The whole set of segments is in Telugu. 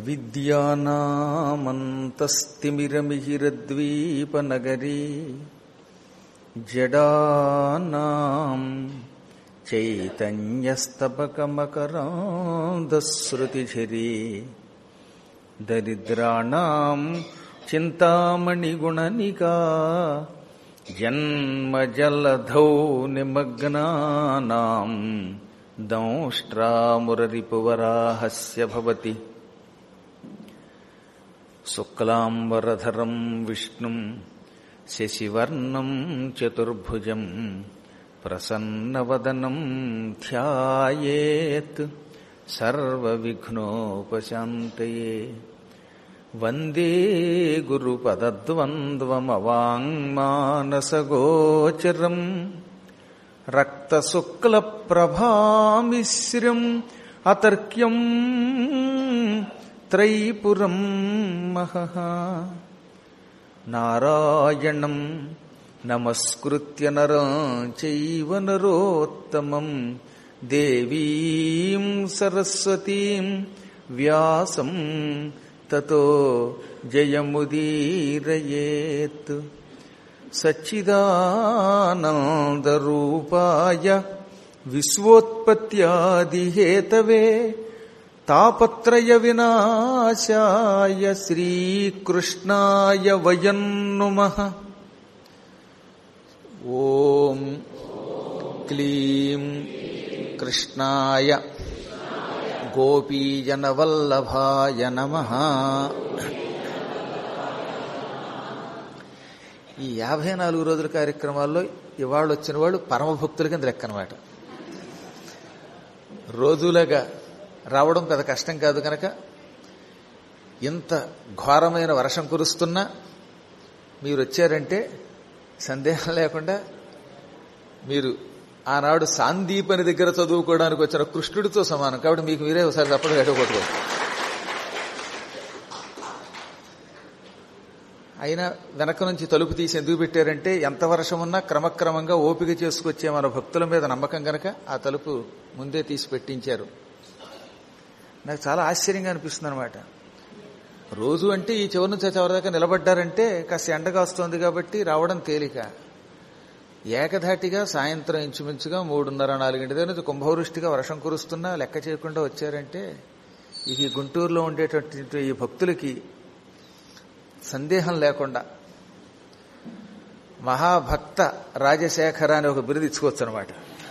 అవిద్యానామంతస్తిమిరమిహిరద్వీపనగరీ జడానాం చైతన్యస్తబకమకరాంధశ్రుతిఝరీ దరిద్రాణం చింతామణిగుణనికా జన్మజలధౌ నిమగ్నానాం దంష్ట్రామురరిపువరాహస్య భవతి శుక్లాంబరధరం విష్ణుం శశివర్ణం చతుర్భుజం ప్రసన్నవదనం ధ్యాయేత్ సర్వవిఘ్నోపశాంతయే వందే గురుపదద్వంద్వమవాङ्మానసగోచరం రక్తశుక్లప్రభామిశ్రం అతర్క్యం త్రైపురం మహః నారాయణం నమస్కృత్య నరం చైవ నరోత్తమం దేవీం సరస్వతీం వ్యాసం తతో జయముదీరయేత్ సచ్చిదానందరూపాయ విశ్వోత్పత్యాదిహేతవే తాపత్రయ వినాశాయ శ్రీకృష్ణాయ వయం నుమః ఓం క్లీం కృష్ణాయ గోపీజనవల్లభాయ నమ ఈ యాభై నాలుగు రోజుల కార్యక్రమాల్లో ఇవాళ వచ్చిన వాళ్ళు పరమభక్తుల కింద లెక్క అనమాట రోజులుగా రావడం పెద్ద కష్టం కాదు కనుక ఇంత ఘోరమైన వర్షం కురుస్తున్నా మీరు వచ్చారంటే సందేహం లేకుండా మీరు ఆనాడు సాందీపని దగ్గర చదువుకోవడానికి వచ్చిన కృష్ణుడితో సమానం కాబట్టి మీకు మీరే ఒకసారి తప్పడం ఎడగొట్టుకోవచ్చు అయినా వెనక నుంచి తలుపు తీసి ఎందుకు పెట్టారంటే ఎంత వర్షం ఉన్నా క్రమక్రమంగా ఓపిక చేసుకొచ్చే మన భక్తుల మీద నమ్మకం గనక ఆ తలుపు ముందే తీసి పెట్టించారు నాకు చాలా ఆశ్చర్యంగా అనిపిస్తుంది అనమాట రోజు అంటే ఈ చివరి నుంచి చివరి దాకా నిలబడ్డారంటే కాస్త ఎండగా వస్తుంది కాబట్టి రావడం తేలిక ఏకధాటిగా సాయంత్రం ఇంచుమించుగా మూడున్నర నాలుగింటి దగ్గర నుంచి కుంభవృష్టిగా వర్షం కురుస్తున్నా లెక్క చేయకుండా వచ్చారంటే ఇక ఈ గుంటూరులో ఉండేటటువంటి ఈ భక్తులకి సందేహం లేకుండా మహాభక్త రాజశేఖర అని ఒక బిరుదు ఇచ్చుకోవచ్చు అనమాట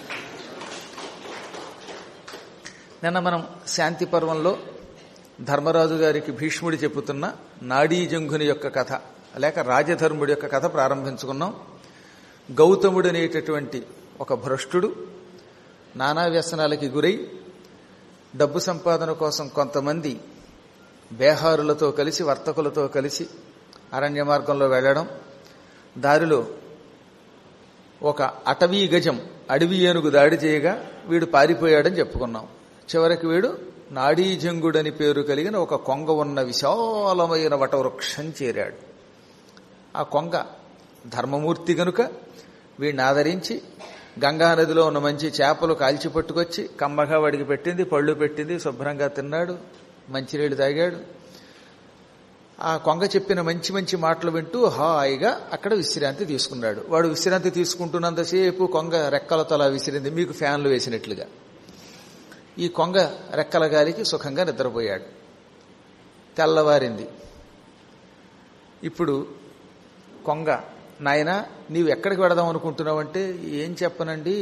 నిన్న మనం శాంతి పర్వంలో ధర్మరాజు గారికి భీష్ముడి చెప్పుతున్న నాడీజంఘుని యొక్క కథ లేక రాజధర్ముడి యొక్క కథ ప్రారంభించుకున్నాం గౌతముడు అనేటటువంటి ఒక భ్రష్టుడు నానా వ్యసనాలకి గురై డబ్బు సంపాదన కోసం కొంతమంది బేహారులతో కలిసి వర్తకులతో కలిసి అరణ్య మార్గంలో వెళ్ళడం దారిలో ఒక అటవీ గజం అడవి ఏనుగు దాడి చేయగా వీడు పారిపోయాడని చెప్పుకున్నాం చివరికి వీడు నాడీజంగుడని పేరు కలిగిన ఒక కొంగ ఉన్న విశాలమైన వటవృక్షం చేరాడు ఆ కొంగ ధర్మమూర్తి గనుక వీడిని ఆదరించి గంగానదిలో ఉన్న మంచి చేపలు కాల్చి పట్టుకొచ్చి కమ్మగా వాడికి పెట్టింది పళ్ళు పెట్టింది శుభ్రంగా తిన్నాడు మంచినీళ్ళు తాగాడు ఆ కొంగ చెప్పిన మంచి మంచి మాటలు వింటూ హాయిగా అక్కడ విశ్రాంతి తీసుకున్నాడు వాడు విశ్రాంతి తీసుకుంటున్నంతసేపు కొంగ రెక్కలతో అలా విసిరింది మీకు ఫ్యాన్లు వేసినట్లుగా ఈ కొంగ రెక్కల గాలికి సుఖంగా నిద్రపోయాడు తెల్లవారింది ఇప్పుడు కొంగ నాయన నీవు ఎక్కడికి వెడదాం అనుకుంటున్నావంటే ఏం చెప్పనండి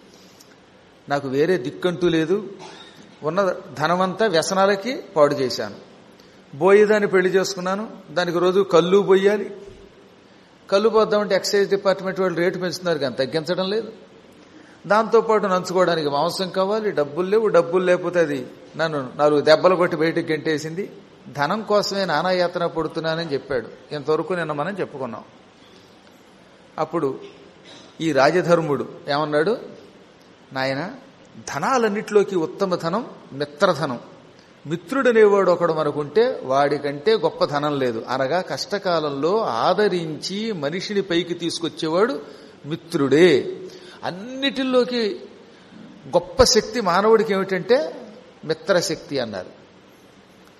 నాకు వేరే దిక్కంటూ లేదు ఉన్న ధనమంతా వ్యసనాలకి పాడు చేశాను బోయేదాన్ని పెళ్లి చేసుకున్నాను దానికి రోజు కళ్ళు పోయాలి కళ్ళు పోద్దామంటే ఎక్సైజ్ డిపార్ట్మెంట్ వాళ్ళు రేటు పెంచుతున్నారు కానీ తగ్గించడం లేదు దాంతోపాటు నంచుకోవడానికి మాంసం కావాలి డబ్బులు లేవు డబ్బులు లేకపోతే అది నన్ను నాలుగు దెబ్బలు కొట్టి బయటికి గెంటేసింది ధనం కోసమే నానాయాతన పడుతున్నానని చెప్పాడు ఇంతవరకు నిన్న మనం చెప్పుకున్నాం అప్పుడు ఈ రాజధర్ముడు ఏమన్నాడు నాయన ధనాలన్నిటిలోకి ఉత్తమ ధనం మిత్రధనం మిత్రుడనేవాడు ఒకడు మనకుంటే వాడికంటే గొప్ప ధనం లేదు అనగా కష్టకాలంలో ఆదరించి మనిషిని పైకి తీసుకొచ్చేవాడు మిత్రుడే అన్నిటిలోకి గొప్ప శక్తి మానవుడికి ఏమిటంటే మిత్రశక్తి అన్నారు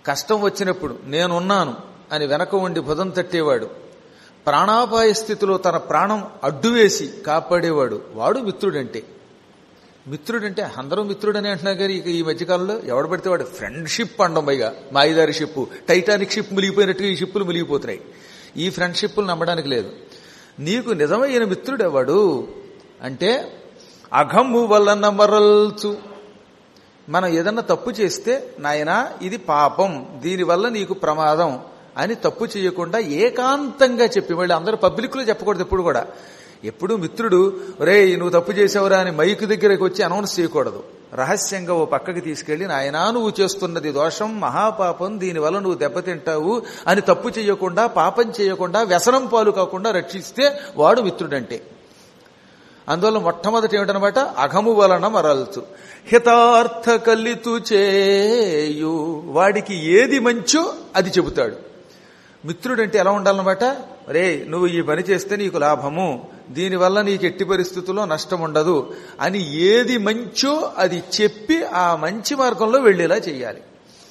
కష్టం వచ్చినప్పుడు నేనున్నాను అని వెనక ఉండి భుజం తట్టేవాడు ప్రాణాపాయ స్థితిలో తన ప్రాణం అడ్డువేసి కాపాడేవాడు వాడు మిత్రుడంటే మిత్రుడంటే అందరూ మిత్రుడని అంటున్నా కానీ ఇక ఈ మధ్యకాలంలో ఎవడు పడితే వాడు ఫ్రెండ్షిప్ అండం పైగా మాయిదారి షిప్ టైటానిక్ షిప్ మునిగిపోయినట్టుగా ఈ షిప్పులు మునిగిపోతున్నాయి ఈ ఫ్రెండ్షిప్లు నమ్మడానికి లేదు నీకు నిజమైన మిత్రుడెవడు అంటే అఘమ్ము వలన మరల్చు మనం ఏదన్నా తప్పు చేస్తే నాయనా ఇది పాపం దీనివల్ల నీకు ప్రమాదం అని తప్పు చేయకుండా ఏకాంతంగా చెప్పి మళ్ళీ అందరూ పబ్లిక్లో చెప్పకూడదు ఎప్పుడు కూడా ఎప్పుడు మిత్రుడు రే నువ్వు తప్పు చేసావురా అని మైకు దగ్గరకు వచ్చి అనౌన్స్ చేయకూడదు రహస్యంగా ఓ పక్కకి తీసుకెళ్లి నాయనా నువ్వు చేస్తున్నది దోషం మహాపాపం దీనివల్ల నువ్వు దెబ్బతింటావు అని తప్పు చేయకుండా పాపం చేయకుండా వ్యసనం పాలు కాకుండా రక్షిస్తే వాడు మిత్రుడంటే అందువల్ల మొట్టమొదటి ఏమిటనమాట అఘము వలన మరల్చు హితార్థ కలితు చేయు వాడికి ఏది మంచో అది చెబుతాడు మిత్రుడంటే ఎలా ఉండాలన్నమాట రే నువ్వు ఈ పని చేస్తే నీకు లాభము దీనివల్ల నీకు ఎట్టి పరిస్థితుల్లో నష్టం ఉండదు అని ఏది మంచో అది చెప్పి ఆ మంచి మార్గంలో వెళ్లేలా చేయాలి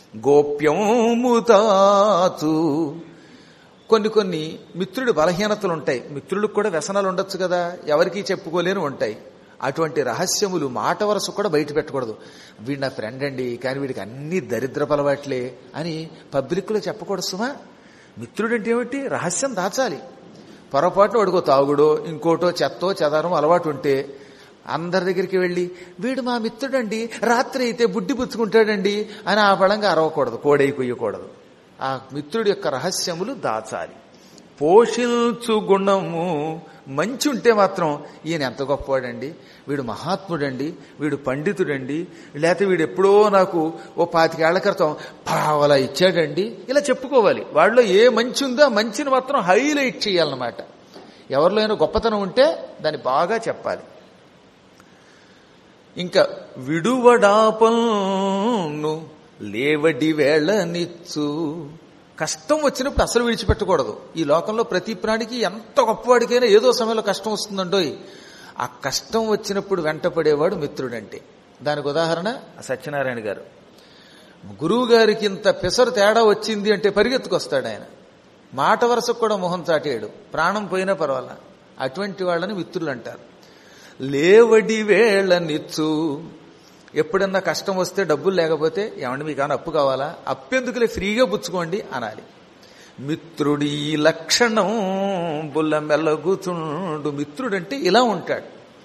గోప్యముతాతు కొన్ని కొన్ని మిత్రుడి బలహీనతలు ఉంటాయి మిత్రులకు కూడా వ్యసనాలు ఉండొచ్చు కదా ఎవరికీ చెప్పుకోలేని ఉంటాయి అటువంటి రహస్యములు మాట వరస కూడా బయట పెట్టకూడదు వీడు నా ఫ్రెండ్ అండి కానీ వీడికి అన్ని దరిద్రపు అలవాట్లే అని పబ్లిక్లో చెప్పకూడదు సుమా మిత్రుడంటే ఏమిటి రహస్యం దాచాలి పొరపాటు వాడికో తాగుడో ఇంకోటో చెత్తో చెదారం అలవాటు ఉంటే అందరి దగ్గరికి వెళ్ళి వీడు మా మిత్రుడండి రాత్రి అయితే బుడ్డి పుచ్చుకుంటాడండి అని ఆ బలంగా అరవకూడదు కోడై కొయ్యకూడదు ఆ మిత్రుడి యొక్క రహస్యములు దాచాలి పోషించు గుణము మంచి ఉంటే మాత్రం ఈయన ఎంత గొప్పవాడండి వీడు మహాత్ముడండి వీడు పండితుడండి లేకపోతే వీడు ఎప్పుడో నాకు ఓ పాతికేళ్ల క్రితం పావలా ఇచ్చాడండి ఇలా చెప్పుకోవాలి వాళ్ళలో ఏ మంచి ఉందో ఆ మంచిని మాత్రం హైలైట్ చేయాలన్నమాట ఎవరిలో అయినా గొప్పతనం ఉంటే దాన్ని బాగా చెప్పాలి ఇంకా విడువడాపల్ను లేవడి వేళనిచ్చు కష్టం వచ్చినప్పుడు అసలు విడిచిపెట్టకూడదు ఈ లోకంలో ప్రతి ప్రాణికి ఎంత గొప్పవాడికైనా ఏదో సమయంలో కష్టం వస్తుందండోయ్ ఆ కష్టం వచ్చినప్పుడు వెంటపడేవాడు మిత్రుడంటే దానికి ఉదాహరణ సత్యనారాయణ గారు గురువు గారికి ఇంత పెసరు తేడా వచ్చింది అంటే పరిగెత్తుకొస్తాడు ఆయన మాట వరుసకు కూడా మొహం చాటేయడు ప్రాణం పోయినా పర్వాలా అటువంటి వాళ్ళని మిత్రులు అంటారు లేవడి వేళనిచ్చు ఎప్పుడన్నా కష్టం వస్తే డబ్బులు లేకపోతే ఏమండి మీకు ఏమైనా అప్పు కావాలా అప్పెందుకులే ఫ్రీగా పుచ్చుకోండి అనాలి మిత్రుడి లక్షణం బుల్ల మెల్లగుతుండు మిత్రుడంటే ఇలా ఉంటాడు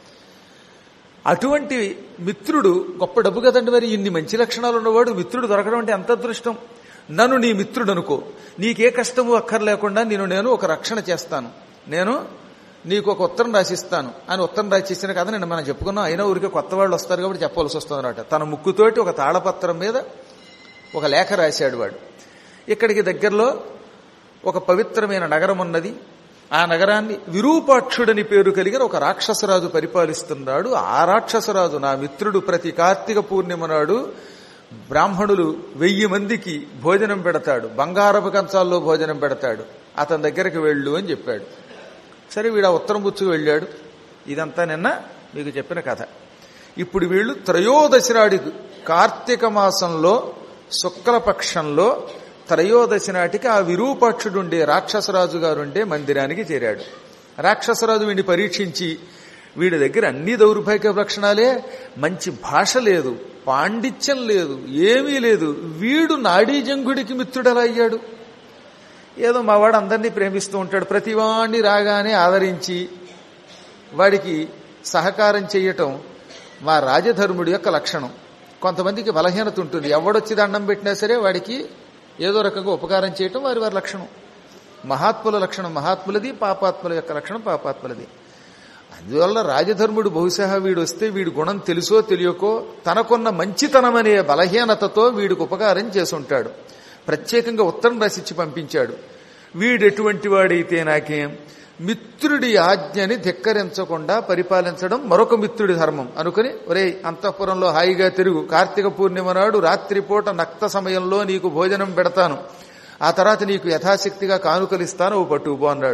అటువంటి మిత్రుడు గొప్ప డబ్బు కదండి మరి ఇన్ని మంచి లక్షణాలు ఉన్నవాడు మిత్రుడు దొరకడం అంటే ఎంత అదృష్టం నన్ను నీ మిత్రుడు అనుకో నీకే కష్టము అక్కర్లేకుండా నేను నేను ఒక రక్షణ చేస్తాను నేను నీకు ఒక ఉత్తరం రాసిస్తాను అని ఉత్తరం రాసిచ్చిన కదా నేను మనం చెప్పుకున్నాం అయినా ఊరికే కొత్త వాళ్ళు వస్తారు కాబట్టి చెప్పవలసి వస్తుంది అనమాట తన ముక్కుతోటి ఒక తాళపత్రం మీద ఒక లేఖ రాశాడు వాడు ఇక్కడికి దగ్గరలో ఒక పవిత్రమైన నగరం ఉన్నది ఆ నగరాన్ని విరూపాక్షుడని పేరు కలిగిన ఒక రాక్షసరాజు పరిపాలిస్తున్నాడు ఆ రాక్షసరాజు నా మిత్రుడు ప్రతి కార్తీక పూర్ణిమ నాడు బ్రాహ్మణులు వెయ్యి మందికి భోజనం పెడతాడు బంగారపు కంచాల్లో భోజనం పెడతాడు అతని దగ్గరికి వెళ్ళు అని చెప్పాడు సరే వీడు ఆ ఉత్తరం పుచ్చుకు వెళ్ళాడు ఇదంతా నిన్న మీకు చెప్పిన కథ ఇప్పుడు వీళ్ళు త్రయోదశి నాడి కార్తీక మాసంలో శుక్లపక్షంలో త్రయోదశి నాటికి ఆ విరూపాక్షుడుండే రాక్షసరాజు గారుండే మందిరానికి చేరాడు రాక్షసరాజు వీడిని పరీక్షించి వీడి దగ్గర అన్ని దౌర్భాగ్య లక్షణాలే మంచి భాష లేదు పాండిత్యం లేదు ఏమీ లేదు వీడు నాడీజంగుడికి మిత్రుడలా అయ్యాడు ఏదో మా వాడు అందరినీ ప్రేమిస్తూ ఉంటాడు ప్రతివాణ్ణి రాగానే ఆదరించి వాడికి సహకారం చేయటం మా రాజధర్ముడి యొక్క లక్షణం కొంతమందికి బలహీనత ఉంటుంది ఎవడొచ్చి దండం పెట్టినా సరే వాడికి ఏదో రకంగా ఉపకారం చేయటం వారి వారి లక్షణం మహాత్ముల లక్షణం మహాత్ములది పాపాత్ముల యొక్క లక్షణం పాపాత్ములది అందువల్ల రాజధర్ముడు బహుశా వీడు వస్తే వీడి గుణం తెలుసో తెలియకో తనకున్న మంచితనమనే బలహీనతతో వీడికి ఉపకారం చేసుంటాడు ప్రత్యేకంగా ఉత్తరం రాసిచ్చి పంపించాడు వీడెటువంటి వాడైతే నాకేం మిత్రుడి ఆజ్ఞని ధిక్కరించకుండా పరిపాలించడం మరొక మిత్రుడి ధర్మం అనుకుని ఒరే అంతఃపురంలో హాయిగా తిరుగు కార్తీక పూర్ణిమ నాడు రాత్రిపూట నక్త సమయంలో నీకు భోజనం పెడతాను ఆ తర్వాత నీకు యథాశక్తిగా కానుకలిస్తాను ఓ పట్టుకుపో అన్నాడు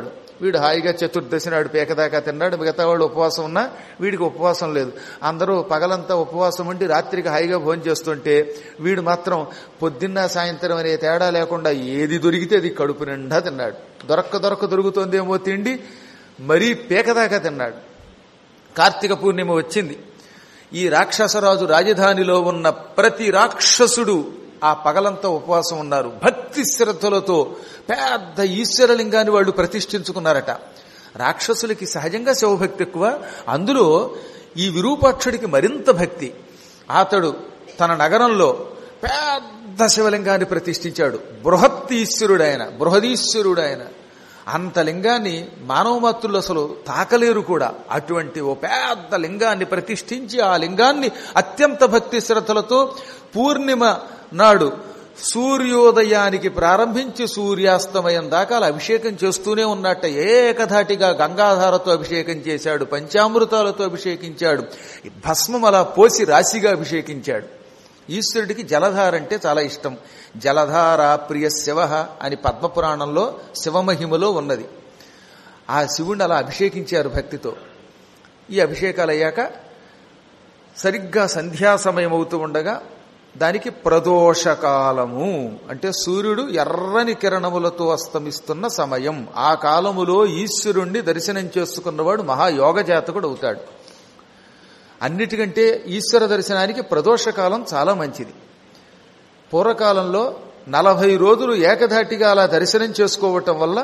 వీడు హాయిగా చతుర్దశి నాడు పేకదాకా తిన్నాడు మిగతా వాళ్ళు ఉపవాసం ఉన్నా వీడికి ఉపవాసం లేదు అందరూ పగలంతా ఉపవాసం ఉండి రాత్రికి హాయిగా భోజనం చేస్తుంటే వీడు మాత్రం పొద్దున్న సాయంత్రం అనే తేడా లేకుండా ఏది దొరికితే అది కడుపు నిండా తిన్నాడు దొరక్క దొరక్క దొరుకుతోందేమో తిండి మరీ పేకదాకా తిన్నాడు కార్తీక పూర్ణిమ వచ్చింది ఈ రాక్షసరాజు రాజధానిలో ఉన్న ప్రతి రాక్షసుడు ఆ పగలంతా ఉపవాసం ఉన్నారు భక్తి శ్రద్ధలతో పెద్ద ఈశ్వరలింగాన్ని వాళ్ళు ప్రతిష్ఠించుకున్నారట రాక్షసులకి సహజంగా శివభక్తి ఎక్కువ అందులో ఈ విరూపాక్షుడికి మరింత భక్తి అతడు తన నగరంలో పెద్ద శివలింగాన్ని ప్రతిష్ఠించాడు బృహత్ ఈశ్వరుడైన బృహదీశ్వరుడైన అంత లింగాన్ని మానవ మాతృలు అసలు తాకలేరు కూడా అటువంటి ఓ పెద్ద లింగాన్ని ప్రతిష్ఠించి ఆ లింగాన్ని అత్యంత భక్తి శ్రద్ధలతో పూర్ణిమ నాడు సూర్యోదయానికి ప్రారంభించి సూర్యాస్తమయం దాకా అలా అభిషేకం చేస్తూనే ఉన్నట్ట ఏకధాటిగా గంగాధారతో అభిషేకం చేశాడు పంచామృతాలతో అభిషేకించాడు భస్మం అలా పోసి రాశిగా అభిషేకించాడు ఈశ్వరుడికి జలధార అంటే చాలా ఇష్టం జలధార ప్రియ శివ అని పద్మపురాణంలో శివమహిమలో ఉన్నది ఆ శివుణ్ణి అలా అభిషేకించారు భక్తితో ఈ అభిషేకాలు అయ్యాక సరిగ్గా సంధ్యా సమయం అవుతూ ఉండగా దానికి ప్రదోషకాలము అంటే సూర్యుడు ఎర్రని కిరణములతో అస్తమిస్తున్న సమయం ఆ కాలములో ఈశ్వరుణ్ణి దర్శనం చేసుకున్నవాడు మహాయోగ జాతకుడు అవుతాడు అన్నిటికంటే ఈశ్వర దర్శనానికి ప్రదోషకాలం చాలా మంచిది పూర్వకాలంలో నలభై రోజులు ఏకధాటిగా అలా దర్శనం చేసుకోవటం వల్ల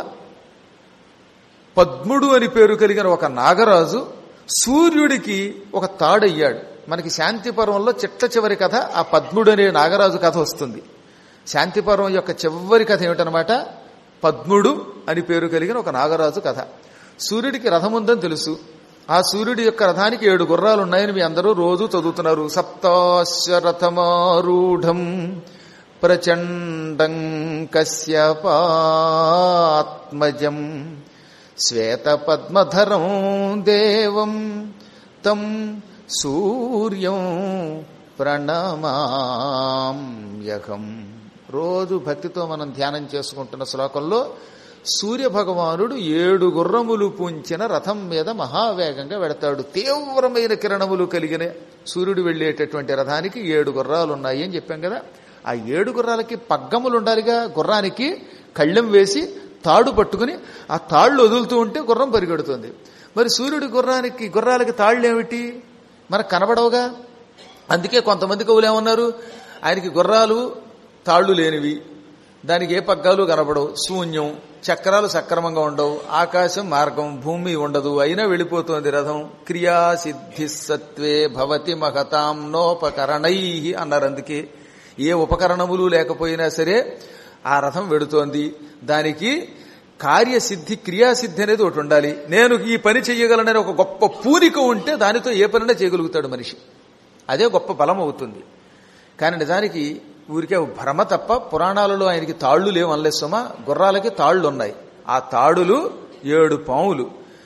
పద్ముడు అని పేరు కలిగిన ఒక నాగరాజు సూర్యుడికి ఒక తాడయ్యాడు మనకి శాంతి పర్వంలో చిట్ట చివరి కథ ఆ పద్ముడు అనే నాగరాజు కథ వస్తుంది శాంతి పర్వం యొక్క చివరి కథ ఏమిటనమాట పద్ముడు అని పేరు కలిగిన ఒక నాగరాజు కథ సూర్యుడికి రథం ఉందని తెలుసు ఆ సూర్యుడి యొక్క రథానికి ఏడు గుర్రాలు ఉన్నాయని మీ అందరూ రోజు చదువుతున్నారు సప్తాశ్వరథమారూఢం ప్రచండం కశ్యపాత్మజం శ్వేతపద్మధరం దేవం తం సూర్యం ప్రణమామ్యహం రోజు భక్తితో మనం ధ్యానం చేసుకుంటున్న శ్లోకంలో సూర్య భగవానుడు ఏడు గుర్రములు పూంచిన రథం మీద మహావేగంగా వెడతాడు తీవ్రమైన కిరణములు కలిగిన సూర్యుడు వెళ్లేటటువంటి రథానికి ఏడు గుర్రాలు ఉన్నాయి అని చెప్పాం కదా ఆ ఏడు గుర్రాలకి పగ్గములు ఉండాలిగా గుర్రానికి కళ్ళెం వేసి తాడు పట్టుకుని ఆ తాళ్ళు వదులుతూ ఉంటే గుర్రం పరిగెడుతుంది మరి సూర్యుడి గుర్రానికి గుర్రాలకి తాళ్ళు ఏమిటి మనకు కనబడవుగా అందుకే కొంతమంది కవులు ఏమన్నారు ఆయనకి గుర్రాలు తాళ్ళు లేనివి దానికి ఏ పగ్గాలు కనబడవు శూన్యం చక్రాలు సక్రమంగా ఉండవు ఆకాశం మార్గం భూమి ఉండదు అయినా వెళ్ళిపోతుంది రథం క్రియాసిద్ధి సత్వే భవతి మహతాం నోపకరణై అన్నారు అందుకే ఏ ఉపకరణములు లేకపోయినా సరే ఆ రథం వెడుతోంది దానికి కార్యసిద్ధి క్రియాసిద్ధి అనేది ఒకటి ఉండాలి నేను ఈ పని చెయ్యగలనని ఒక గొప్ప పూనిక ఉంటే దానితో ఏ పనైనా చేయగలుగుతాడు మనిషి అదే గొప్ప బలం అవుతుంది కానీ నిజానికి ఊరికే భ్రమ తప్ప పురాణాలలో ఆయనకి తాళ్లు లేవు అనలేసమా గుర్రాలకి తాళ్లు ఉన్నాయి ఆ తాడులు ఏడు పాములు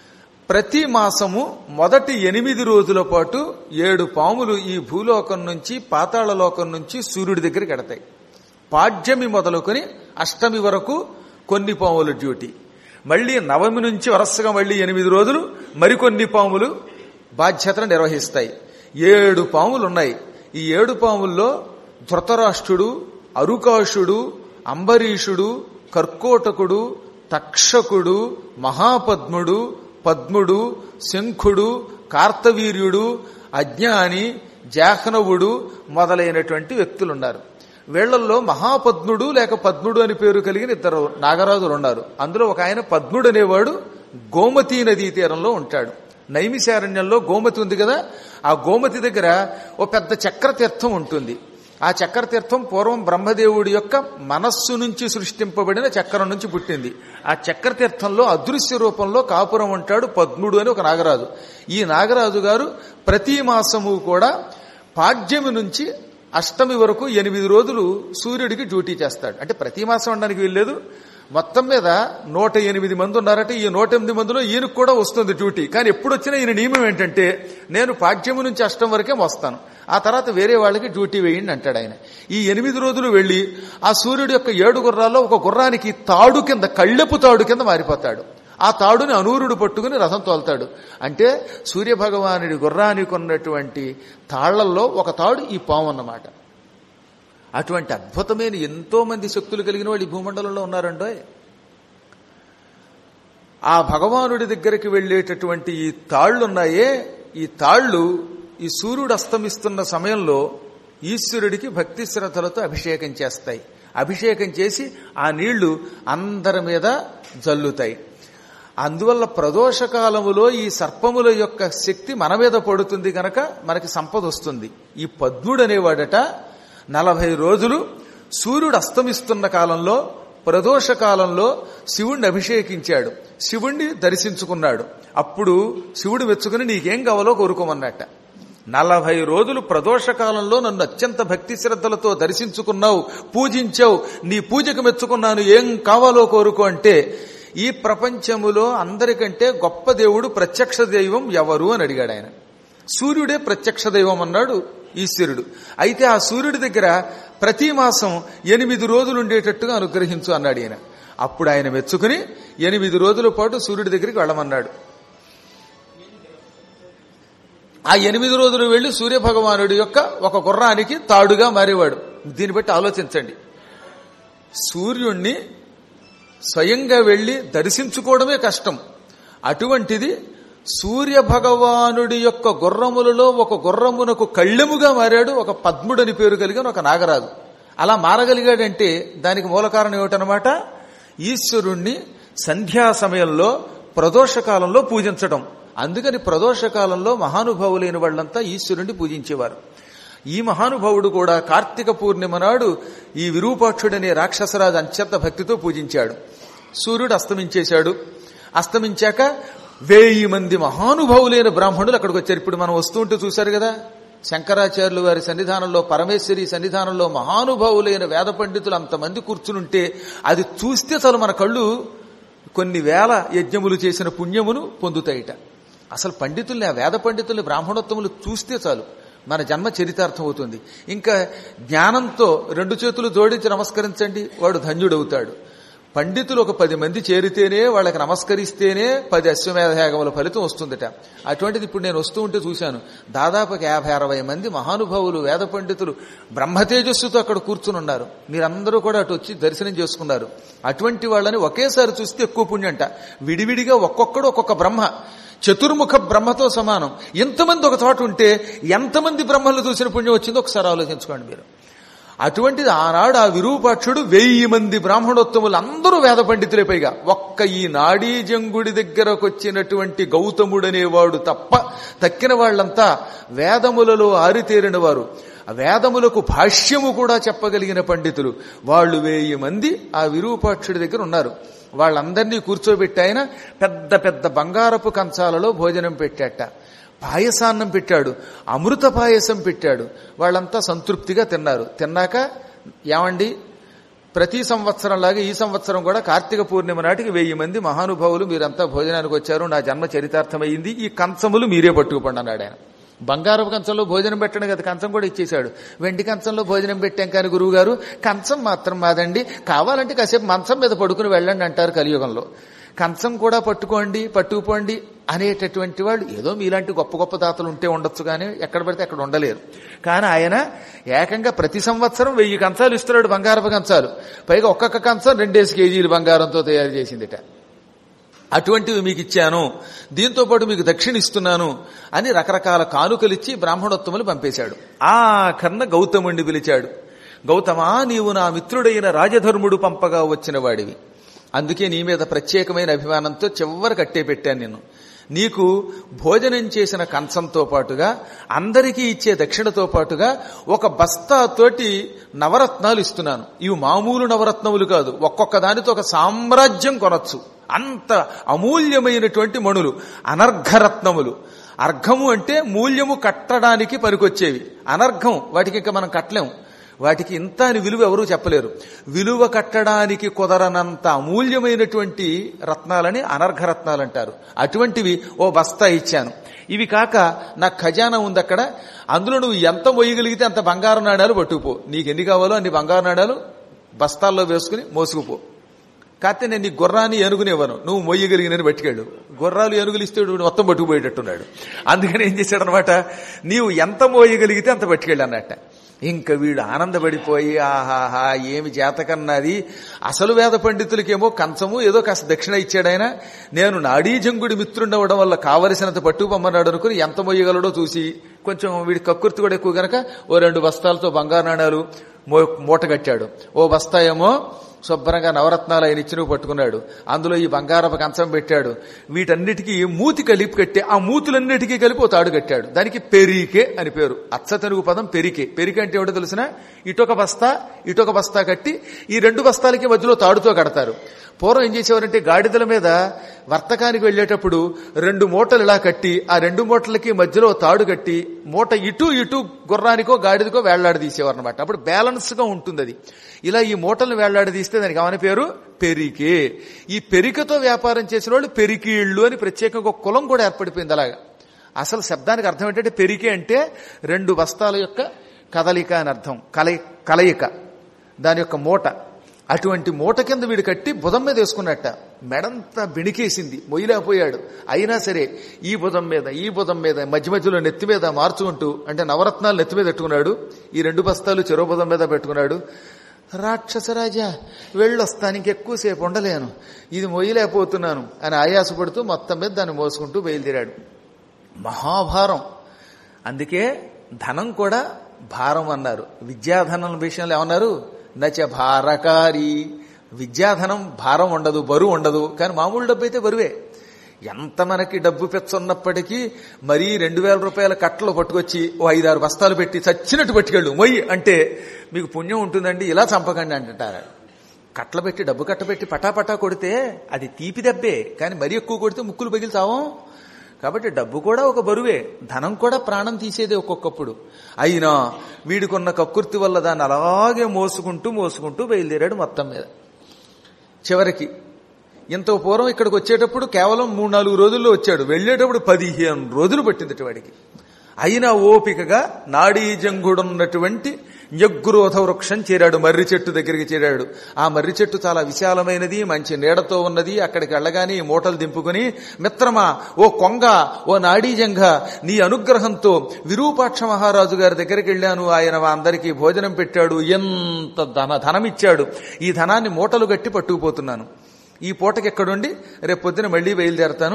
ప్రతి మాసము మొదటి ఎనిమిది రోజుల పాటు ఏడు పాములు ఈ భూలోకం నుంచి పాతాళ లోకం నుంచి సూర్యుడి దగ్గరికి ఎడతాయి పాడ్యమి మొదలుకొని అష్టమి వరకు కొన్ని పాముల డ్యూటీ మళ్ళీ నవమి నుంచి వరుసగా మళ్ళీ ఎనిమిది రోజులు మరికొన్ని పాములు బాధ్యతను నిర్వహిస్తాయి ఏడు పాములు ఉన్నాయి ఈ ఏడు పాముల్లో ధృతరాష్ట్రుడు అరుకాషుడు అంబరీషుడు కర్కోటకుడు తక్షకుడు మహాపద్ముడు పద్ముడు శంఖుడు కార్తవీర్యుడు అజ్ఞాని జాహ్నవుడు మొదలైనటువంటి వ్యక్తులున్నారు వీళ్లల్లో మహాపద్ముడు లేక పద్ముడు అని పేరు కలిగిన ఇద్దరు నాగరాజులు ఉన్నారు అందులో ఒక ఆయన పద్ముడు అనేవాడు గోమతీ నదీ తీరంలో ఉంటాడు నైమిశారణ్యంలో గోమతి ఉంది కదా ఆ గోమతి దగ్గర ఓ పెద్ద చక్రతీర్థం ఉంటుంది ఆ చక్రతీర్థం పూర్వం బ్రహ్మదేవుడి యొక్క మనస్సు నుంచి సృష్టింపబడిన చక్రం నుంచి పుట్టింది ఆ చక్రతీర్థంలో అదృశ్య రూపంలో కాపురం ఉంటాడు పద్ముడు అని ఒక నాగరాజు ఈ నాగరాజు గారు ప్రతి మాసము కూడా పాడ్యమి నుంచి అష్టమి వరకు ఎనిమిది రోజులు సూర్యుడికి డ్యూటీ చేస్తాడు అంటే ప్రతి మాసం ఉండడానికి వీల్లేదు మొత్తం మీద నూట ఎనిమిది మంది ఉన్నారట ఈ నూట ఎనిమిది మందిలో ఈయనకు కూడా వస్తుంది డ్యూటీ కానీ ఎప్పుడు వచ్చినా ఈయన నియమం ఏంటంటే నేను పాడ్యము నుంచి అష్టం వరకే వస్తాను ఆ తర్వాత వేరే వాళ్ళకి డ్యూటీ వేయండి అంటాడు ఆయన ఈ ఎనిమిది రోజులు వెళ్లి ఆ సూర్యుడి యొక్క ఏడు గుర్రాల్లో ఒక గుర్రానికి తాడు కింద కళ్ళెపు తాడు కింద మారిపోతాడు ఆ తాడుని అనూరుడు పట్టుకుని రథం తోలుతాడు అంటే సూర్యభగవానుడి గుర్రానికి ఉన్నటువంటి తాళ్లల్లో ఒక తాడు ఈ పాము అన్నమాట అటువంటి అద్భుతమైన ఎంతో మంది శక్తులు కలిగిన వాళ్ళు ఈ భూమండలంలో ఉన్నారండో ఆ భగవానుడి దగ్గరికి వెళ్ళేటటువంటి ఈ తాళ్లున్నాయే ఈ తాళ్లు ఈ సూర్యుడు అస్తమిస్తున్న సమయంలో ఈశ్వరుడికి భక్తి శ్రద్ధలతో అభిషేకం చేస్తాయి అభిషేకం చేసి ఆ నీళ్లు అందరి మీద జల్లుతాయి అందువల్ల ప్రదోష కాలములో ఈ సర్పముల యొక్క శక్తి మన మీద పడుతుంది గనక మనకి సంపద వస్తుంది ఈ పద్ముడు అనేవాడట నలభై రోజులు సూర్యుడు అస్తమిస్తున్న కాలంలో ప్రదోష కాలంలో శివుణ్ణి అభిషేకించాడు శివుణ్ణి దర్శించుకున్నాడు అప్పుడు శివుడు మెచ్చుకుని నీకేం కావాలో కోరుకోమన్నట్ట నలభై రోజులు ప్రదోష కాలంలో నన్ను అత్యంత భక్తి శ్రద్ధలతో దర్శించుకున్నావు పూజించావు నీ పూజకు మెచ్చుకున్నాను ఏం కావాలో కోరుకో అంటే ఈ ప్రపంచములో అందరికంటే గొప్ప దేవుడు ప్రత్యక్ష దైవం ఎవరు అని అడిగాడు ఆయన సూర్యుడే ప్రత్యక్ష దైవం అన్నాడు ఈశ్వరుడు అయితే ఆ సూర్యుడి దగ్గర ప్రతి మాసం ఎనిమిది రోజులు ఉండేటట్టుగా అనుగ్రహించు అన్నాడు ఈయన అప్పుడు ఆయన మెచ్చుకుని ఎనిమిది రోజుల పాటు సూర్యుడి దగ్గరికి వెళ్ళమన్నాడు ఆ ఎనిమిది రోజులు వెళ్లి సూర్యభగవానుడి యొక్క ఒక గుర్రానికి తాడుగా మారేవాడు దీన్ని బట్టి ఆలోచించండి సూర్యుణ్ణి స్వయంగా వెళ్లి దర్శించుకోవడమే కష్టం అటువంటిది సూర్య భగవానుడి యొక్క గుర్రములలో ఒక గుర్రమునకు కళ్ళెముగా మారాడు ఒక పద్ముడని పేరు కలిగిన ఒక నాగరాజు అలా మారగలిగాడంటే దానికి మూల కారణం ఏమిటనమాట ఈశ్వరుణ్ణి సంధ్యా సమయంలో ప్రదోష కాలంలో పూజించడం అందుకని ప్రదోష కాలంలో మహానుభావులైన వాళ్ళంతా ఈశ్వరుణ్ణి పూజించేవారు ఈ మహానుభావుడు కూడా కార్తీక పూర్ణిమ నాడు ఈ విరూపాక్షుడనే రాక్షసరాజు అత్యంత భక్తితో పూజించాడు సూర్యుడు అస్తమించేశాడు అస్తమించాక వెయ్యి మంది మహానుభావులైన బ్రాహ్మణులు అక్కడికి వచ్చారు ఇప్పుడు మనం వస్తూ ఉంటే చూశారు కదా శంకరాచార్యులు వారి సన్నిధానంలో పరమేశ్వరి సన్నిధానంలో మహానుభావులైన వేద పండితులు అంతమంది కూర్చునుంటే అది చూస్తే చాలు మన కళ్ళు కొన్ని వేల యజ్ఞములు చేసిన పుణ్యమును పొందుతాయిట అసలు పండితుల్ని ఆ వేద పండితుల్ని బ్రాహ్మణోత్తములు చూస్తే చాలు మన జన్మ చరితార్థం అవుతుంది ఇంకా జ్ఞానంతో రెండు చేతులు జోడించి నమస్కరించండి వాడు ధన్యుడవుతాడు పండితులు ఒక పది మంది చేరితేనే వాళ్ళకి నమస్కరిస్తేనే పది అశ్వమేధయాగముల ఫలితం వస్తుందట అటువంటిది ఇప్పుడు నేను వస్తూ ఉంటే చూశాను దాదాపు యాభై అరవై మంది మహానుభావులు వేద పండితులు బ్రహ్మతేజస్సుతో అక్కడ కూర్చుని ఉన్నారు మీరందరూ కూడా అటు వచ్చి దర్శనం చేసుకున్నారు అటువంటి వాళ్ళని ఒకేసారి చూస్తే ఎక్కువ పుణ్యంట విడివిడిగా ఒక్కొక్కడు ఒక్కొక్క బ్రహ్మ చతుర్ముఖ బ్రహ్మతో సమానం ఎంతమంది ఒక చోట ఉంటే ఎంతమంది బ్రహ్మలు చూసిన పుణ్యం వచ్చిందో ఒకసారి ఆలోచించుకోండి మీరు అటువంటిది ఆనాడు ఆ విరూపాక్షుడు వెయ్యి మంది బ్రాహ్మణోత్తములు అందరూ వేద పండితులే పైగా ఒక్క ఈ నాడీ జంగుడి దగ్గరకు వచ్చినటువంటి గౌతముడనేవాడు తప్ప తక్కిన వాళ్ళంతా వేదములలో ఆరితేరిన వారు ఆ వేదములకు భాష్యము కూడా చెప్పగలిగిన పండితులు వాళ్ళు వెయ్యి మంది ఆ విరూపాక్షుడి దగ్గర ఉన్నారు వాళ్ళందరినీ కూర్చోబెట్టి ఆయన పెద్ద పెద్ద బంగారపు కంచాలలో భోజనం పెట్టాట పాయసాన్నం పెట్టాడు అమృత పాయసం పెట్టాడు వాళ్ళంతా సంతృప్తిగా తిన్నారు తిన్నాక ఏమండి ప్రతి సంవత్సరం లాగా ఈ సంవత్సరం కూడా కార్తీక పూర్ణిమ నాటికి వెయ్యి మంది మహానుభావులు మీరంతా భోజనానికి వచ్చారు నా జన్మ చరితార్థమైంది ఈ కంచములు మీరే పట్టుకుపండి అన్నాడు ఆయన బంగారపు కంచంలో భోజనం పెట్టడం కదా కంచం కూడా ఇచ్చేశాడు వెండి కంచంలో భోజనం పెట్టాం కానీ గురువు గారు కంచం మాత్రం మాదండి కావాలంటే కాసేపు మంచం మీద పడుకుని వెళ్ళండి అంటారు కలియుగంలో కంచం కూడా పట్టుకోండి పట్టుకుపోండి అనేటటువంటి వాళ్ళు ఏదో మీలాంటి గొప్ప గొప్ప దాతలు ఉంటే ఉండొచ్చు కానీ ఎక్కడ పడితే అక్కడ ఉండలేరు కానీ ఆయన ఏకంగా ప్రతి సంవత్సరం వెయ్యి కంచాలు ఇస్తున్నాడు బంగారపు కంచాలు పైగా ఒక్కొక్క కంచం రెండేసి కేజీలు బంగారంతో తయారు చేసిందిట అటువంటివి మీకు ఇచ్చాను దీంతో పాటు మీకు దక్షిణ ఇస్తున్నాను అని రకరకాల కానుకలిచ్చి బ్రాహ్మణోత్తములు పంపేశాడు ఆ కర్ణ గౌతముణ్ణి పిలిచాడు గౌతమా నీవు నా మిత్రుడైన రాజధర్ముడు పంపగా వచ్చిన వాడివి అందుకే నీ మీద ప్రత్యేకమైన అభిమానంతో చివరి కట్టే పెట్టాను నిన్ను నీకు భోజనం చేసిన కంచంతో పాటుగా అందరికీ ఇచ్చే దక్షిణతో పాటుగా ఒక బస్తాతోటి నవరత్నాలు ఇస్తున్నాను ఇవి మామూలు నవరత్నములు కాదు ఒక్కొక్క దానితో ఒక సామ్రాజ్యం కొనొచ్చు అంత అమూల్యమైనటువంటి మణులు అనర్ఘరత్నములు అర్ఘము అంటే మూల్యము కట్టడానికి పనికొచ్చేవి అనర్ఘం వాటికి ఇంకా మనం కట్టలేం వాటికి ఇంత అని విలువ ఎవరూ చెప్పలేరు విలువ కట్టడానికి కుదరనంత అమూల్యమైనటువంటి రత్నాలని అనర్ఘరత్నాలు అంటారు అటువంటివి ఓ బస్తా ఇచ్చాను ఇవి కాక నా ఖజానా ఉంది అక్కడ అందులో నువ్వు ఎంత మొయ్యగలిగితే అంత బంగారు నాణాలు పట్టుకుపో నీకు ఎన్ని కావాలో అన్ని బంగారు నాణాలు బస్తాల్లో వేసుకుని మోసుకుపో కాకపోతే నేను నీ గుర్రాన్ని ఏనుగునివ్వను నువ్వు మొయ్యగలిగినని పట్టుకెళ్ళు గుర్రాలు ఏనుగులు ఇస్తే వీడు మొత్తం పట్టుకుపోయేటట్టున్నాడు అందుకని ఏం చేశాడనమాట నీవు ఎంత మోయగలిగితే అంత పట్టుకెళ్ళి అన్నట్ట ఇంకా వీడు ఆనందపడిపోయి ఆహాహా ఏమి జాతకన్నది అసలు వేద పండితులకేమో కంచము ఏదో కాస్త దక్షిణ ఇచ్చాడైనా నేను నాడీజంగుడి మిత్రుండవడం వల్ల కావలసినంత పట్టుకుపమ్మన్నాడు అనుకుని ఎంత మొయ్యగలడో చూసి కొంచెం వీడి కక్కుర్తి కూడా ఎక్కువ గనక ఓ రెండు బస్తాలతో బంగారు నాణాలు మో- మూట కట్టాడు ఓ బస్తా ఏమో శుభ్రంగా నవరత్నాలు ఆయన ఇచ్చిన పట్టుకున్నాడు అందులో ఈ బంగారపు కంచం పెట్టాడు వీటన్నిటికీ మూతి కలిపి కట్టి ఆ మూతులన్నిటికీ కలిపి ఓ తాడు కట్టాడు దానికి పెరికే అని పేరు అచ్చ తెలుగు పదం పెరికే పెరికే అంటే ఏమిటో తెలిసిన ఇటొక బస్తా ఇటొక బస్తా కట్టి ఈ రెండు బస్తాలకి మధ్యలో తాడుతో కడతారు పూర్వం ఏం చేసేవారంటే గాడిదల మీద వర్తకానికి వెళ్ళేటప్పుడు రెండు మూటలు ఇలా కట్టి ఆ రెండు మూటలకి మధ్యలో తాడు కట్టి మూట ఇటు ఇటు గుర్రానికో గాడిదకో వేళ్లాడదీసేవారు అనమాట అప్పుడు బ్యాలెన్స్ గా ఉంటుంది అది ఇలా ఈ మూటలను వేళ్లాడదీస్తే దానికి ఏమని పేరు పెరికే ఈ పెరికతో వ్యాపారం చేసిన వాళ్ళు పెరికీళ్ళు అని ప్రత్యేకంగా ఒక కులం కూడా ఏర్పడిపోయింది అలాగా అసలు శబ్దానికి అర్థం ఏంటంటే పెరికే అంటే రెండు బస్తాల యొక్క కదలిక అని అర్థం కలయి కలయిక దాని యొక్క మూట అటువంటి మూట కింద వీడు కట్టి భుజం మీద వేసుకున్నట్ట మెడంతా బెణికేసింది మొయ్యలేకపోయాడు అయినా సరే ఈ భుజం మీద ఈ భుజం మీద మధ్య మధ్యలో నెత్తి మీద మార్చుకుంటూ అంటే నవరత్నాలు నెత్తి మీద పెట్టుకున్నాడు ఈ రెండు బస్తాలు చెరో భుజం మీద పెట్టుకున్నాడు రాక్షసరాజా వెళ్ళొస్తాను ఇంకెక్కువసేపు ఉండలేను ఇది మొయ్యలేకపోతున్నాను అని ఆయాసపడుతూ మొత్తం మీద దాన్ని మోసుకుంటూ బయలుదేరాడు మహాభారం అందుకే ధనం కూడా భారం అన్నారు విద్యాధనం విషయంలో ఏమన్నారు నచ భారకారి విద్యాధనం భారం ఉండదు బరువు ఉండదు కానీ మామూలు డబ్బు అయితే బరువే ఎంత మనకి డబ్బు పెచ్చున్నప్పటికీ మరీ రెండు వేల రూపాయల కట్టలు పట్టుకొచ్చి ఓ ఐదారు బస్తాలు పెట్టి చచ్చినట్టు పట్టుకెళ్ళు మొయ్యి అంటే మీకు పుణ్యం ఉంటుందండి ఇలా చంపకండి అంటారు కట్టలు పెట్టి డబ్బు కట్టబెట్టి పటాపటా కొడితే అది తీపి దెబ్బే కానీ మరీ ఎక్కువ కొడితే ముక్కులు పగిలితావం కాబట్టి డబ్బు కూడా ఒక బరువే ధనం కూడా ప్రాణం తీసేదే ఒక్కొక్కప్పుడు అయినా వీడికున్న కక్కుర్తి వల్ల దాన్ని అలాగే మోసుకుంటూ మోసుకుంటూ బయలుదేరాడు మొత్తం మీద చివరికి ఇంత పూర్వం ఇక్కడికి వచ్చేటప్పుడు కేవలం మూడు నాలుగు రోజుల్లో వచ్చాడు వెళ్ళేటప్పుడు పదిహేను రోజులు పట్టింది వాడికి అయినా ఓపికగా నాడీ జంగుడున్నటువంటి యగ్గురోధ వృక్షం చేరాడు మర్రి చెట్టు దగ్గరికి చేరాడు ఆ మర్రి చెట్టు చాలా విశాలమైనది మంచి నీడతో ఉన్నది అక్కడికి వెళ్ళగానే ఈ మూటలు దింపుకుని మిత్రమా ఓ కొంగ ఓ నాడీజంఘ నీ అనుగ్రహంతో విరూపాక్ష మహారాజు గారి దగ్గరికి వెళ్ళాను ఆయన మా అందరికీ భోజనం పెట్టాడు ఎంత ధన ధనమిచ్చాడు ఈ ధనాన్ని మూటలు గట్టి పట్టుకుపోతున్నాను ఈ పూటకి ఎక్కడుండి రేపు పొద్దున మళ్ళీ బయలుదేరతాను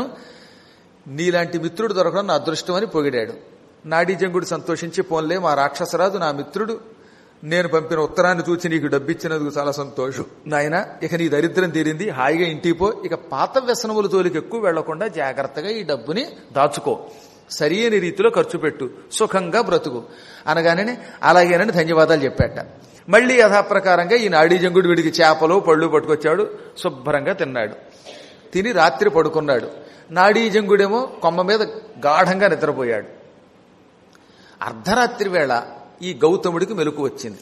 నీలాంటి మిత్రుడు దొరకడం నా అదృష్టం అని పొగిడాడు నాడీజంగుడు సంతోషించి పోన్లే మా రాక్షసరాజు నా మిత్రుడు నేను పంపిన ఉత్తరాన్ని చూసి నీకు డబ్బిచ్చినందుకు చాలా సంతోషం నాయన ఇక నీ దరిద్రం తీరింది హాయిగా ఇంటికి పో ఇక పాత వ్యసనముల తోలికి ఎక్కువ వెళ్లకుండా జాగ్రత్తగా ఈ డబ్బుని దాచుకో సరియైన రీతిలో ఖర్చు పెట్టు సుఖంగా బ్రతుకు అనగానే అలాగేనని ధన్యవాదాలు చెప్పాట మళ్ళీ యథాప్రకారంగా ఈ నాడీజంగుడు వీడికి చేపలు పళ్ళు పట్టుకొచ్చాడు శుభ్రంగా తిన్నాడు తిని రాత్రి పడుకున్నాడు నాడీజంగుడేమో కొమ్మ మీద గాఢంగా నిద్రపోయాడు అర్ధరాత్రి వేళ ఈ గౌతముడికి మెలకు వచ్చింది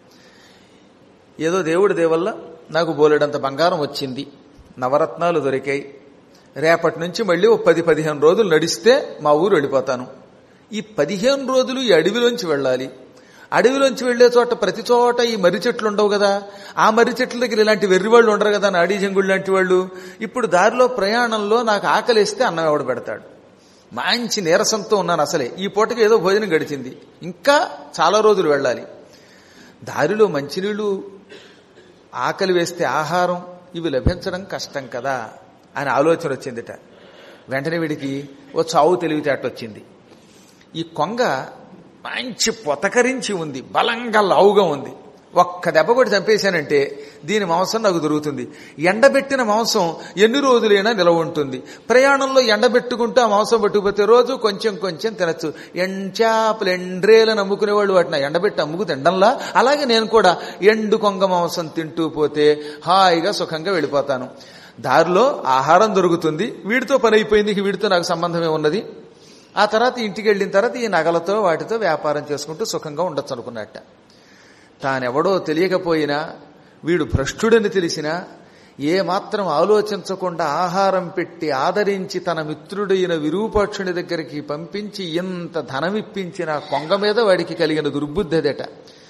ఏదో దేవుడి దేవల్ల నాకు బోలెడంత బంగారం వచ్చింది నవరత్నాలు దొరికాయి రేపటి నుంచి మళ్ళీ ఓ పది పదిహేను రోజులు నడిస్తే మా ఊరు వెళ్ళిపోతాను ఈ పదిహేను రోజులు ఈ అడవిలోంచి వెళ్ళాలి అడవిలోంచి వెళ్లే చోట ప్రతి చోట ఈ మర్రి చెట్లు ఉండవు కదా ఆ మర్రి చెట్ల దగ్గర ఇలాంటి వెర్రి వాళ్ళు ఉండరు కదా నాడీ జంగుళ్ళు లాంటి వాళ్ళు ఇప్పుడు దారిలో ప్రయాణంలో నాకు ఆకలిస్తే అన్నం ఎవడు పెడతాడు మంచి నీరసంతో ఉన్నాను అసలే ఈ పూటకి ఏదో భోజనం గడిచింది ఇంకా చాలా రోజులు వెళ్ళాలి దారిలో మంచినీళ్లు ఆకలి వేస్తే ఆహారం ఇవి లభించడం కష్టం కదా అని ఆలోచన వచ్చిందిట వెంటనే వీడికి ఓ చావు తెలివితేట వచ్చింది ఈ కొంగ మంచి పొతకరించి ఉంది బలంగా లావుగా ఉంది ఒక్క దెబ్బ కొట్టి చంపేశానంటే దీని మాంసం నాకు దొరుకుతుంది ఎండబెట్టిన మాంసం ఎన్ని రోజులైనా నిలవ ఉంటుంది ప్రయాణంలో ఎండబెట్టుకుంటూ ఆ మాంసం పట్టుకుపోతే రోజు కొంచెం కొంచెం తినచ్చు ఎంచాపలు ఎండ్రేలను అమ్ముకునే వాళ్ళు వాటిని ఎండబెట్టి అమ్ముకు తినడంలా అలాగే నేను కూడా ఎండు కొంగ మాంసం తింటూ పోతే హాయిగా సుఖంగా వెళ్ళిపోతాను దారిలో ఆహారం దొరుకుతుంది వీడితో పని అయిపోయింది ఇక వీడితో నాకు సంబంధమే ఉన్నది ఆ తర్వాత ఇంటికి వెళ్ళిన తర్వాత ఈ నగలతో వాటితో వ్యాపారం చేసుకుంటూ సుఖంగా ఉండొచ్చు అనుకున్నట్ట తానెవడో తెలియకపోయినా వీడు భ్రష్టుడని తెలిసినా ఏ మాత్రం ఆలోచించకుండా ఆహారం పెట్టి ఆదరించి తన మిత్రుడైన విరూపాక్షుని దగ్గరికి పంపించి ఇంత ధనమిప్పించిన కొంగ మీద వాడికి కలిగిన దుర్బుద్ధి అదట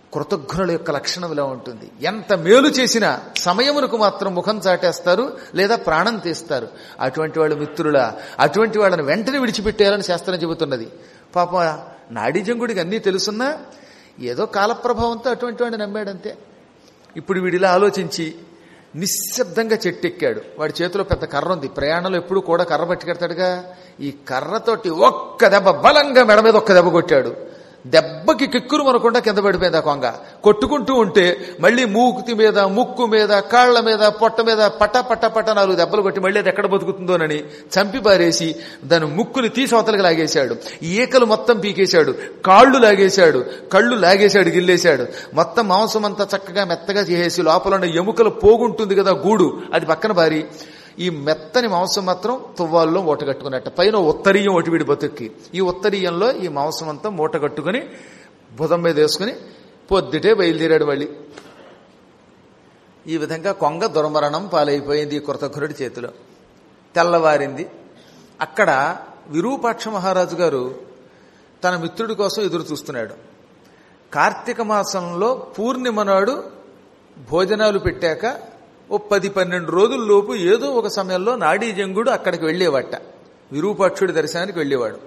కృతజ్ఞుల యొక్క లక్షణం ఇలా ఉంటుంది ఎంత మేలు చేసినా సమయమునకు మాత్రం ముఖం చాటేస్తారు లేదా ప్రాణం తీస్తారు అటువంటి వాళ్ళు మిత్రులా అటువంటి వాళ్ళని వెంటనే విడిచిపెట్టేయాలని శాస్త్రం చెబుతున్నది పాప నాడీజంగుడికి అన్నీ తెలుసున్నా ఏదో కాలప్రభావంతో అటువంటి వాడిని నమ్మాడంతే ఇప్పుడు వీడిలా ఆలోచించి నిశ్శబ్దంగా చెట్టెక్కాడు వాడి చేతిలో పెద్ద కర్ర ఉంది ప్రయాణంలో ఎప్పుడు కూడా కర్ర పట్టుకెడతాడుగా ఈ కర్రతోటి ఒక్క దెబ్బ బలంగా మెడ మీద ఒక్క దెబ్బ కొట్టాడు దెబ్బకి కిక్కురు మనకుండా కింద పడిపోయింది ఆ కొంగ కొట్టుకుంటూ ఉంటే మళ్ళీ మూకుతి మీద ముక్కు మీద కాళ్ల మీద పొట్ట మీద పట్ట పట్ట పట్ట నాలుగు దెబ్బలు కొట్టి మళ్ళీ అది ఎక్కడ బతుకుతుందోనని చంపి పారేసి దాని ముక్కుని తీసి అవతలకి లాగేశాడు ఈకలు మొత్తం పీకేశాడు కాళ్ళు లాగేశాడు కళ్ళు లాగేశాడు గిల్లేశాడు మొత్తం మాంసం అంతా చక్కగా మెత్తగా చేసేసి లోపల ఉన్న ఎముకలు పోగుంటుంది కదా గూడు అది పక్కన బారి ఈ మెత్తని మాంసం మాత్రం తువ్వాల్లో మూట కట్టుకున్నట్ట పైన ఉత్తరీయం ఒకటి వీడి బతుక్కి ఈ ఉత్తరీయంలో ఈ మాంసం అంతా మూట కట్టుకుని భుజం మీద వేసుకుని పొద్దుటే బయలుదేరాడు మళ్ళీ ఈ విధంగా కొంగ దుర్మరణం పాలైపోయింది ఈ కృతజ్ఞుడి చేతిలో తెల్లవారింది అక్కడ విరూపాక్ష మహారాజు గారు తన మిత్రుడి కోసం ఎదురు చూస్తున్నాడు కార్తీక మాసంలో పూర్ణిమ నాడు భోజనాలు పెట్టాక ఓ పది పన్నెండు రోజుల్లోపు ఏదో ఒక సమయంలో నాడీజంగుడు అక్కడికి వెళ్ళేవాట విరూపాక్షుడి దర్శనానికి వెళ్ళేవాడు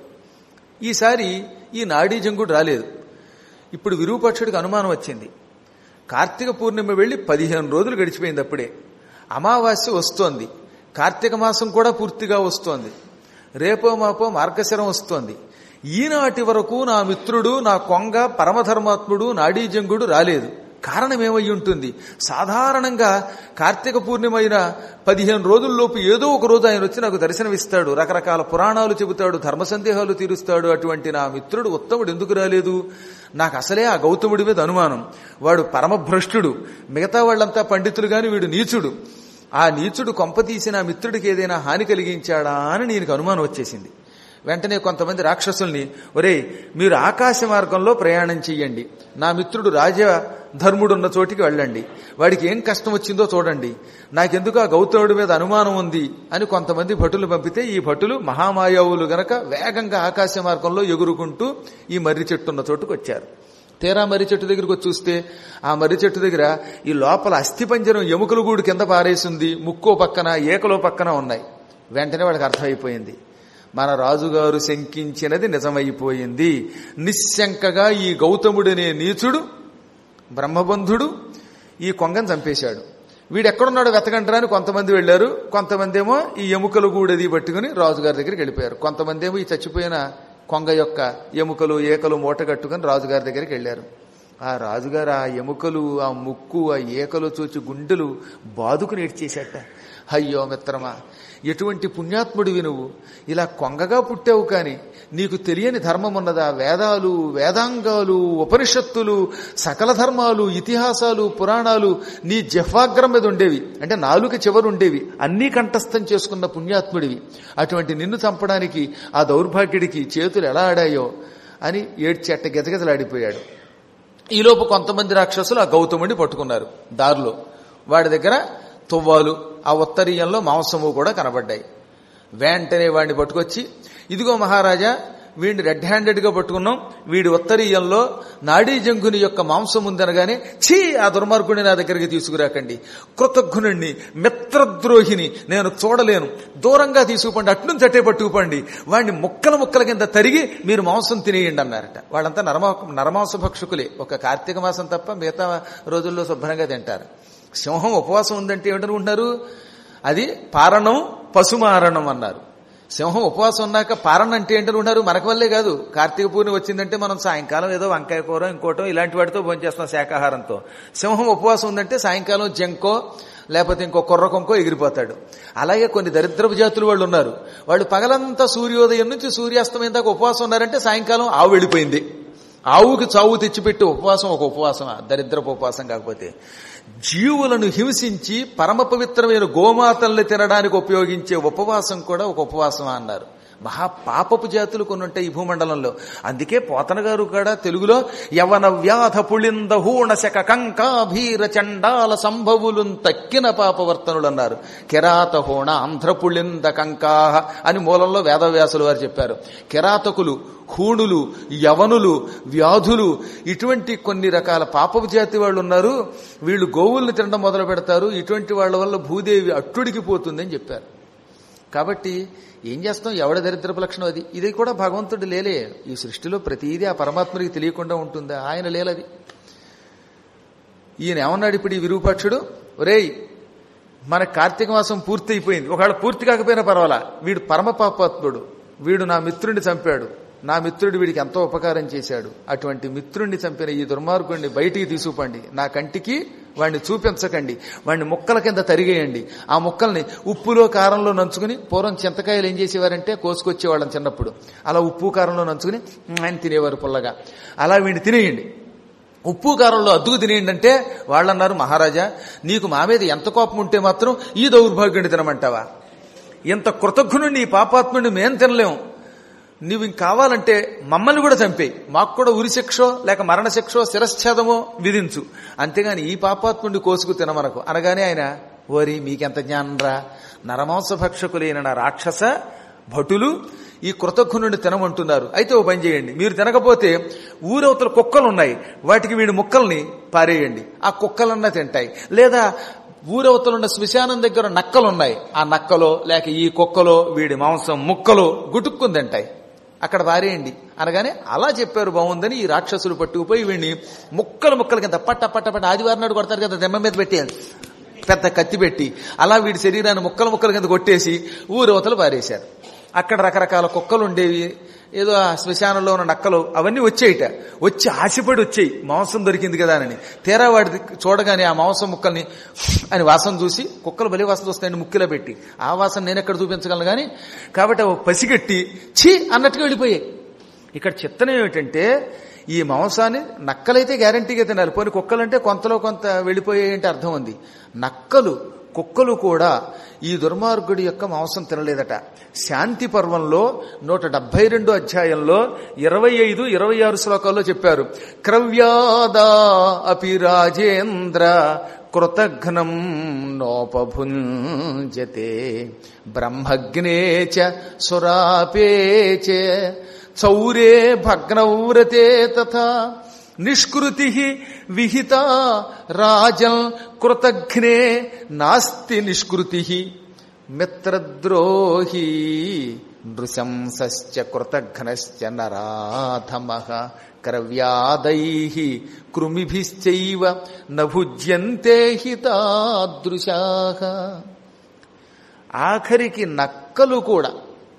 ఈసారి ఈ నాడీజంగుడు రాలేదు ఇప్పుడు విరూపాక్షుడికి అనుమానం వచ్చింది కార్తీక పూర్ణిమ వెళ్ళి పదిహేను రోజులు గడిచిపోయింది అప్పుడే అమావాస్య వస్తోంది కార్తీక మాసం కూడా పూర్తిగా వస్తోంది రేపో మాపో మార్గశిరం వస్తోంది ఈనాటి వరకు నా మిత్రుడు నా కొంగ పరమధర్మాత్ముడు నాడీజంగుడు రాలేదు కారణం ఏమై ఉంటుంది సాధారణంగా కార్తీక పూర్ణిమ అయిన పదిహేను రోజుల్లోపు ఏదో ఒక రోజు ఆయన వచ్చి నాకు దర్శనమిస్తాడు రకరకాల పురాణాలు చెబుతాడు ధర్మ సందేహాలు తీరుస్తాడు అటువంటి నా మిత్రుడు ఉత్తముడు ఎందుకు రాలేదు నాకు అసలే ఆ గౌతముడి మీద అనుమానం వాడు పరమభ్రష్టుడు మిగతా వాళ్ళంతా పండితులు గాని వీడు నీచుడు ఆ నీచుడు కొంపతీసి నా మిత్రుడికి ఏదైనా హాని కలిగించాడా అని నీకు అనుమానం వచ్చేసింది వెంటనే కొంతమంది రాక్షసుల్ని ఒరే మీరు ఆకాశ మార్గంలో ప్రయాణం చెయ్యండి నా మిత్రుడు రాజ ధర్ముడున్న చోటికి వెళ్ళండి వాడికి ఏం కష్టం వచ్చిందో చూడండి నాకెందుకు ఆ గౌతముడి మీద అనుమానం ఉంది అని కొంతమంది భటులు పంపితే ఈ భటులు మహామాయావులు గనక వేగంగా ఆకాశ మార్గంలో ఎగురుకుంటూ ఈ మర్రి చెట్టున్న చోటుకు వచ్చారు తీరా మర్రి చెట్టు దగ్గరికి వచ్చి చూస్తే ఆ మర్రి చెట్టు దగ్గర ఈ లోపల అస్థిపంజరం ఎముకల గూడు కింద పారేసింది ముక్కో పక్కన ఏకలో పక్కన ఉన్నాయి వెంటనే వాడికి అర్థమైపోయింది మన రాజుగారు శంకించినది నిజమైపోయింది నిశ్శంకగా ఈ గౌతముడనే నీచుడు బ్రహ్మబంధుడు ఈ కొంగను చంపేశాడు వీడు ఎక్కడున్నాడో వెతకంటారా అని కొంతమంది వెళ్ళారు కొంతమంది ఏమో ఈ ఎముకలు గూడది పట్టుకుని రాజుగారి దగ్గరికి వెళ్ళిపోయారు కొంతమంది ఏమో ఈ చచ్చిపోయిన కొంగ యొక్క ఎముకలు ఏకలు మూట కట్టుకుని రాజుగారి దగ్గరికి వెళ్ళారు ఆ రాజుగారు ఆ ఎముకలు ఆ ముక్కు ఆ ఏకలు చూచి గుండెలు బాదుకుని ఏడ్చేశాట అయ్యో మిత్రమా ఎటువంటి పుణ్యాత్ముడివి నువ్వు ఇలా కొంగగా పుట్టావు కాని నీకు తెలియని ధర్మం ఉన్నదా వేదాలు వేదాంగాలు ఉపనిషత్తులు సకల ధర్మాలు ఇతిహాసాలు పురాణాలు నీ జఫాగ్రం మీద ఉండేవి అంటే నాలుక చివరు ఉండేవి అన్నీ కంఠస్థం చేసుకున్న పుణ్యాత్ముడివి అటువంటి నిన్ను చంపడానికి ఆ దౌర్భాగ్యుడికి చేతులు ఎలా ఆడాయో అని ఏడ్చెట్ట గజగజలాడిపోయాడు ఈలోపు కొంతమంది రాక్షసులు ఆ గౌతముడిని పట్టుకున్నారు దారిలో వాడి దగ్గర తువ్వాలు ఆ ఉత్తరీయంలో మాంసము కూడా కనబడ్డాయి వెంటనే వాడిని పట్టుకొచ్చి ఇదిగో మహారాజా వీడిని రెడ్ హ్యాండెడ్ గా పట్టుకున్నాం వీడి ఉత్తరీయంలో నాడీ జంగుని యొక్క మాంసం ఉందనగానే ఛీ ఆ దుర్మార్గుని నా దగ్గరికి తీసుకురాకండి కృతజ్ఞుణ్ణి మిత్రద్రోహిని నేను చూడలేను దూరంగా తీసుకుపండి అట్నుంచి అట్టే పట్టుకుపండి వాడిని ముక్కల ముక్కల కింద తరిగి మీరు మాంసం తినేయండి అన్నారట వాళ్ళంతా నరమా నరమాంస భక్షకులే ఒక కార్తీక మాసం తప్ప మిగతా రోజుల్లో శుభ్రంగా తింటారు సింహం ఉపవాసం ఉందంటే ఏమిటనుకుంటున్నారు అది పారణం పశుమారణం అన్నారు సింహం ఉపవాసం ఉన్నాక పారణ అంటే ఏంటనుకుంటారు మనకు వల్లే కాదు కార్తీక పూర్ణి వచ్చిందంటే మనం సాయంకాలం ఏదో వంకాయ కూర ఇంకోటో ఇలాంటి వాటితో భోంచేస్తాం శాకాహారంతో సింహం ఉపవాసం ఉందంటే సాయంకాలం జంకో లేకపోతే ఇంకో కొర్ర కొంకో ఎగిరిపోతాడు అలాగే కొన్ని దరిద్రపు జాతులు వాళ్ళు ఉన్నారు వాళ్ళు పగలంతా సూర్యోదయం నుంచి సూర్యాస్తమయం దాకా ఉపవాసం ఉన్నారంటే సాయంకాలం ఆవు వెళ్ళిపోయింది ఆవుకి చావు తెచ్చిపెట్టి ఉపవాసం ఒక ఉపవాసం దరిద్రపు ఉపవాసం కాకపోతే జీవులను హింసించి పరమ పవిత్రమైన గోమాతల్ని తినడానికి ఉపయోగించే ఉపవాసం కూడా ఒక ఉపవాసం అన్నారు మహా పాపపు జాతులు కొన్ని ఉంటాయి ఈ భూమండలంలో అందుకే పోతన గారు కూడా తెలుగులో యవన వ్యాధ పుళింద హూణ శక కంకాభీర చండాల సంభవులు తక్కిన పాపవర్తనులు అన్నారు కిరాత హోణ ఆంధ్ర పుళింద కంకాహ అని మూలంలో వేదవ్యాసులు వారు చెప్పారు కిరాతకులు హూణులు యవనులు వ్యాధులు ఇటువంటి కొన్ని రకాల పాపపు జాతి వాళ్ళు ఉన్నారు వీళ్ళు గోవుల్ని తినడం మొదలు పెడతారు ఇటువంటి వాళ్ళ వల్ల భూదేవి అట్టుడికి పోతుందని చెప్పారు కాబట్టి ఏం చేస్తాం ఎవడ దరిద్రపు లక్షణం అది ఇది కూడా భగవంతుడి లేలే ఈ సృష్టిలో ప్రతిదీ ఆ పరమాత్మకి తెలియకుండా ఉంటుందా ఆయన లేలది ఈయన ఏమన్నాడు ఇప్పుడు ఈ విరూపాక్షుడు ఒరేయ్ మన కార్తీక మాసం పూర్తి అయిపోయింది ఒకవేళ పూర్తి కాకపోయినా పర్వాలా వీడు పరమ పాపాత్ముడు వీడు నా మిత్రుడిని చంపాడు నా మిత్రుడు వీడికి ఎంతో ఉపకారం చేశాడు అటువంటి మిత్రుణ్ణి చంపిన ఈ దుర్మార్గుడిని బయటికి తీసుకుపండి నా కంటికి వాడిని చూపించకండి వాడిని ముక్కల కింద తరిగేయండి ఆ ముక్కల్ని ఉప్పులో కారంలో నంచుకుని పూర్వం చింతకాయలు ఏం చేసేవారంటే కోసుకొచ్చేవాళ్ళం చిన్నప్పుడు అలా ఉప్పు కారంలో నంచుకుని ఆయన తినేవారు పుల్లగా అలా వీడిని తినేయండి ఉప్పు కారంలో అద్దుకు తినేయండి అంటే వాళ్ళన్నారు మహారాజా నీకు మా మీద ఎంత కోపం ఉంటే మాత్రం ఈ దౌర్భాగ్యుడిని తినమంటావా ఇంత కృతజ్ఞుని నీ పాపాత్ముడిని మేం తినలేం నువ్వు ఇంక కావాలంటే మమ్మల్ని కూడా చంపేయి మాకు కూడా ఉరిశిక్షో లేక మరణశిక్షో శిరశ్ఛేదమో విధించు అంతేగాని ఈ పాపాత్ముడిని కోసుకు తినమనకు అనగానే ఆయన ఓరి మీకెంత జ్ఞానరా నరమాంస భక్షకులైన నా రాక్షస భటులు ఈ కృతజ్ఞుని తినమంటున్నారు అయితే ఓ పని చేయండి మీరు తినకపోతే ఊరవతల కుక్కలు ఉన్నాయి వాటికి వీడి ముక్కల్ని పారేయండి ఆ కుక్కలన్నా తింటాయి లేదా ఊరవతలు ఉన్న శ్మశానం దగ్గర నక్కలున్నాయి ఆ నక్కలో లేక ఈ కుక్కలో వీడి మాంసం ముక్కలు గుటుక్కుని తింటాయి అక్కడ పారేయండి అనగానే అలా చెప్పారు బాగుందని ఈ రాక్షసులు పట్టుకుపోయి వీడిని ముక్కలు ముక్కల కింద పట్ట పట్ట పట్ట ఆదివారం నాడు కొడతారు కదా దెమ్మ మీద పెట్టి పెద్ద కత్తి పెట్టి అలా వీడి శరీరాన్ని ముక్కలు ముక్కల కింద కొట్టేసి ఊరవతలు పారేశారు అక్కడ రకరకాల కుక్కలు ఉండేవి ఏదో ఆ శ్మశానంలో ఉన్న నక్కలు అవన్నీ వచ్చేయట వచ్చి ఆశపడి వచ్చాయి మాంసం దొరికింది కదా అని తీరా వాడి చూడగానే ఆ మాంసం ముక్కల్ని అని వాసన చూసి కుక్కలు బలి వాసన వస్తాయని ముక్కిలో పెట్టి ఆ వాసన నేను ఎక్కడ చూపించగలను కానీ కాబట్టి అవి పసిగట్టి ఛీ అన్నట్టుగా వెళ్ళిపోయాయి ఇక్కడ చిత్తనం ఏమిటంటే ఈ మాంసాన్ని నక్కలైతే గ్యారంటీగా తినాలి పోనీ కుక్కలంటే కొంతలో కొంత వెళ్ళిపోయాయి అంటే అర్థం ఉంది నక్కలు కుక్కలు కూడా ఈ దుర్మార్గుడి యొక్క మాంసం తినలేదట శాంతి పర్వంలో నూట డెబ్బై రెండు అధ్యాయంలో ఇరవై ఐదు ఇరవై ఆరు శ్లోకాల్లో చెప్పారు క్రవ్యాదా అపి రాజేంద్ర కృతఘ్నం నోపభుంజతే బ్రహ్మగ్నే చ సురాపే చ చౌరే భగ్నవ్రతే తథా నిష్కృతి విహిత రాజం కృతఘ్నే నాస్తి నిష్కృతి మిత్రద్రోహీ నృశంసశ్చ కృతఘ్నశ్చ నరాధమ క్రవ్యాదై కృమిభిశ్చైవ నభుజ్యంతే హితాదృశా ఆఖరికి నక్కలు కూడా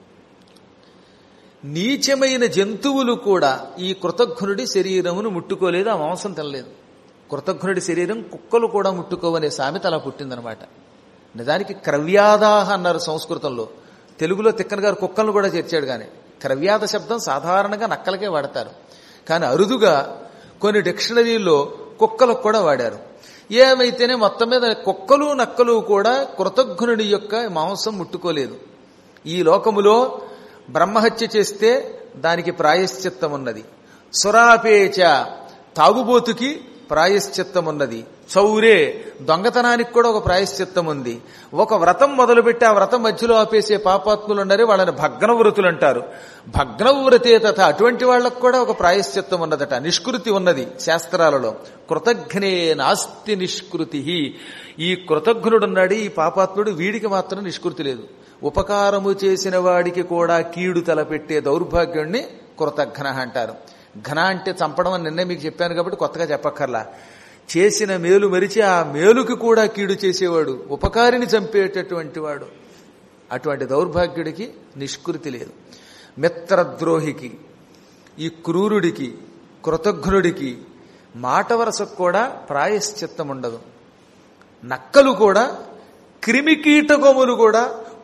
నీచమైన జంతువులు కూడా ఈ కృతఘ్నుడి శరీరమును ముట్టుకోలేదు ఆ మాంసం తినలేదు కృతఘ్నుడి శరీరం కుక్కలు కూడా ముట్టుకోవనే సామెత అలా పుట్టిందనమాట నిజానికి క్రవ్యాదాహ అన్నారు సంస్కృతంలో తెలుగులో తిక్కన గారు కుక్కలను కూడా చేర్చాడు కానీ క్రవ్యాద శబ్దం సాధారణంగా నక్కలకే వాడతారు కానీ అరుదుగా కొన్ని డిక్షనరీల్లో కుక్కలకు కూడా వాడారు ఏమైతేనే మొత్తం మీద కుక్కలు నక్కలు కూడా కృతఘ్నుడి యొక్క మాంసం ముట్టుకోలేదు ఈ లోకములో బ్రహ్మహత్య చేస్తే దానికి ప్రాయశ్చిత్తం ఉన్నది సురాపేచ తాగుబోతుకి ప్రాయశ్చిత్తం ఉన్నది చౌరే దొంగతనానికి కూడా ఒక ప్రాయశ్చిత్తం ఉంది ఒక వ్రతం మొదలుపెట్టి ఆ వ్రతం మధ్యలో ఆపేసే పాపాత్ములు ఉన్నారు వాళ్ళని భగ్నవ్రతులు అంటారు భగ్నవ్రతే తథ అటువంటి వాళ్ళకు కూడా ఒక ప్రాయశ్చిత్తం ఉన్నదట నిష్కృతి ఉన్నది శాస్త్రాలలో కృతఘ్నే నాస్తి నిష్కృతి ఈ కృతఘ్నుడున్నాడు ఈ పాపాత్ముడు వీడికి మాత్రం నిష్కృతి లేదు ఉపకారము చేసిన వాడికి కూడా కీడు తలపెట్టే దౌర్భాగ్యుణ్ణి కృతఘ్న అంటారు ఘన అంటే చంపడం అని నిన్నే మీకు చెప్పాను కాబట్టి కొత్తగా చెప్పక్కర్లా చేసిన మేలు మరిచి ఆ మేలుకి కూడా కీడు చేసేవాడు ఉపకారిని చంపేటటువంటి వాడు అటువంటి దౌర్భాగ్యుడికి నిష్కృతి లేదు మిత్రద్రోహికి ఈ క్రూరుడికి కృతఘ్నుడికి మాట వరసకు కూడా ప్రాయశ్చిత్తం ఉండదు నక్కలు కూడా క్రిమికీటకములు కూడా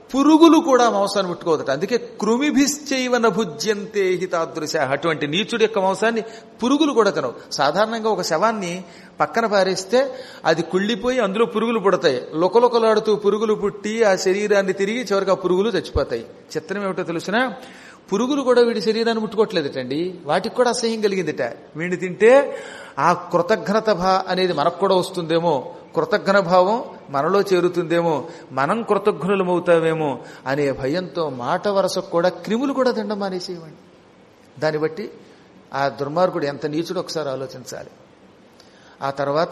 పురుగులు కూడా మాంసాన్ని ముట్టుకోవద్దట అందుకే కృమిభిశ్చైవన భుజ్యంతే హితాదృశ అటువంటి నీచుడి యొక్క మాంసాన్ని పురుగులు కూడా తినవు సాధారణంగా ఒక శవాన్ని పక్కన పారేస్తే అది కుళ్ళిపోయి అందులో పురుగులు పుడతాయి లొకలొకలాడుతూ పురుగులు పుట్టి ఆ శరీరాన్ని తిరిగి చివరికి ఆ పురుగులు చచ్చిపోతాయి చిత్రం ఏమిటో తెలుసునా పురుగులు కూడా వీడి శరీరాన్ని ముట్టుకోవట్లేదటండి వాటికి కూడా అసహ్యం కలిగిందిట వీడిని తింటే ఆ కృతజ్ఞత భా అనేది మనకు కూడా వస్తుందేమో కృతజ్ఞ భావం మనలో చేరుతుందేమో మనం కృతజ్ఞులమవుతామేమో అనే భయంతో మాట వరసకు కూడా క్రిములు కూడా తినడం మానేసేయమండి దాన్ని బట్టి ఆ దుర్మార్గుడు ఎంత నీచుడు ఒకసారి ఆలోచించాలి ఆ తర్వాత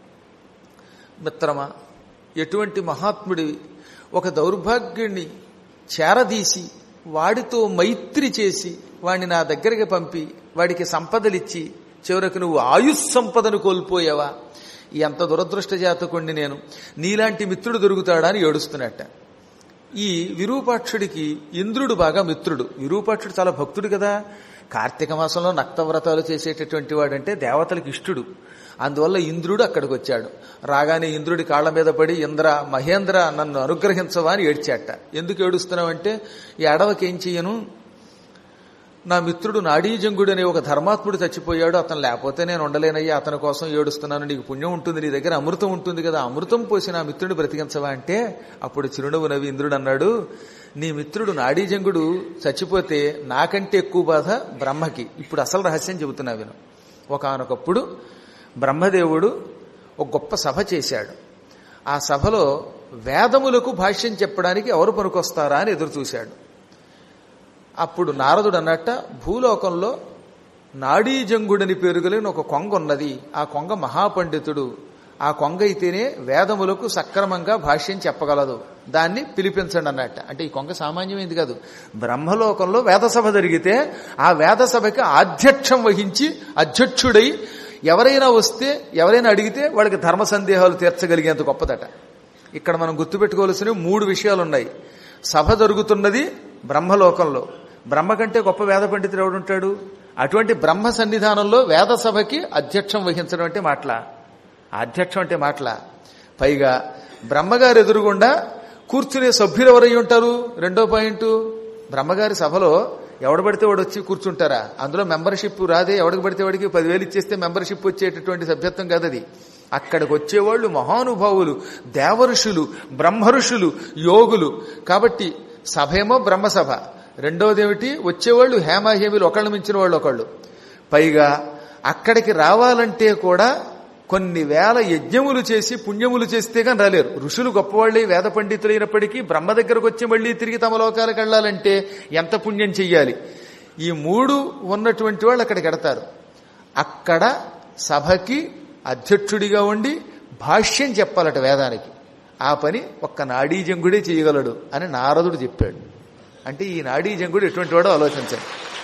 మిత్రమా ఎటువంటి మహాత్ముడివి ఒక దౌర్భాగ్యుణ్ణి చేరదీసి వాడితో మైత్రి చేసి వాడిని నా దగ్గరికి పంపి వాడికి సంపదలిచ్చి చివరకు నువ్వు ఆయుష్ సంపదను కోల్పోయావా ఎంత దురదృష్ట జాతకుండి నేను నీలాంటి మిత్రుడు దొరుకుతాడా అని ఏడుస్తున్నట్ట ఈ విరూపాక్షుడికి ఇంద్రుడు బాగా మిత్రుడు విరూపాక్షుడు చాలా భక్తుడు కదా కార్తీక మాసంలో నక్తవ్రతాలు చేసేటటువంటి వాడంటే దేవతలకు ఇష్టుడు అందువల్ల ఇంద్రుడు అక్కడికి వచ్చాడు రాగానే ఇంద్రుడి కాళ్ల మీద పడి ఇంద్ర మహేంద్ర నన్ను అనుగ్రహించవా అని ఏడ్చాట ఎందుకు ఏడుస్తున్నావంటే ఈ అడవకి ఏం చెయ్యను నా మిత్రుడు నాడీజంగుడు అనే ఒక ధర్మాత్ముడు చచ్చిపోయాడు అతను లేకపోతే నేను ఉండలేనయ్యా అతని కోసం ఏడుస్తున్నాను నీకు పుణ్యం ఉంటుంది నీ దగ్గర అమృతం ఉంటుంది కదా అమృతం పోసి నా మిత్రుడిని బ్రతికించవా అంటే అప్పుడు చిరునవ్వు నవ్వి ఇంద్రుడు అన్నాడు నీ మిత్రుడు నాడీజంగుడు చచ్చిపోతే నాకంటే ఎక్కువ బాధ బ్రహ్మకి ఇప్పుడు అసలు రహస్యం చెబుతున్నా విను ఒకనొకప్పుడు బ్రహ్మదేవుడు ఒక గొప్ప సభ చేశాడు ఆ సభలో వేదములకు భాష్యం చెప్పడానికి ఎవరు పనికొస్తారా అని ఎదురు చూశాడు అప్పుడు నారదుడు అన్నట్ట భూలోకంలో నాడీజంగుడని పేరు కలిగిన ఒక కొంగ ఉన్నది ఆ కొంగ మహాపండితుడు ఆ కొంగ అయితేనే వేదములకు సక్రమంగా భాష్యం చెప్పగలదు దాన్ని పిలిపించండి అన్నట్ట అంటే ఈ కొంగ సామాన్యమైంది కాదు బ్రహ్మలోకంలో వేదసభ జరిగితే ఆ వేదసభకి ఆధ్యక్షం వహించి అధ్యక్షుడై ఎవరైనా వస్తే ఎవరైనా అడిగితే వాళ్ళకి ధర్మ సందేహాలు తీర్చగలిగేంత గొప్పదట ఇక్కడ మనం గుర్తుపెట్టుకోవాల్సినవి మూడు విషయాలు ఉన్నాయి సభ జరుగుతున్నది బ్రహ్మలోకంలో బ్రహ్మ కంటే గొప్ప వేద పండితుడు ఎవడుంటాడు అటువంటి బ్రహ్మ సన్నిధానంలో వేద సభకి అధ్యక్షం వహించడం అంటే మాటల అధ్యక్షం అంటే మాటల పైగా బ్రహ్మగారు ఎదురుగుండా కూర్చునే సభ్యులు ఎవరై ఉంటారు రెండో పాయింట్ బ్రహ్మగారి సభలో ఎవడు పడితే వాడు వచ్చి కూర్చుంటారా అందులో మెంబర్షిప్ రాదే ఎవడికి పడితే వాడికి పదివేలు ఇచ్చేస్తే మెంబర్షిప్ వచ్చేటటువంటి సభ్యత్వం కాదది అక్కడికి వచ్చేవాళ్ళు మహానుభావులు దేవఋషులు బ్రహ్మఋషులు యోగులు కాబట్టి సభేమో బ్రహ్మసభ రెండోది ఏమిటి వచ్చేవాళ్ళు హేమాహేమిలు ఒకళ్ళు మించిన వాళ్ళు ఒకళ్ళు పైగా అక్కడికి రావాలంటే కూడా కొన్ని వేల యజ్ఞములు చేసి పుణ్యములు చేస్తే కానీ రాలేరు ఋషులు గొప్పవాళ్ళే వేద పండితులైనప్పటికీ బ్రహ్మ దగ్గరకు వచ్చి మళ్ళీ తిరిగి తమ లోకాలకు వెళ్ళాలంటే ఎంత పుణ్యం చెయ్యాలి ఈ మూడు ఉన్నటువంటి వాళ్ళు అక్కడికి ఎడతారు అక్కడ సభకి అధ్యక్షుడిగా ఉండి భాష్యం చెప్పాలట వేదానికి ఆ పని ఒక్క నాడీజంగుడే చేయగలడు అని నారదుడు చెప్పాడు అంటే ఈ నాడీజంగుడు ఎటువంటి వాడో ఆలోచించండి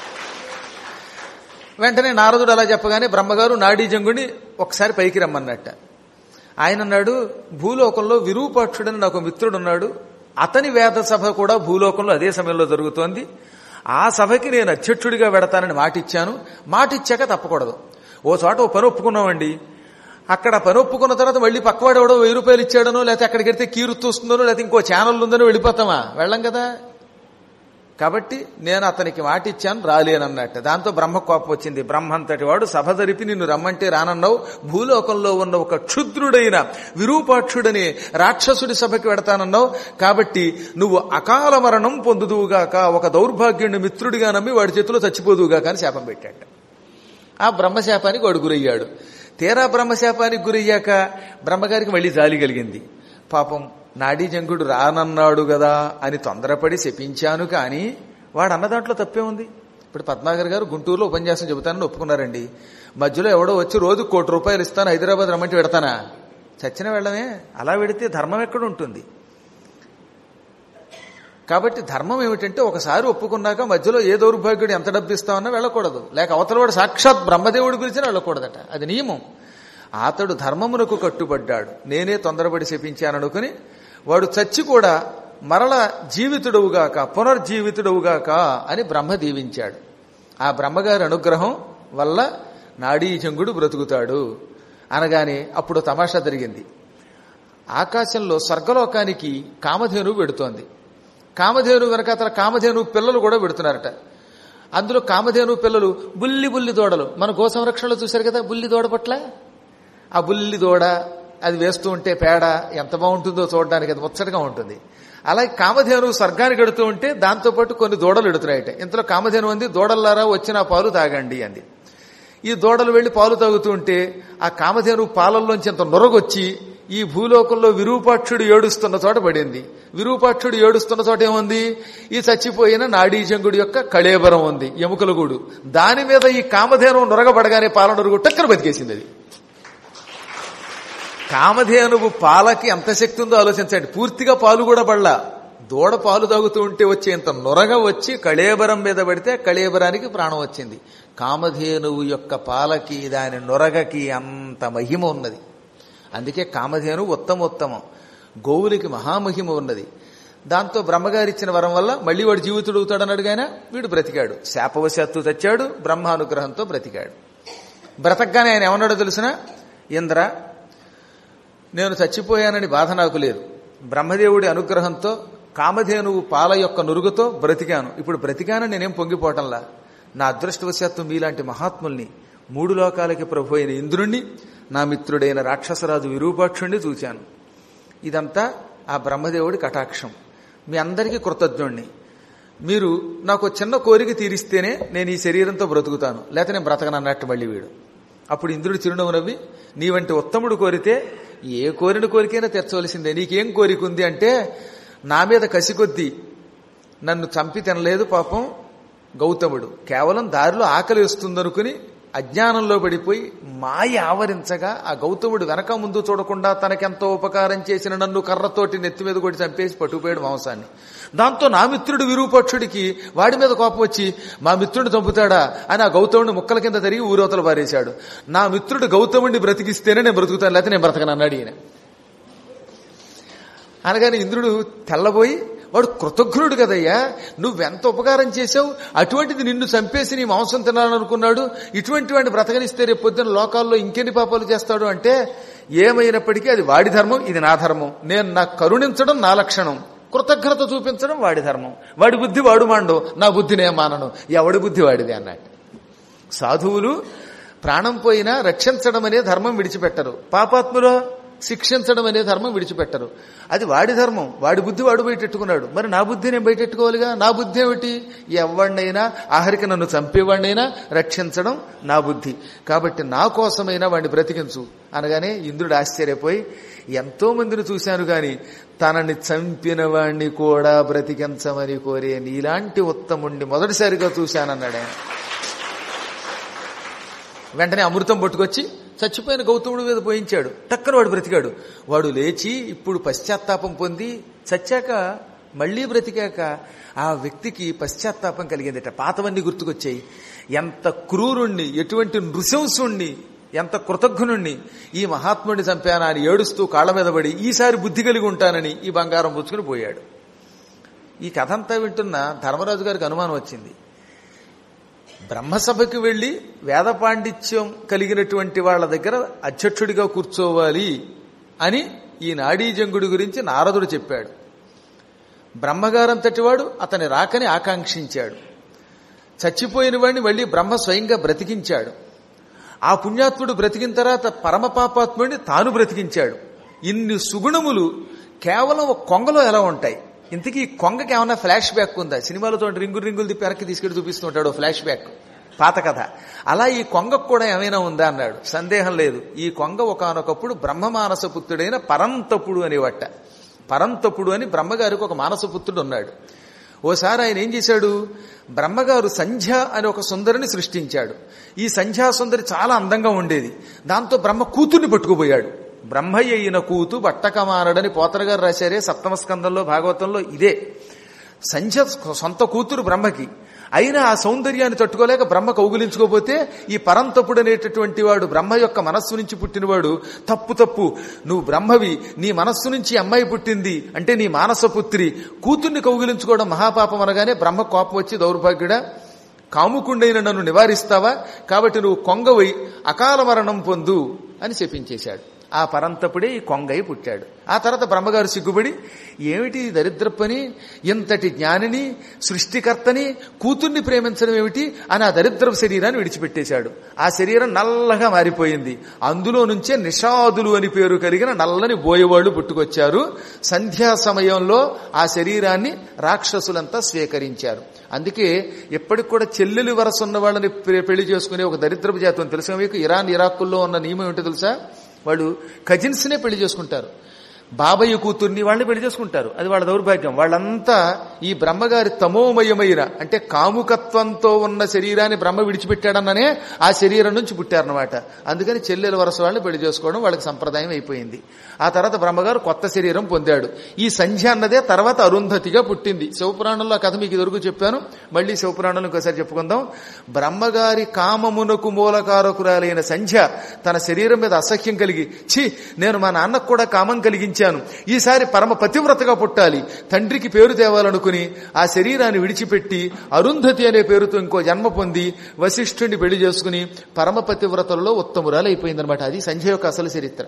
వెంటనే నారదుడు అలా చెప్పగానే బ్రహ్మగారు నాడీజంగుడిని ఒకసారి పైకి రమ్మన్నట్ట ఆయన అన్నాడు భూలోకంలో విరూపాక్షుడని నాకు మిత్రుడు ఉన్నాడు అతని వేద సభ కూడా భూలోకంలో అదే సమయంలో జరుగుతోంది ఆ సభకి నేను అధ్యక్షుడిగా వెడతానని మాటిచ్చాను మాటిచ్చాక తప్పకూడదు ఓ చోట ఓ పని ఒప్పుకున్నామండి అక్కడ పని ఒప్పుకున్న తర్వాత మళ్ళీ పక్కవాడు ఎవడో వెయ్యి రూపాయలు ఇచ్చాడనో లేకపోతే అక్కడికి వెళ్తే కీరుతూ వస్తుందనో లేకపోతే ఇంకో ఛానల్ ఉందనో వెళ్ళిపోతామా వెళ్ళం కదా కాబట్టి నేను అతనికి మాట ఇచ్చాను రాలేనన్నట్టు దాంతో బ్రహ్మ కోపం వచ్చింది బ్రహ్మంతటి వాడు సభ జరిపి నిన్ను రమ్మంటే రానన్నావు భూలోకంలో ఉన్న ఒక క్షుద్రుడైన విరూపాక్షుడని రాక్షసుడి సభకి వెడతానన్నావు కాబట్టి నువ్వు అకాల మరణం పొందుదువుగాక ఒక దౌర్భాగ్యుడిని మిత్రుడిగా నమ్మి వాడి చేతిలో చచ్చిపోదువుగాక అని శాపం పెట్టాట ఆ బ్రహ్మశాపానికి వాడు గురయ్యాడు తీరా బ్రహ్మశాపానికి గురయ్యాక బ్రహ్మగారికి మళ్ళీ జాలి కలిగింది పాపం నాడీజంగుడు రానన్నాడు కదా అని తొందరపడి శపించాను కానీ వాడు అన్న దాంట్లో తప్పే ఉంది ఇప్పుడు పద్మాగర్ గారు గుంటూరులో ఉపన్యాసం చెబుతానని ఒప్పుకున్నారండి మధ్యలో ఎవడో వచ్చి రోజు కోటి రూపాయలు ఇస్తాను హైదరాబాద్ రమ్మంటే పెడతానా చచ్చిన వెళ్ళమే అలా పెడితే ధర్మం ఎక్కడ ఉంటుంది కాబట్టి ధర్మం ఏమిటంటే ఒకసారి ఒప్పుకున్నాక మధ్యలో ఏ దౌర్భాగ్యుడు ఎంత డబ్బు ఇస్తామన్నా వెళ్ళకూడదు లేక అవతల వాడు సాక్షాత్ బ్రహ్మదేవుడి గురించి వెళ్ళకూడదట అది నియమం అతడు ధర్మమునకు కట్టుబడ్డాడు నేనే తొందరపడి శపించాననుకుని వాడు చచ్చి కూడా మరల జీవితుడవుగాక పునర్జీవితుడవుగాక అని బ్రహ్మ దీవించాడు ఆ బ్రహ్మగారి అనుగ్రహం వల్ల నాడీజంగుడు బ్రతుకుతాడు అనగానే అప్పుడు తమాషా జరిగింది ఆకాశంలో స్వర్గలోకానికి కామధేను పెడుతోంది కామధేను వెనక అతను కామధేను పిల్లలు కూడా పెడుతున్నారట అందులో కామధేను పిల్లలు బుల్లి బుల్లి దూడలు మన గో సంరక్షణలో చూశారు కదా బుల్లి దూడ పట్ల ఆ బుల్లి దూడ అది వేస్తూ ఉంటే పేడ ఎంత బాగుంటుందో చూడడానికి అది ముచ్చటగా ఉంటుంది అలాగే కామధేను స్వర్గానికి ఎడుతూ ఉంటే దాంతోపాటు కొన్ని దూడలు ఎడుతున్నాయట ఇంతలో కామధేను అంది దూడల్లారా వచ్చిన ఆ పాలు తాగండి అంది ఈ దూడలు వెళ్లి పాలు తాగుతూ ఉంటే ఆ కామధేను పాలల్లోంచి ఇంత నొరగొచ్చి ఈ భూలోకంలో విరూపాక్షుడు ఏడుస్తున్న చోట పడింది విరూపాక్షుడు ఏడుస్తున్న చోట ఏముంది ఈ చచ్చిపోయిన నాడీజంగుడి యొక్క కళేబరం ఉంది ఎముకల గూడు దాని మీద ఈ కామధేను నొరగబడగానే పాల నొరుగు టక్కన బతికేసింది అది కామధేనువు పాలకి ఎంత శక్తి ఉందో ఆలోచించండి పూర్తిగా పాలు కూడా పడలా దూడ పాలు తాగుతూ ఉంటే వచ్చే ఇంత నొరగ వచ్చి కళేబరం మీద పడితే కళేబరానికి ప్రాణం వచ్చింది కామధేనువు యొక్క పాలకి దాని నొరగకి అంత మహిమ ఉన్నది అందుకే కామధేను ఉత్తమోత్తమం గోవులకి మహామహిమ ఉన్నది దాంతో బ్రహ్మగారిచ్చిన వరం వల్ల మళ్ళీ వాడు జీవితుడు అవుతాడన్నాడు గాయన వీడు బ్రతికాడు శాపవశాత్తు తెచ్చాడు బ్రహ్మానుగ్రహంతో బ్రతికాడు బ్రతకగానే ఆయన ఏమన్నాడో తెలిసిన ఇంద్ర నేను చచ్చిపోయానని బాధ నాకు లేదు బ్రహ్మదేవుడి అనుగ్రహంతో కామధేనువు పాల యొక్క నురుగుతో బ్రతికాను ఇప్పుడు బ్రతికానని నేనేం పొంగిపోవటంలా నా అదృష్టవశాత్తు మీలాంటి మహాత్ముల్ని మూడు లోకాలకి ప్రభు అయిన ఇంద్రుణ్ణి నా మిత్రుడైన రాక్షసరాజు విరూపాక్షుణ్ణి చూశాను ఇదంతా ఆ బ్రహ్మదేవుడి కటాక్షం మీ అందరికీ కృతజ్ఞుణ్ణి మీరు నాకు చిన్న కోరిక తీరిస్తేనే నేను ఈ శరీరంతో బ్రతుకుతాను లేకపోతే నేను బ్రతకనన్నట్టు మళ్ళీ వీడు అప్పుడు ఇంద్రుడు చిరునవ్వు నవ్వి నీ వంటి ఉత్తముడు కోరితే ఏ కోరిన కోరికైనా తెచ్చవలసిందే నీకేం కోరిక ఉంది అంటే నా మీద కసి కొద్దీ నన్ను చంపి తినలేదు పాపం గౌతముడు కేవలం దారిలో ఆకలి వస్తుందనుకుని అజ్ఞానంలో పడిపోయి మాయ ఆవరించగా ఆ గౌతముడు వెనక ముందు చూడకుండా తనకెంతో ఉపకారం చేసిన నన్ను కర్రతోటి నెత్తి మీద కొట్టి చంపేసి పట్టుకుపోయాడు మాంసాన్ని దాంతో నా మిత్రుడు విరూపక్షుడికి వాడి మీద కోపం వచ్చి మా మిత్రుడు చంపుతాడా అని ఆ గౌతముడిని ముక్కల కింద తిరిగి ఊరవతలు పారేశాడు నా మిత్రుడు గౌతముడిని బ్రతికిస్తేనే నేను బ్రతుకుతాను లేకపోతే నేను బ్రతకను అన్నాడు ఈయన అనగానే ఇంద్రుడు తెల్లబోయి వాడు కృతజ్ఞుడు కదయ్యా నువ్వెంత ఉపకారం చేశావు అటువంటిది నిన్ను చంపేసి నీ మాంసం తినాలనుకున్నాడు ఇటువంటి వాడిని బ్రతకనిస్తే రేపు పొద్దున లోకాల్లో ఇంకెన్ని పాపాలు చేస్తాడు అంటే ఏమైనప్పటికీ అది వాడి ధర్మం ఇది నా ధర్మం నేను నాకు కరుణించడం నా లక్షణం కృతజ్ఞత చూపించడం వాడి ధర్మం వాడి బుద్ధి వాడు మాండు నా బుద్ధినే మానను ఎవడి బుద్ధి వాడిది అన్నట్టు సాధువులు ప్రాణం పోయినా రక్షించడం అనే ధర్మం విడిచిపెట్టరు పాపాత్ములో శిక్షించడం అనే ధర్మం విడిచిపెట్టరు అది వాడి ధర్మం వాడి బుద్ధి వాడు బయటెట్టుకున్నాడు మరి నా బుద్ధి నేను బయటెట్టుకోవాలిగా నా బుద్ధి ఏమిటి ఎవడినైనా ఆఖరికి నన్ను చంపేవాడినైనా రక్షించడం నా బుద్ధి కాబట్టి నా కోసమైనా వాడిని బ్రతికించు అనగానే ఇంద్రుడు ఆశ్చర్యపోయి ఎంతో మందిని చూశాను గాని తనని చంపిన వాణ్ణి కూడా బ్రతికించమని కోరే నీలాంటి ఉత్తముణ్ణి మొదటిసారిగా చూశానన్నాడు ఆయన వెంటనే అమృతం పట్టుకొచ్చి చచ్చిపోయిన గౌతముడి మీద పోయించాడు టక్కన వాడు బ్రతికాడు వాడు లేచి ఇప్పుడు పశ్చాత్తాపం పొంది చచ్చాక మళ్లీ బ్రతికాక ఆ వ్యక్తికి పశ్చాత్తాపం కలిగిందట పాతవన్నీ గుర్తుకొచ్చాయి ఎంత క్రూరుణ్ణి ఎటువంటి నృశంసుణ్ణి ఎంత కృతజ్ఞుణ్ణి ఈ మహాత్ముడిని చంపానా అని ఏడుస్తూ కాళ్ళ మీద పడి ఈసారి బుద్ధి కలిగి ఉంటానని ఈ బంగారం పుచ్చుకుని పోయాడు ఈ కథ అంతా వింటున్న ధర్మరాజు గారికి అనుమానం వచ్చింది బ్రహ్మసభకి వెళ్లి వేద పాండిత్యం కలిగినటువంటి వాళ్ళ దగ్గర అధ్యక్షుడిగా కూర్చోవాలి అని ఈ నాడీజంగుడి గురించి నారదుడు చెప్పాడు బ్రహ్మగారంతటి వాడు అతని రాకని ఆకాంక్షించాడు చచ్చిపోయిన వాడిని మళ్ళీ బ్రహ్మ స్వయంగా బ్రతికించాడు ఆ పుణ్యాత్ముడు బ్రతికిన తర్వాత పరమపాపాత్ముడిని తాను బ్రతికించాడు ఇన్ని సుగుణములు కేవలం ఒక కొంగలో ఎలా ఉంటాయి ఇంతకీ ఈ కొంగకి ఏమన్నా ఫ్లాష్ బ్యాక్ ఉందా సినిమాలో చూడండి రింగులు రింగులు తిప్పి వెనక్కి తీసుకెళ్లి చూపిస్తుంటాడు ఫ్లాష్ బ్యాక్ పాత కథ అలా ఈ కొంగకు కూడా ఏమైనా ఉందా అన్నాడు సందేహం లేదు ఈ కొంగ ఒకనొకప్పుడు బ్రహ్మమానసపుత్రుడైన పరంతపుడు అనేవట పరంతపుడు అని బ్రహ్మగారికి ఒక మానసపుత్రుడు ఉన్నాడు ఓసారి ఆయన ఏం చేశాడు బ్రహ్మగారు సంధ్య అని ఒక సుందరిని సృష్టించాడు ఈ సంధ్యా సుందరి చాలా అందంగా ఉండేది దాంతో బ్రహ్మ కూతుర్ని పట్టుకుపోయాడు బ్రహ్మయ్య అయిన కూతు బట్టకమారడని పోతరగారు రాశారే సప్తమ స్కందంలో భాగవతంలో ఇదే సంధ్య సొంత కూతురు బ్రహ్మకి అయినా ఆ సౌందర్యాన్ని తట్టుకోలేక బ్రహ్మ కౌగులించుకోపోతే ఈ పరంతపుడు అనేటటువంటి వాడు బ్రహ్మ యొక్క మనస్సు నుంచి పుట్టినవాడు తప్పు తప్పు నువ్వు బ్రహ్మవి నీ మనస్సు నుంచి అమ్మాయి పుట్టింది అంటే నీ మానసపుత్రి కూతుర్ని కౌగిలించుకోవడం మహాపాపం అనగానే బ్రహ్మ కోపం వచ్చి దౌర్భాగ్యుడా కాముకుండైన నన్ను నివారిస్తావా కాబట్టి నువ్వు కొంగవై అకాల మరణం పొందు అని చెప్పించేశాడు ఆ పరంతపుడే ఈ కొంగై పుట్టాడు ఆ తర్వాత బ్రహ్మగారు సిగ్గుపడి ఏమిటి ఈ దరిద్ర పని ఇంతటి జ్ఞానిని సృష్టికర్తని కూతుర్ని ప్రేమించడం ఏమిటి అని ఆ దరిద్ర శరీరాన్ని విడిచిపెట్టేశాడు ఆ శరీరం నల్లగా మారిపోయింది అందులో నుంచే నిషాదులు అని పేరు కలిగిన నల్లని బోయవాళ్లు పుట్టుకొచ్చారు సంధ్యా సమయంలో ఆ శరీరాన్ని రాక్షసులంతా స్వీకరించారు అందుకే ఎప్పటికి కూడా చెల్లెలు వరస ఉన్న వాళ్ళని పె- పెళ్లి చేసుకునే ఒక దరిద్రపు జాతం తెలుసా మీకు ఇరాన్ ఇరాకుల్లో ఉన్న నియమం ఏంటో తెలుసా వాళ్ళు కజిన్స్నే పెళ్లి చేసుకుంటారు బాబయ్య కూతుర్ని వాళ్ళని పెళ్లి చేసుకుంటారు అది వాళ్ళ దౌర్భాగ్యం వాళ్ళంతా ఈ బ్రహ్మగారి తమోమయమైన అంటే కాముకత్వంతో ఉన్న శరీరాన్ని బ్రహ్మ విడిచిపెట్టాడన్ననే ఆ శరీరం నుంచి పుట్టారనమాట అందుకని చెల్లెల వరస వాళ్ళని పెళ్లి చేసుకోవడం వాళ్ళకి సంప్రదాయం అయిపోయింది ఆ తర్వాత బ్రహ్మగారు కొత్త శరీరం పొందాడు ఈ సంధ్య అన్నదే తర్వాత అరుంధతిగా పుట్టింది శివపురాణంలో ఆ కథ మీకు ఇదివరకు చెప్పాను మళ్ళీ శివపురాణంలో ఇంకోసారి చెప్పుకుందాం బ్రహ్మగారి కామమునకు మూలకారకురాలైన సంధ్య తన శరీరం మీద అసహ్యం కలిగి ఛీ నేను మా నాన్నకు కూడా కామం కలిగించాను ఈసారి పరమ పతివ్రతగా పుట్టాలి తండ్రికి పేరు తేవాలనుకుని ఆ శరీరాన్ని విడిచిపెట్టి అరుంధతి అనే పేరుతో ఇంకో జన్మ పొంది వశిష్ఠుడిని పెళ్లి చేసుకుని పరమ పతివ్రతల్లో ఉత్తమురాలు అయిపోయిందనమాట అది సంధ్య యొక్క అసలు చరిత్ర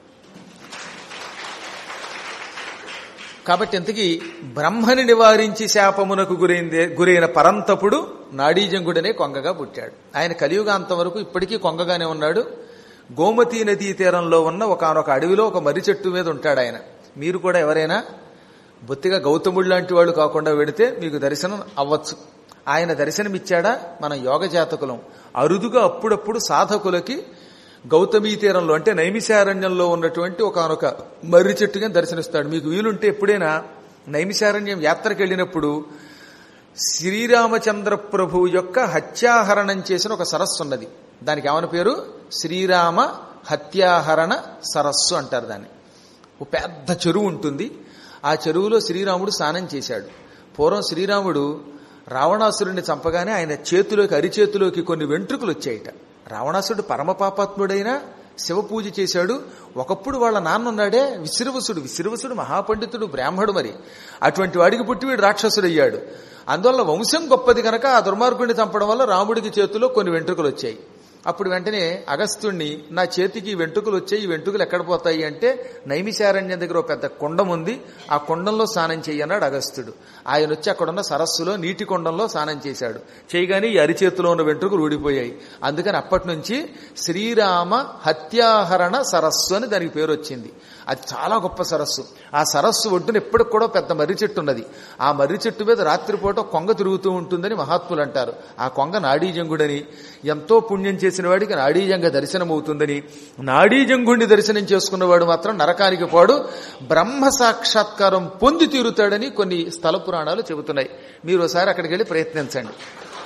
కాబట్టి ఇంతకీ బ్రహ్మని నివారించి శాపమునకు గురైందే గురైన పరంతపుడు నాడీజంగుడనే కొంగగా పుట్టాడు ఆయన కలియుగాంతం వరకు ఇప్పటికీ కొంగగానే ఉన్నాడు గోమతీ నదీ తీరంలో ఉన్న ఒకనొక అడవిలో ఒక మర్రి చెట్టు మీద ఉంటాడు ఆయన మీరు కూడా ఎవరైనా బొత్తిగా గౌతముడు లాంటి వాళ్ళు కాకుండా వెడితే మీకు దర్శనం అవ్వచ్చు ఆయన దర్శనమిచ్చాడా మన యోగ జాతకులం అరుదుగా అప్పుడప్పుడు సాధకులకి గౌతమీ తీరంలో అంటే నైమిశారణ్యంలో ఉన్నటువంటి ఒకనొక మర్రి చెట్టుగా దర్శనిస్తాడు మీకు వీలుంటే ఎప్పుడైనా నైమిశారణ్యం యాత్రకు వెళ్ళినప్పుడు శ్రీరామచంద్ర ప్రభువు యొక్క హత్యాహరణం చేసిన ఒక సరస్సు ఉన్నది దానికి ఏమని పేరు శ్రీరామ హత్యాహరణ సరస్సు అంటారు దాన్ని ఒక పెద్ద చెరువు ఉంటుంది ఆ చెరువులో శ్రీరాముడు స్నానం చేశాడు పూర్వం శ్రీరాముడు రావణాసురుడిని చంపగానే ఆయన చేతిలోకి అరిచేతిలోకి కొన్ని వెంట్రుకలు వచ్చాయిట రావణాసురుడు పరమపాపాత్ముడైనా శివ పూజ చేశాడు ఒకప్పుడు వాళ్ళ నాన్న ఉన్నాడే విశ్రవసుడు విశ్రవసుడు మహాపండితుడు బ్రాహ్మడు మరి అటువంటి వాడికి పుట్టి వీడు రాక్షసుడయ్యాడు అందువల్ల వంశం గొప్పది కనుక ఆ దుర్మార్గుడిని చంపడం వల్ల రాముడికి చేతిలో కొన్ని వెంట్రుకలు వచ్చాయి అప్పుడు వెంటనే అగస్త్యుణ్ణి నా చేతికి ఈ వెంట్రుకలు వచ్చాయి ఈ వెంట్రుకలు ఎక్కడ పోతాయి అంటే నైమిశారణ్యం దగ్గర ఒక పెద్ద కుండం ఉంది ఆ కుండంలో స్నానం చెయ్యన్నాడు అగస్త్యుడు ఆయన వచ్చి అక్కడున్న సరస్సులో నీటి కుండంలో స్నానం చేశాడు చేయగానే ఈ అరిచేతిలో ఉన్న వెంట్రుకలు ఊడిపోయాయి అందుకని అప్పటి నుంచి శ్రీరామ హత్యాహరణ సరస్సు అని దానికి పేరు వచ్చింది అది చాలా గొప్ప సరస్సు ఆ సరస్సు ఒడ్డున ఎప్పటికి కూడా పెద్ద మర్రి చెట్టు ఉన్నది ఆ మర్రి చెట్టు మీద రాత్రిపూట కొంగ తిరుగుతూ ఉంటుందని మహాత్ములు అంటారు ఆ కొంగ నాడీజంగుడని ఎంతో పుణ్యం చేసిన వాడికి నాడీజంగ దర్శనం అవుతుందని నాడీజంగుడిని దర్శనం చేసుకున్నవాడు మాత్రం నరకానికి పోడు బ్రహ్మ సాక్షాత్కారం పొంది తీరుతాడని కొన్ని స్థల పురాణాలు చెబుతున్నాయి మీరు ఒకసారి అక్కడికి వెళ్ళి ప్రయత్నించండి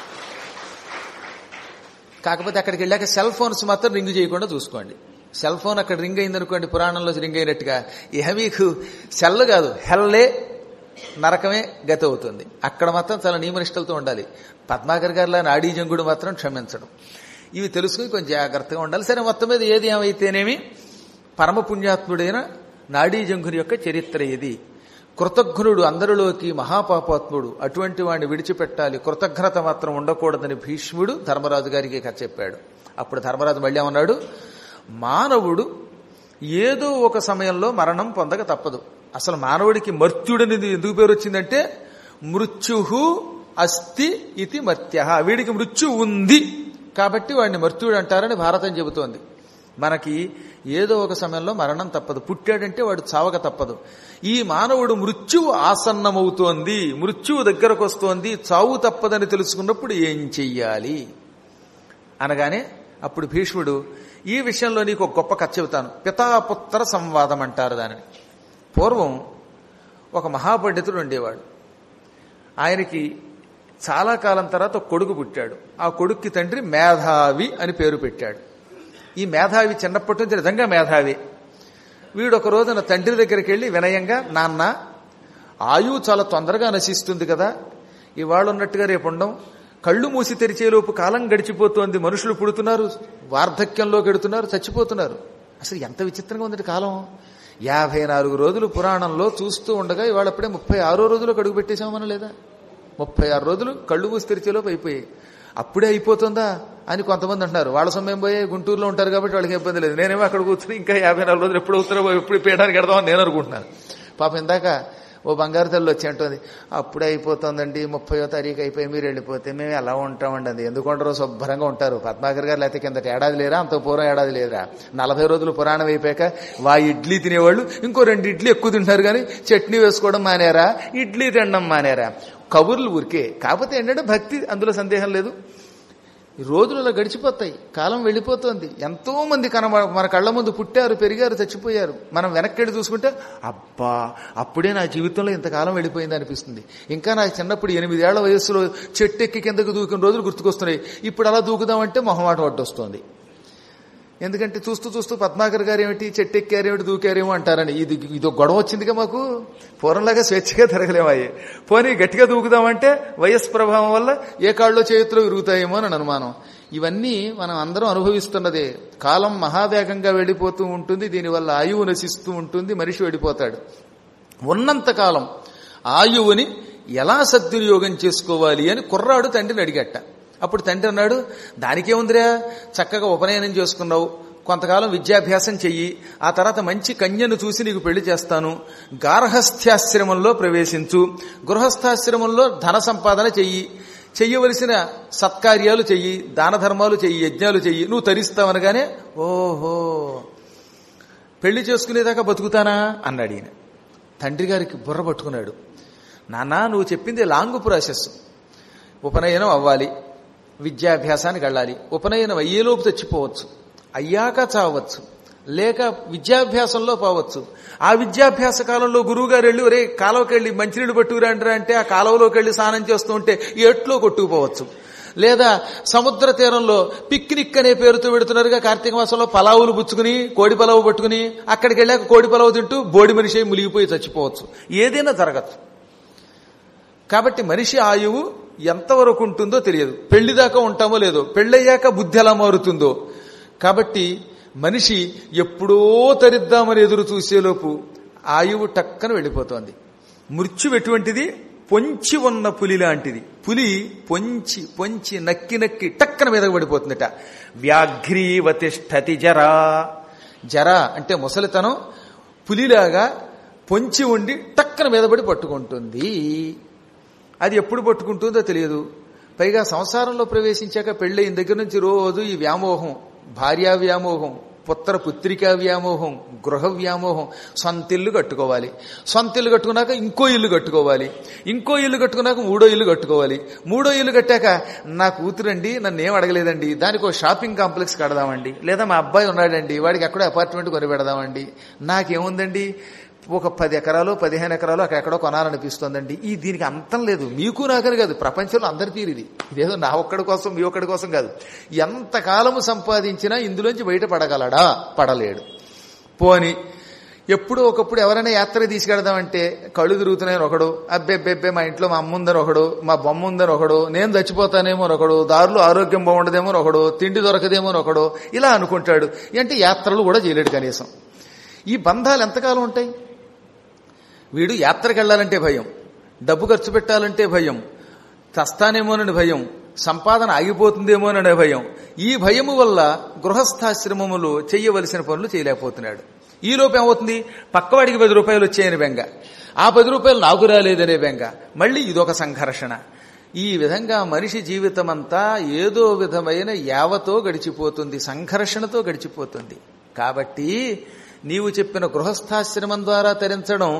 కాకపోతే అక్కడికి వెళ్ళాక సెల్ ఫోన్స్ మాత్రం రింగ్ చేయకుండా చూసుకోండి సెల్ ఫోన్ అక్కడ రింగ్ అయిందనుకోండి పురాణంలో రింగ్ అయినట్టుగా ఇహ మీకు సెల్ కాదు హెల్లే నరకమే గతి అవుతుంది అక్కడ మాత్రం చాలా నియమనిష్టలతో ఉండాలి పద్మాకర్ గారిలా నాడీజంగుడు మాత్రం క్షమించడం ఇవి తెలుసుకుని కొంచెం జాగ్రత్తగా ఉండాలి సరే మొత్తం మీద ఏది ఏమైతేనేమి పరమ పుణ్యాత్ముడైన నాడీజంగుని యొక్క చరిత్ర ఇది కృతజ్ఞుడు అందరిలోకి మహాపాపాత్ముడు అటువంటి వాడిని విడిచిపెట్టాలి కృతజ్ఞత మాత్రం ఉండకూడదని భీష్ముడు ధర్మరాజు గారికి కథ చెప్పాడు అప్పుడు ధర్మరాజు మళ్ళీ ఏమన్నాడు మానవుడు ఏదో ఒక సమయంలో మరణం పొందక తప్పదు అసలు మానవుడికి మర్త్యుడని ఎందుకు పేరు వచ్చిందంటే మృత్యు అస్తి ఇది మర్త్య వీడికి మృత్యు ఉంది కాబట్టి వాడిని మర్త్యుడు అంటారని భారతం చెబుతోంది మనకి ఏదో ఒక సమయంలో మరణం తప్పదు పుట్టాడంటే వాడు చావక తప్పదు ఈ మానవుడు మృత్యువు ఆసన్నమవుతోంది మృత్యువు దగ్గరకు వస్తోంది చావు తప్పదని తెలుసుకున్నప్పుడు ఏం చెయ్యాలి అనగానే అప్పుడు భీష్ముడు ఈ విషయంలో నీకు ఒక గొప్ప కథ చెబుతాను పితాపుత్ర సంవాదం అంటారు దానిని పూర్వం ఒక మహాపండితుడు ఉండేవాడు ఆయనకి చాలా కాలం తర్వాత ఒక కొడుకు పుట్టాడు ఆ కొడుక్కి తండ్రి మేధావి అని పేరు పెట్టాడు ఈ మేధావి చిన్నప్పటి నుంచి నిజంగా మేధావి వీడు ఒక రోజున తండ్రి దగ్గరికి వెళ్ళి వినయంగా నాన్న ఆయువు చాలా తొందరగా నశిస్తుంది కదా ఇవాళ ఉన్నట్టుగా రేపు ఉండం కళ్ళు మూసి తెరిచేలోపు కాలం గడిచిపోతోంది మనుషులు పుడుతున్నారు వార్ధక్యంలో గడుతున్నారు చచ్చిపోతున్నారు అసలు ఎంత విచిత్రంగా ఉంది కాలం యాభై నాలుగు రోజులు పురాణంలో చూస్తూ ఉండగా ఇవాళ అప్పుడే ముప్పై ఆరో రోజులు అడుగు పెట్టేశామని లేదా ముప్పై ఆరు రోజులు కళ్ళు మూసి తెరిచేలోపు అయిపోయాయి అప్పుడే అయిపోతుందా అని కొంతమంది అంటున్నారు వాళ్ళ సమయం పోయి గుంటూరులో ఉంటారు కాబట్టి వాళ్ళకి ఇబ్బంది లేదు నేనేమో అక్కడ కూర్చుని ఇంకా యాభై నాలుగు రోజులు ఎప్పుడు అవుతారో ఎప్పుడు పీయడానికి ఎడదామని నేను అనుకుంటున్నాను పాపం ఇందాక ఓ బంగారు తల్లి వచ్చి అంటుంది అప్పుడే అయిపోతుందండి ముప్పయో తారీఖు అయిపోయి మీరు వెళ్ళిపోతే మేము ఎలా ఉంటామండి అది ఎందుకు ఉండరో శుభ్రంగా ఉంటారు పద్మాకర్ గారు లేకపోతే కిందట ఏడాది లేరా అంత పూర్వం ఏడాది లేరా నలభై రోజులు పురాణం అయిపోయాక వా ఇడ్లీ తినేవాళ్ళు ఇంకో రెండు ఇడ్లీ ఎక్కువ తింటారు కానీ చట్నీ వేసుకోవడం మానేరా ఇడ్లీ తినడం మానేరా కబుర్లు ఊరికే కాకపోతే ఏంటంటే భక్తి అందులో సందేహం లేదు ఈ రోజులు అలా గడిచిపోతాయి కాలం వెళ్ళిపోతుంది ఎంతో మంది కన మన కళ్ళ ముందు పుట్టారు పెరిగారు చచ్చిపోయారు మనం వెనక్కి వెళ్ళి చూసుకుంటే అబ్బా అప్పుడే నా జీవితంలో ఇంతకాలం వెళ్ళిపోయింది అనిపిస్తుంది ఇంకా నా చిన్నప్పుడు ఎనిమిదేళ్ల వయస్సులో చెట్టు ఎక్కి కిందకు దూకిన రోజులు గుర్తుకొస్తున్నాయి ఇప్పుడు అలా దూకుదామంటే మొహమాట వడ్డొస్తుంది ఎందుకంటే చూస్తూ చూస్తూ పద్మాకర్ గారు ఏమిటి చెట్టు ఎక్కారేమిటి దూకారేమో అంటారని ఇది ఇది గొడవ వచ్చిందిగా మాకు పూర్వంలాగా స్వేచ్ఛగా తిరగలేమయ్యే పోనీ గట్టిగా దూకుదామంటే వయస్సు ప్రభావం వల్ల ఏ కాళ్ళలో చేతిలో విరుగుతాయేమో అని అనుమానం ఇవన్నీ మనం అందరం అనుభవిస్తున్నదే కాలం మహావేగంగా వెళ్ళిపోతూ ఉంటుంది దీనివల్ల ఆయువు నశిస్తూ ఉంటుంది మనిషి వెళ్ళిపోతాడు ఉన్నంతకాలం ఆయువుని ఎలా సద్వినియోగం చేసుకోవాలి అని కుర్రాడు తండ్రిని అడిగట్ట అప్పుడు తండ్రి అన్నాడు దానికేముందిరా చక్కగా ఉపనయనం చేసుకున్నావు కొంతకాలం విద్యాభ్యాసం చెయ్యి ఆ తర్వాత మంచి కన్యను చూసి నీకు పెళ్లి చేస్తాను గార్హస్థ్యాశ్రమంలో ప్రవేశించు గృహస్థాశ్రమంలో ధన సంపాదన చెయ్యి చెయ్యవలసిన సత్కార్యాలు చెయ్యి దాన ధర్మాలు చెయ్యి యజ్ఞాలు చెయ్యి నువ్వు తరిస్తావనగానే ఓహో పెళ్లి చేసుకునేదాకా బతుకుతానా అన్నాడు ఈయన తండ్రి గారికి బుర్ర పట్టుకున్నాడు నాన్న నువ్వు చెప్పింది లాంగ్ ప్రాసెస్ ఉపనయనం అవ్వాలి విద్యాభ్యాసానికి వెళ్ళాలి ఉపనయనం అయ్యేలోపు చచ్చిపోవచ్చు అయ్యాక చావచ్చు లేక విద్యాభ్యాసంలో పోవచ్చు ఆ విద్యాభ్యాస కాలంలో గురువుగారు వెళ్ళి ఒరే కాలువకి వెళ్ళి మంచినీళ్ళు పట్టుకురంటారా అంటే ఆ కాలువలోకి వెళ్ళి స్నానం చేస్తూ ఉంటే ఎట్లో కొట్టుకుపోవచ్చు లేదా సముద్ర తీరంలో పిక్నిక్ అనే పేరుతో పెడుతున్నారుగా కార్తీక మాసంలో పలావులు పుచ్చుకుని కోడి పలావు పట్టుకుని అక్కడికి వెళ్ళాక కోడి పలావు తింటూ బోడి మనిషి మునిగిపోయి చచ్చిపోవచ్చు ఏదైనా జరగచ్చు కాబట్టి మనిషి ఆయువు ఎంతవరకు ఉంటుందో తెలియదు పెళ్లి దాకా ఉంటామో లేదో పెళ్ళయ్యాక బుద్ధి ఎలా మారుతుందో కాబట్టి మనిషి ఎప్పుడో తరిద్దామని ఎదురు చూసేలోపు ఆయువు టక్కన వెళ్ళిపోతోంది మృత్యు ఎటువంటిది పొంచి ఉన్న పులి లాంటిది పులి పొంచి పొంచి నక్కి నక్కి టక్కన మీదకు పడిపోతుందట వ్యాఘ్రీవతిష్టతి జరా జర అంటే ముసలితనం పులిలాగా పొంచి ఉండి టక్కన మీద పడి పట్టుకుంటుంది అది ఎప్పుడు పట్టుకుంటుందో తెలియదు పైగా సంసారంలో ప్రవేశించాక పెళ్ళయిన దగ్గర నుంచి రోజు ఈ వ్యామోహం భార్యా వ్యామోహం పుత్ర పుత్రికా వ్యామోహం గృహ వ్యామోహం సొంత ఇల్లు కట్టుకోవాలి సొంత ఇల్లు కట్టుకున్నాక ఇంకో ఇల్లు కట్టుకోవాలి ఇంకో ఇల్లు కట్టుకున్నాక మూడో ఇల్లు కట్టుకోవాలి మూడో ఇల్లు కట్టాక నా కూతురండి నన్ను ఏం అడగలేదండి దానికి ఒక షాపింగ్ కాంప్లెక్స్ కడదామండి లేదా మా అబ్బాయి ఉన్నాడండి వాడికి ఎక్కడో అపార్ట్మెంట్ కొని పెడదామండి నాకేముందండి ఒక పది ఎకరాలు పదిహేను ఎకరాలు అక్కడెక్కడో కొనాలనిపిస్తోందండి ఈ దీనికి అంతం లేదు మీకు నాకని కాదు ప్రపంచంలో అందరి తీరిది ఇదేదో నా ఒక్కడి కోసం మీ ఒక్కడి కోసం కాదు ఎంతకాలము సంపాదించినా ఇందులోంచి బయటపడగలడా పడలేడు పోని ఎప్పుడో ఒకప్పుడు ఎవరైనా యాత్ర తీసుకెడదామంటే కళ్ళు తిరుగుతున్నాయని ఒకడు అబ్బెబ్బెబ్బే మా ఇంట్లో మా అమ్మ ఉందని ఒకడు మా బొమ్మ ఉందని ఒకడు నేను చచ్చిపోతానేమో అని ఒకడు దారిలో ఆరోగ్యం బాగుండదేమో అని ఒకడు తిండి దొరకదేమో అని ఒకడు ఇలా అనుకుంటాడు అంటే యాత్రలు కూడా చేయలేడు కనీసం ఈ బంధాలు ఎంతకాలం ఉంటాయి వీడు యాత్రకు వెళ్ళాలంటే భయం డబ్బు ఖర్చు పెట్టాలంటే భయం చస్తానేమోనని భయం సంపాదన ఆగిపోతుందేమోననే భయం ఈ భయము వల్ల గృహస్థాశ్రమములో చెయ్యవలసిన పనులు చేయలేకపోతున్నాడు ఈ లోపు ఏమవుతుంది పక్కవాడికి పది రూపాయలు వచ్చాయని బెంగ ఆ పది రూపాయలు నాకు రాలేదనే బెంగ మళ్ళీ ఇదొక సంఘర్షణ ఈ విధంగా మనిషి జీవితం అంతా ఏదో విధమైన యావతో గడిచిపోతుంది సంఘర్షణతో గడిచిపోతుంది కాబట్టి నీవు చెప్పిన గృహస్థాశ్రమం ద్వారా తరించడం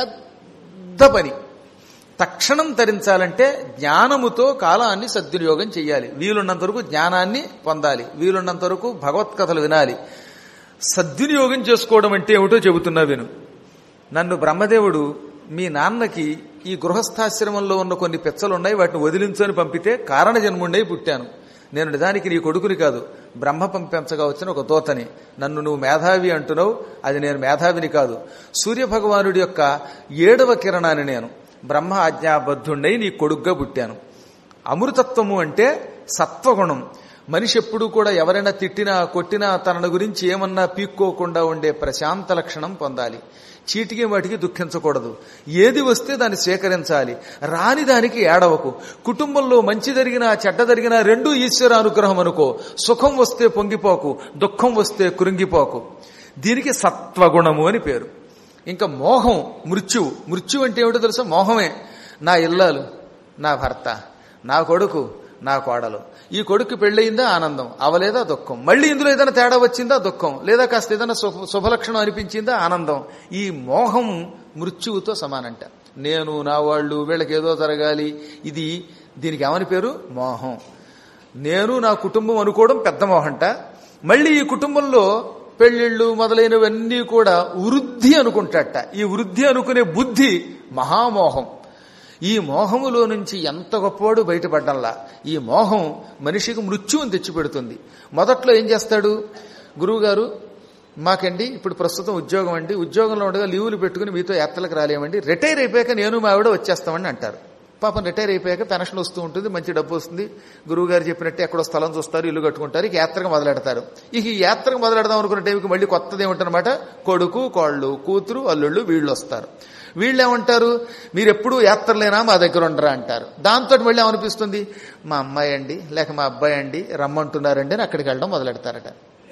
పెద్ద పని తక్షణం తరించాలంటే జ్ఞానముతో కాలాన్ని సద్వినియోగం చేయాలి వీలున్నంత వరకు జ్ఞానాన్ని పొందాలి వీలున్నంత వరకు భగవత్కథలు వినాలి సద్వినియోగం చేసుకోవడం అంటే ఏమిటో చెబుతున్నా విను నన్ను బ్రహ్మదేవుడు మీ నాన్నకి ఈ గృహస్థాశ్రమంలో ఉన్న కొన్ని పెచ్చలు ఉన్నాయి వాటిని వదిలించని పంపితే కారణ జన్ముండై పుట్టాను నేను నిజానికి నీ కొడుకుని కాదు బ్రహ్మ పంపించగా వచ్చిన ఒక దోతని నన్ను నువ్వు మేధావి అంటున్నావు అది నేను మేధావిని కాదు సూర్యభగవానుడి యొక్క ఏడవ కిరణాన్ని నేను బ్రహ్మ ఆజ్ఞాబద్ధుండై నీ కొడుగ్గా పుట్టాను అమృతత్వము అంటే సత్వగుణం మనిషి ఎప్పుడూ కూడా ఎవరైనా తిట్టినా కొట్టినా తనను గురించి ఏమన్నా పీక్కోకుండా ఉండే ప్రశాంత లక్షణం పొందాలి చీటికి వాటికి దుఃఖించకూడదు ఏది వస్తే దాన్ని స్వీకరించాలి రాని దానికి ఏడవకు కుటుంబంలో మంచి జరిగినా చెడ్డ జరిగినా రెండూ ఈశ్వర అనుగ్రహం అనుకో సుఖం వస్తే పొంగిపోకు దుఃఖం వస్తే కృంగిపోకు దీనికి సత్వగుణము అని పేరు ఇంకా మోహం మృత్యువు మృత్యు అంటే ఏమిటో తెలుసా మోహమే నా ఇల్లాలు నా భర్త నా కొడుకు నా కోడలు ఈ కొడుకు పెళ్ళయిందా ఆనందం అవలేదా దుఃఖం మళ్ళీ ఇందులో ఏదైనా తేడా వచ్చిందా దుఃఖం లేదా కాస్త ఏదైనా శుభ శుభలక్షణం అనిపించిందా ఆనందం ఈ మోహం మృత్యువుతో సమానంట నేను నా వాళ్ళు వీళ్ళకి ఏదో జరగాలి ఇది దీనికి ఏమని పేరు మోహం నేను నా కుటుంబం అనుకోవడం పెద్ద మోహంట మళ్ళీ ఈ కుటుంబంలో పెళ్లిళ్ళు మొదలైనవన్నీ కూడా వృద్ధి అనుకుంటాట ఈ వృద్ధి అనుకునే బుద్ధి మహామోహం ఈ మోహములో నుంచి ఎంత గొప్పవాడు బయటపడ్డంలా ఈ మోహం మనిషికి మృత్యువుని తెచ్చిపెడుతుంది మొదట్లో ఏం చేస్తాడు గురువుగారు మాకండి ఇప్పుడు ప్రస్తుతం ఉద్యోగం అండి ఉద్యోగంలో ఉండగా లీవులు పెట్టుకుని మీతో యాత్రలకు రాలేమండి రిటైర్ అయిపోయాక నేను మా ఆవిడ వచ్చేస్తామని అంటారు పాపం రిటైర్ అయిపోయాక పెన్షన్ వస్తూ ఉంటుంది మంచి డబ్బు వస్తుంది గురువు గారు చెప్పినట్టే ఎక్కడో స్థలం చూస్తారు ఇల్లు కట్టుకుంటారు ఇక యాత్రకు మొదలెడతారు ఇక ఈ యాత్రకు మొదలెడదాం అనుకున్న టైంకి మళ్ళీ కొత్తది ఏమిటనమాట కొడుకు కోళ్ళు కూతురు అల్లుళ్ళు వీళ్ళు వస్తారు వీళ్ళు ఏమంటారు మీరు ఎప్పుడు యాత్రలేనా మా దగ్గర ఉండరా అంటారు దాంతో మళ్ళీ ఏమనిపిస్తుంది మా అమ్మాయి అండి లేక మా అబ్బాయి అండి రమ్మంటున్నారండి అని అక్కడికి వెళ్ళడం మొదలెడతారట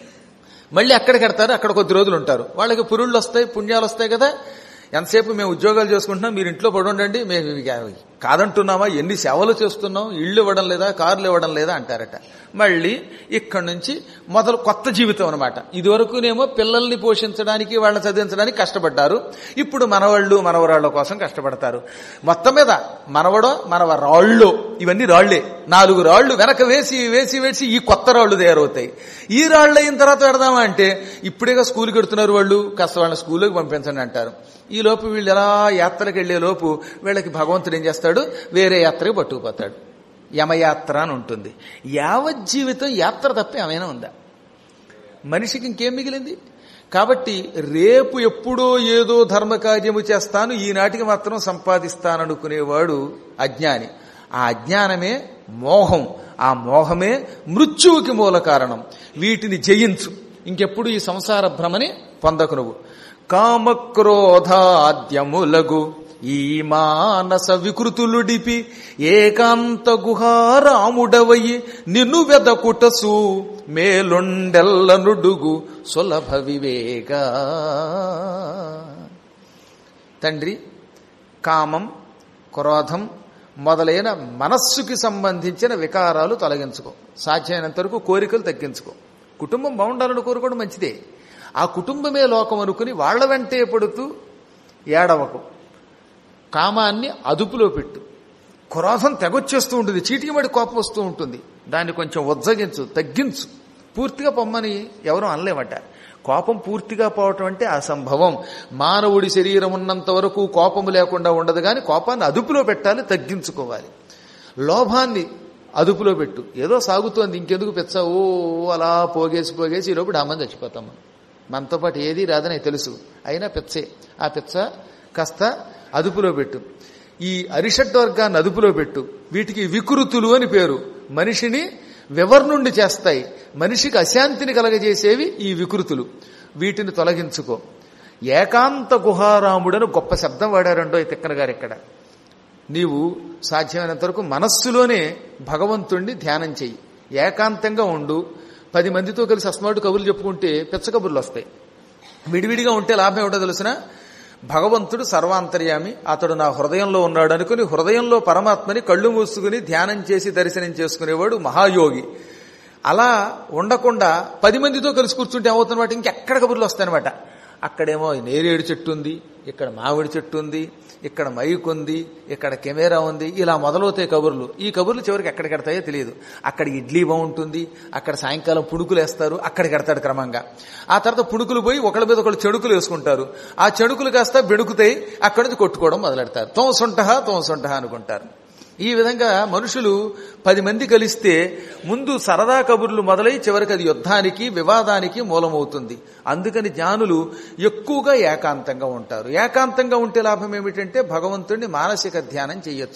మళ్ళీ అక్కడికి వెడతారు అక్కడ కొద్ది రోజులు ఉంటారు వాళ్ళకి పురుళ్ళు వస్తాయి పుణ్యాలు వస్తాయి కదా ఎంతసేపు మేము ఉద్యోగాలు చేసుకుంటున్నాం మీరు ఇంట్లో పడి ఉండండి మేము ఇక కాదంటున్నామా ఎన్ని సేవలు చేస్తున్నాం ఇళ్ళు ఇవ్వడం లేదా కార్లు ఇవ్వడం లేదా అంటారట మళ్ళీ ఇక్కడి నుంచి మొదలు కొత్త జీవితం అనమాట ఇదివరకునేమో పిల్లల్ని పోషించడానికి వాళ్ళని చదివించడానికి కష్టపడ్డారు ఇప్పుడు మనవాళ్ళు మనవరాళ్ళ కోసం కష్టపడతారు మొత్తం మీద మనవడో మనవ రాళ్ళు ఇవన్నీ రాళ్లే నాలుగు రాళ్లు వెనక వేసి వేసి వేసి ఈ కొత్త రాళ్లు తయారవుతాయి ఈ రాళ్ళు అయిన తర్వాత పెడదామా అంటే ఇప్పుడేగా స్కూల్కి వెడుతున్నారు వాళ్ళు కాస్త వాళ్ళని స్కూల్లోకి పంపించండి అంటారు ఈ లోపు వీళ్ళు ఎలా యాత్రకు వెళ్లే లోపు వీళ్ళకి భగవంతుడు ఏం చేస్తాడు వేరే యాత్రకు పట్టుకుపోతాడు యమయాత్ర అని ఉంటుంది యావత్ జీవితం యాత్ర తప్ప ఏమైనా ఉందా మనిషికి ఇంకేం మిగిలింది కాబట్టి రేపు ఎప్పుడో ఏదో ధర్మకార్యము చేస్తాను ఈనాటికి మాత్రం సంపాదిస్తాననుకునేవాడు అజ్ఞాని ఆ అజ్ఞానమే మోహం ఆ మోహమే మృత్యువుకి మూల కారణం వీటిని జయించు ఇంకెప్పుడు ఈ సంసార భ్రమని పొందకు నువ్వు కామక్రోధాద్యములగు ఈ మానస వికృతులుడిపి ఏకాంత గుహారాముడవయి నిన్ను వెదకుటసు మేలుండెల్ల నుడుగు సులభ వివేక తండ్రి కామం క్రోధం మొదలైన మనస్సుకి సంబంధించిన వికారాలు తొలగించుకో సాధ్యమైనంత వరకు కోరికలు తగ్గించుకో కుటుంబం బాగుండాలని కోరుకోవడం మంచిదే ఆ కుటుంబమే లోకం అనుకుని వాళ్ల వెంటే పడుతూ ఏడవకు కామాన్ని అదుపులో పెట్టు క్రోధం తెగొచ్చేస్తూ ఉంటుంది చీటికి మడి కోపం వస్తూ ఉంటుంది దాన్ని కొంచెం ఉజ్జగించు తగ్గించు పూర్తిగా పొమ్మని ఎవరూ అనలేమట కోపం పూర్తిగా పోవటం అంటే అసంభవం మానవుడి శరీరం ఉన్నంత వరకు కోపము లేకుండా ఉండదు కానీ కోపాన్ని అదుపులో పెట్టాలి తగ్గించుకోవాలి లోభాన్ని అదుపులో పెట్టు ఏదో సాగుతోంది ఇంకెందుకు పెచ్చ ఓ అలా పోగేసి పోగేసి ఈలోపు డామని చచ్చిపోతాం మనం మనతో పాటు ఏది రాదని తెలుసు అయినా పెచ్చే ఆ పెచ్చ కాస్త అదుపులో పెట్టు ఈ అరిషడ్ వర్గాన్ని అదుపులో పెట్టు వీటికి వికృతులు అని పేరు మనిషిని వివర్నుండి చేస్తాయి మనిషికి అశాంతిని కలగజేసేవి ఈ వికృతులు వీటిని తొలగించుకో ఏకాంత గుహారాముడని గొప్ప శబ్దం వాడారండో ఈ తిక్కన గారు ఇక్కడ నీవు సాధ్యమైనంత వరకు మనస్సులోనే భగవంతుణ్ణి ధ్యానం చెయ్యి ఏకాంతంగా ఉండు పది మందితో కలిసి అస్మాటు కబుర్లు చెప్పుకుంటే పిచ్చ కబుర్లు వస్తాయి విడివిడిగా ఉంటే లాభం ఏమిటో తెలిసిన భగవంతుడు సర్వాంతర్యామి అతడు నా హృదయంలో ఉన్నాడు అనుకుని హృదయంలో పరమాత్మని కళ్ళు మూసుకుని ధ్యానం చేసి దర్శనం చేసుకునేవాడు మహాయోగి అలా ఉండకుండా పది మందితో కలిసి కూర్చుంటే ఏమవుతున్నమాట ఇంకెక్కడ కబుర్లు వస్తాయన్నమాట అక్కడేమో నేరేడు చెట్టు ఉంది ఇక్కడ మామిడి చెట్టు ఉంది ఇక్కడ మైక్ ఉంది ఇక్కడ కెమెరా ఉంది ఇలా మొదలవుతాయి కబుర్లు ఈ కబుర్లు చివరికి ఎక్కడికి ఎడతాయో తెలియదు అక్కడ ఇడ్లీ బాగుంటుంది అక్కడ సాయంకాలం పుణుకులు వేస్తారు అక్కడికి ఎడతాడు క్రమంగా ఆ తర్వాత పుణుకులు పోయి ఒకళ్ళ మీద ఒకళ్ళు చెడుకులు వేసుకుంటారు ఆ చెడుకులు కాస్త బెడుకుతాయి అక్కడి నుంచి కొట్టుకోవడం మొదలెడతారు తోసొంటహా తోసొంటహా అనుకుంటారు ఈ విధంగా మనుషులు పది మంది కలిస్తే ముందు సరదా కబుర్లు మొదలై చివరికి అది యుద్ధానికి వివాదానికి మూలమవుతుంది అందుకని జ్ఞానులు ఎక్కువగా ఏకాంతంగా ఉంటారు ఏకాంతంగా ఉంటే లాభం ఏమిటంటే భగవంతుడిని మానసిక ధ్యానం చేయొచ్చు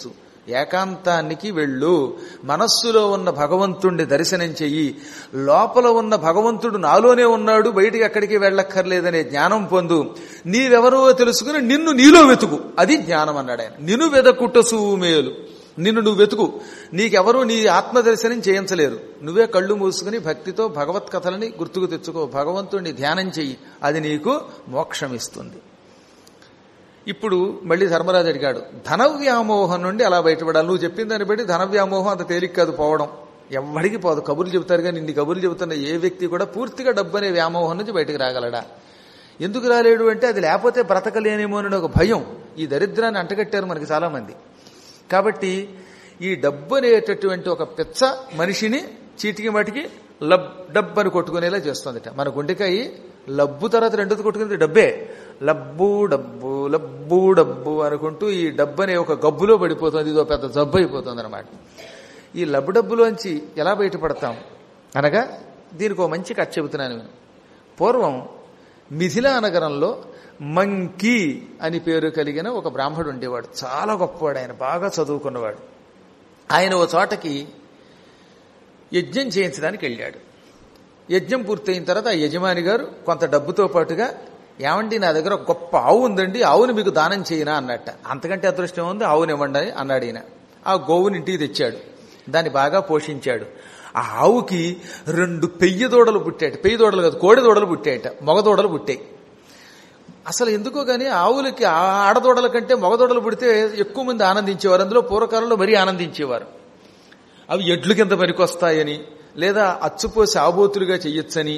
ఏకాంతానికి వెళ్ళు మనస్సులో ఉన్న భగవంతుణ్ణి దర్శనం చెయ్యి లోపల ఉన్న భగవంతుడు నాలోనే ఉన్నాడు బయటికి ఎక్కడికి వెళ్ళక్కర్లేదనే జ్ఞానం పొందు నీవెవరో తెలుసుకుని నిన్ను నీలో వెతుకు అది జ్ఞానం అన్నాడు ఆయన నిన్ను వెదకుట సూమేలు నిన్ను నువ్వు వెతుకు నీకెవరూ నీ ఆత్మదర్శనం చేయించలేరు నువ్వే కళ్ళు మూసుకుని భక్తితో భగవత్ కథలని గుర్తుకు తెచ్చుకో భగవంతుడిని ధ్యానం చెయ్యి అది నీకు మోక్షం ఇస్తుంది ఇప్పుడు మళ్ళీ ధర్మరాజు అడిగాడు ధన వ్యామోహం నుండి అలా బయటపడాలి నువ్వు చెప్పిన దాన్ని బట్టి ధన వ్యామోహం అంత తేలిక కాదు పోవడం ఎవ్వడికి పోదు కబుర్లు చెబుతారు కానీ ఇన్ని కబుర్లు చెబుతున్న ఏ వ్యక్తి కూడా పూర్తిగా డబ్బు అనే వ్యామోహం నుంచి బయటకు రాగలడా ఎందుకు రాలేడు అంటే అది లేకపోతే బ్రతకలేనేమో అని ఒక భయం ఈ దరిద్రాన్ని అంటగట్టారు మనకి చాలా మంది కాబట్టి ఈ డబ్బు అనేటటువంటి ఒక పెచ్చ మనిషిని చీటికి మటికి లబ్ డబ్బు అని కొట్టుకునేలా చేస్తుందిట మన గుండెకాయ లబ్బు తర్వాత రెండోది కొట్టుకునేది డబ్బే లబ్బు డబ్బు లబ్బు డబ్బు అనుకుంటూ ఈ డబ్బు అనే ఒక గబ్బులో పడిపోతుంది ఇదో పెద్ద జబ్బు అయిపోతుంది అనమాట ఈ లబ్బు డబ్బులోంచి ఎలా బయటపడతాం అనగా దీనికి ఒక మంచి కథ చెబుతున్నాను నేను పూర్వం మిథిలా నగరంలో మంకీ అని పేరు కలిగిన ఒక బ్రాహ్మడు ఉండేవాడు చాలా గొప్పవాడు ఆయన బాగా చదువుకున్నవాడు ఆయన ఓ చోటకి యజ్ఞం చేయించడానికి వెళ్ళాడు యజ్ఞం పూర్తయిన తర్వాత ఆ యజమాని గారు కొంత డబ్బుతో పాటుగా ఏమండి నా దగ్గర ఒక గొప్ప ఆవు ఉందండి ఆవుని మీకు దానం చేయనా అన్నట్ట అంతకంటే అదృష్టం ఉంది ఆవుని ఇవ్వండి అని అన్నాడు ఈయన ఆ గోవుని ఇంటికి తెచ్చాడు దాన్ని బాగా పోషించాడు ఆ ఆవుకి రెండు పెయ్యి దూడలు పుట్టాయట పెయ్యి దూడలు కాదు కోడి దూడలు పుట్టాయట మగ దూడలు పుట్టాయి అసలు ఎందుకో గానీ ఆవులకి ఆ ఆడదూడల కంటే మగదూడలు పుడితే ఎక్కువ మంది ఆనందించేవారు అందులో పూర్వకాలంలో మరీ ఆనందించేవారు అవి ఎడ్లు కింద పనికొస్తాయని లేదా అచ్చుపోసి ఆబోతులుగా చెయ్యొచ్చని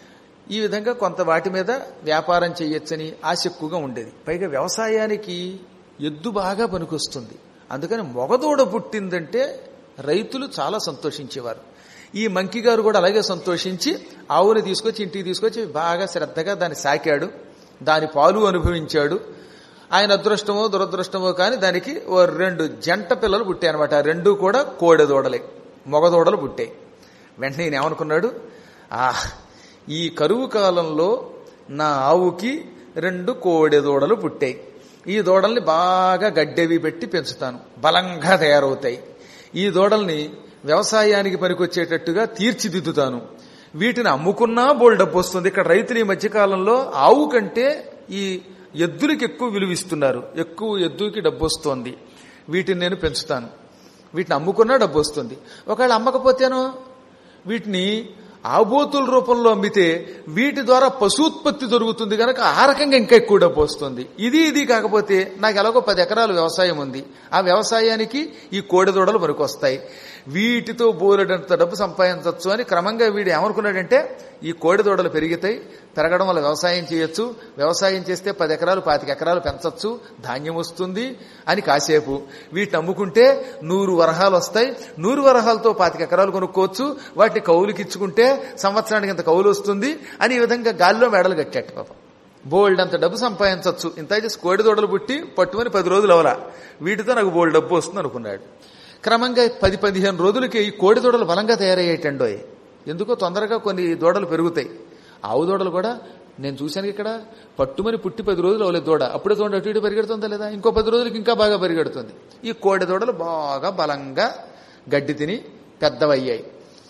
ఈ విధంగా కొంత వాటి మీద వ్యాపారం చెయ్యొచ్చని ఆశ ఎక్కువగా ఉండేది పైగా వ్యవసాయానికి ఎద్దు బాగా పనికొస్తుంది అందుకని మొగదూడ పుట్టిందంటే రైతులు చాలా సంతోషించేవారు ఈ మంకి గారు కూడా అలాగే సంతోషించి ఆవుని తీసుకొచ్చి ఇంటికి తీసుకొచ్చి బాగా శ్రద్ధగా దాన్ని సాకాడు దాని పాలు అనుభవించాడు ఆయన అదృష్టమో దురదృష్టమో కానీ దానికి ఓ రెండు జంట పిల్లలు పుట్టాయి అనమాట ఆ రెండు కూడా కోడె దూడలే మొగదూడలు పుట్టాయి వెంటనే ఈయన ఏమనుకున్నాడు ఆ ఈ కరువు కాలంలో నా ఆవుకి రెండు కోడె దూడలు పుట్టాయి ఈ దూడల్ని బాగా గడ్డెవి పెట్టి పెంచుతాను బలంగా తయారవుతాయి ఈ దూడల్ని వ్యవసాయానికి పనికొచ్చేటట్టుగా తీర్చిదిద్దుతాను వీటిని అమ్ముకున్నా బోల్ డబ్బు వస్తుంది ఇక్కడ రైతులు ఈ మధ్యకాలంలో ఆవు కంటే ఈ ఎద్దులకి ఎక్కువ విలువిస్తున్నారు ఎక్కువ ఎద్దుకి డబ్బు వస్తోంది వీటిని నేను పెంచుతాను వీటిని అమ్ముకున్నా డబ్బు వస్తుంది ఒకవేళ అమ్మకపోతేనో వీటిని ఆబోతుల రూపంలో అమ్మితే వీటి ద్వారా పశుత్పత్తి దొరుకుతుంది కనుక ఆ రకంగా ఇంకా ఎక్కువ డబ్బు వస్తుంది ఇది ఇది కాకపోతే నాకు ఎలాగో పది ఎకరాలు వ్యవసాయం ఉంది ఆ వ్యవసాయానికి ఈ కోడెదూడలు వస్తాయి వీటితో బోలెడంత డబ్బు సంపాదించవచ్చు అని క్రమంగా వీడు ఏమనుకున్నాడంటే ఈ కోడెదూడలు పెరుగుతాయి పెరగడం వల్ల వ్యవసాయం చేయొచ్చు వ్యవసాయం చేస్తే పది ఎకరాలు పాతిక ఎకరాలు పెంచొచ్చు ధాన్యం వస్తుంది అని కాసేపు వీటిని అమ్ముకుంటే నూరు వరహాలు వస్తాయి నూరు వరహాలతో పాతిక ఎకరాలు కొనుక్కోవచ్చు వాటిని కౌలుకి ఇచ్చుకుంటే సంవత్సరానికి ఇంత కౌలు వస్తుంది అని ఈ విధంగా గాల్లో మెడలు కట్టాడు పాపం బోల్డ్ అంత డబ్బు సంపాదించవచ్చు ఇంత అయితే కోడి దూడలు పుట్టి పట్టుమని పది రోజులు అవలా వీటితో నాకు బోల్డ్ డబ్బు వస్తుంది అనుకున్నాడు క్రమంగా పది పదిహేను రోజులకి ఈ కోడి దూడలు బలంగా తయారయ్యేటండోయ్ ఎందుకో తొందరగా కొన్ని దూడలు పెరుగుతాయి ఆవు దూడలు కూడా నేను చూశాను ఇక్కడ పట్టుమని పుట్టి పది రోజులు అవలేదు దూడ అప్పుడే దూడ అటు ఇటు పరిగెడుతుందా లేదా ఇంకో పది రోజులకి ఇంకా బాగా పరిగెడుతుంది ఈ కోడి దూడలు బాగా బలంగా గడ్డి తిని పెద్దవయ్యాయి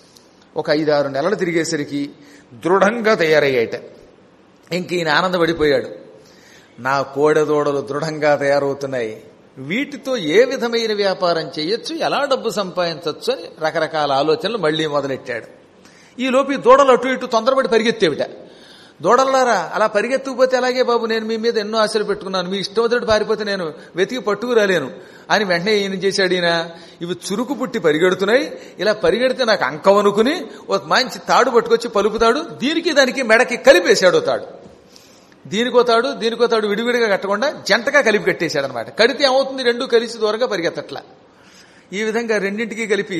ఒక ఐదారు నెలలు తిరిగేసరికి దృఢంగా తయారయ్యాయట ఇంక ఈయన ఆనందపడిపోయాడు నా కోడెదూడలు దృఢంగా తయారవుతున్నాయి వీటితో ఏ విధమైన వ్యాపారం చేయొచ్చు ఎలా డబ్బు సంపాదించవచ్చు అని రకరకాల ఆలోచనలు మళ్లీ మొదలెట్టాడు ఈ లోపు ఈ దూడలు అటు ఇటు తొందరపడి పరిగెత్తేవిట దూడలారా అలా పరిగెత్తుకుపోతే అలాగే బాబు నేను మీ మీద ఎన్నో ఆశలు పెట్టుకున్నాను మీ ఇష్టం వదిలిటి పారిపోతే నేను వెతికి పట్టుకురాలేను అని వెంటనే ఈయన చేశాడు ఈయన ఇవి చురుకు పుట్టి పరిగెడుతున్నాయి ఇలా పరిగెడితే నాకు అంకం అనుకుని ఒక మంచి తాడు పట్టుకొచ్చి పలుపుతాడు దీనికి దానికి మెడకి కలిపేశాడు తాడు దీనికో తాడు దీనికో తాడు విడివిడిగా కట్టకుండా జంటగా కలిపి కట్టేశాడు అనమాట కడితే ఏమవుతుంది రెండు కలిసి దూరంగా పరిగెత్తట్లా ఈ విధంగా రెండింటికి కలిపి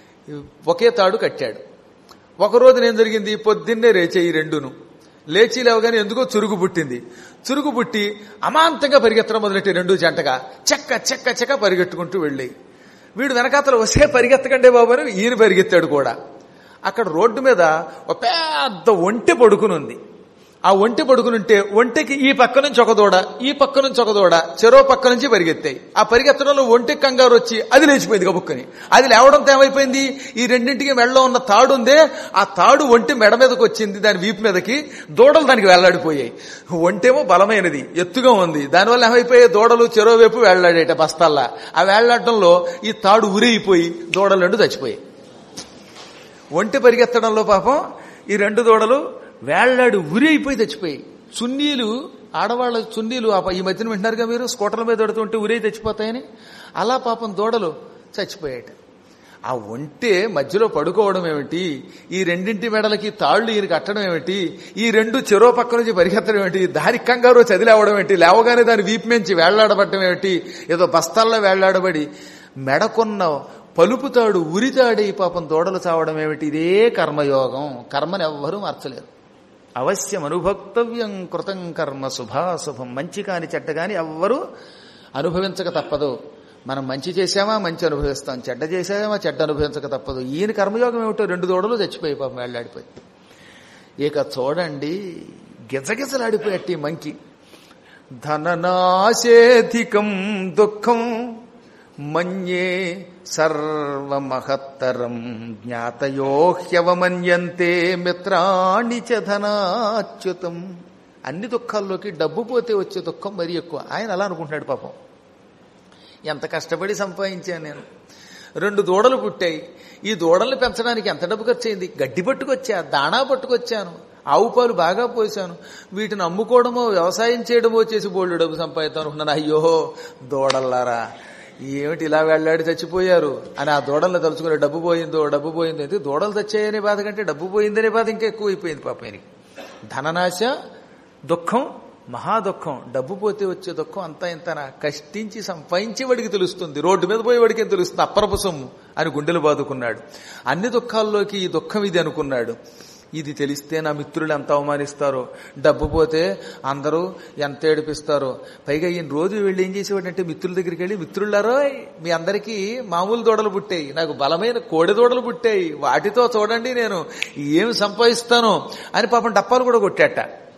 ఒకే తాడు కట్టాడు ఒకరోజు నేను జరిగింది పొద్దున్నే రేచే ఈ రెండును లేచి లేవగానే ఎందుకో చురుగు పుట్టింది చురుగు పుట్టి అమాంతంగా పరిగెత్తడం మొదలెట్టి రెండు జంటగా చెక్క చెక్క చెక్క పరిగెట్టుకుంటూ వెళ్ళి వీడు వెనకాతలు వస్తే పరిగెత్తకండే బాబు అని ఈయన పరిగెత్తాడు కూడా అక్కడ రోడ్డు మీద ఒక పెద్ద ఒంటె పడుకుని ఉంది ఆ ఒంటె పడుకునుంటే ఒంటెకి ఈ పక్క నుంచి ఒక దూడ ఈ పక్క నుంచి ఒక దూడ చెరో పక్క నుంచి పరిగెత్తాయి ఆ పరిగెత్తడంలో ఒంటె కంగారు వచ్చి అది లేచిపోయింది గబుక్కని అది లేవడంతో ఏమైపోయింది ఈ రెండింటికి మెడలో ఉన్న తాడు ఉందే ఆ తాడు ఒంటె మెడ మీదకి వచ్చింది దాని వీపు మీదకి దూడలు దానికి వెళ్లాడిపోయాయి ఒంటేమో బలమైనది ఎత్తుగా ఉంది దానివల్ల ఏమైపోయాయి దూడలు చెరో వైపు వెళ్లాడేట బస్తాల్లా ఆ వెళ్లాడటంలో ఈ తాడు ఉరిగిపోయి దూడలు రెండు చచ్చిపోయాయి ఒంటె పరిగెత్తడంలో పాపం ఈ రెండు దూడలు వేళ్లాడు ఉరి అయిపోయి తెచ్చిపోయి చున్నీలు ఆడవాళ్ళ చున్నీలు ఆ ప- ఈ మధ్యన వింటున్నారుగా మీరు స్కూటర్ల మీద దొడుతుంటే ఉరి తెచ్చిపోతాయని అలా పాపం దూడలు చచ్చిపోయాట ఆ ఒంటె మధ్యలో పడుకోవడం ఏమిటి ఈ రెండింటి మెడలకి తాళ్లు ఈయన కట్టడం ఏమిటి ఈ రెండు చెరో పక్క నుంచి పరిగెత్తడం ఏమిటి దాని కంగారు చదిలేవడం ఏంటి లేవగానే దాని వీపు నుంచి వేళ్లాడబట్టడం ఏమిటి ఏదో బస్తాల్లో వేళ్లాడబడి మెడకొన్న పలుపుతాడు ఉరితాడి పాపం దూడలు చావడం ఏమిటి ఇదే కర్మయోగం కర్మని ఎవ్వరూ మార్చలేరు అవశ్యం అనుభక్తవ్యం కృతం కర్మ శుభాశుభం మంచి కాని చెడ్డ కాని ఎవ్వరూ అనుభవించక తప్పదు మనం మంచి చేసామా మంచి అనుభవిస్తాం చెడ్డ చేసామా చెడ్డ అనుభవించక తప్పదు ఈయన కర్మయోగం ఏమిటో రెండు దూడలు చచ్చిపోయి పాపం వెళ్ళాడిపోయి ఇక చూడండి గిజగిజలాడిపోయట్టి ఈ మంకి ధననాశేధికం దుఃఖం మన్యే సర్వమహత్తరం జ్ఞాతయోహ్యవమన్యంతే మిత్రాణి చ ధనాచ్యుతం అన్ని దుఃఖాల్లోకి డబ్బు పోతే వచ్చే దుఃఖం మరీ ఎక్కువ ఆయన అలా అనుకుంటున్నాడు పాపం ఎంత కష్టపడి సంపాదించాను నేను రెండు దూడలు పుట్టాయి ఈ దూడల్ని పెంచడానికి ఎంత డబ్బు ఖర్చు అయింది గడ్డి పట్టుకొచ్చా దాణా పట్టుకొచ్చాను ఆవు పాలు బాగా పోసాను వీటిని అమ్ముకోవడమో వ్యవసాయం చేయడమో చేసి బోల్డ్ డబ్బు సంపాదిద్దాం అనుకున్నాను అయ్యో దూడల్లారా ఏమిటి ఇలా వెళ్ళాడి చచ్చిపోయారు అని ఆ దూడల్ని తలుచుకుని డబ్బు పోయిందో డబ్బు పోయిందో అయితే దూడలు చచ్చాయనే బాధ కంటే డబ్బు పోయిందనే బాధ ఇంకా ఎక్కువ అయిపోయింది పాప ఆయనకి ధననాశ దుఃఖం మహా దుఃఖం డబ్బు పోతే వచ్చే దుఃఖం అంతా ఇంతనా కష్టించి సంపాదించి వాడికి తెలుస్తుంది రోడ్డు మీద పోయి వాడికి ఏం తెలుస్తుంది అప్పరపు సొమ్ము అని గుండెలు బాదుకున్నాడు అన్ని దుఃఖాల్లోకి ఈ దుఃఖం ఇది అనుకున్నాడు ఇది తెలిస్తే నా మిత్రులు ఎంత అవమానిస్తారో డబ్బు పోతే అందరూ ఎంత ఏడిపిస్తారో పైగా ఈయన రోజు వెళ్ళి ఏం చేసేవాడంటే మిత్రుల దగ్గరికి వెళ్ళి మిత్రులారో మీ అందరికీ మామూలు దూడలు పుట్టాయి నాకు బలమైన కోడి దూడలు పుట్టాయి వాటితో చూడండి నేను ఏమి సంపాదిస్తానో అని పాపం డప్పాలు కూడా కొట్టాట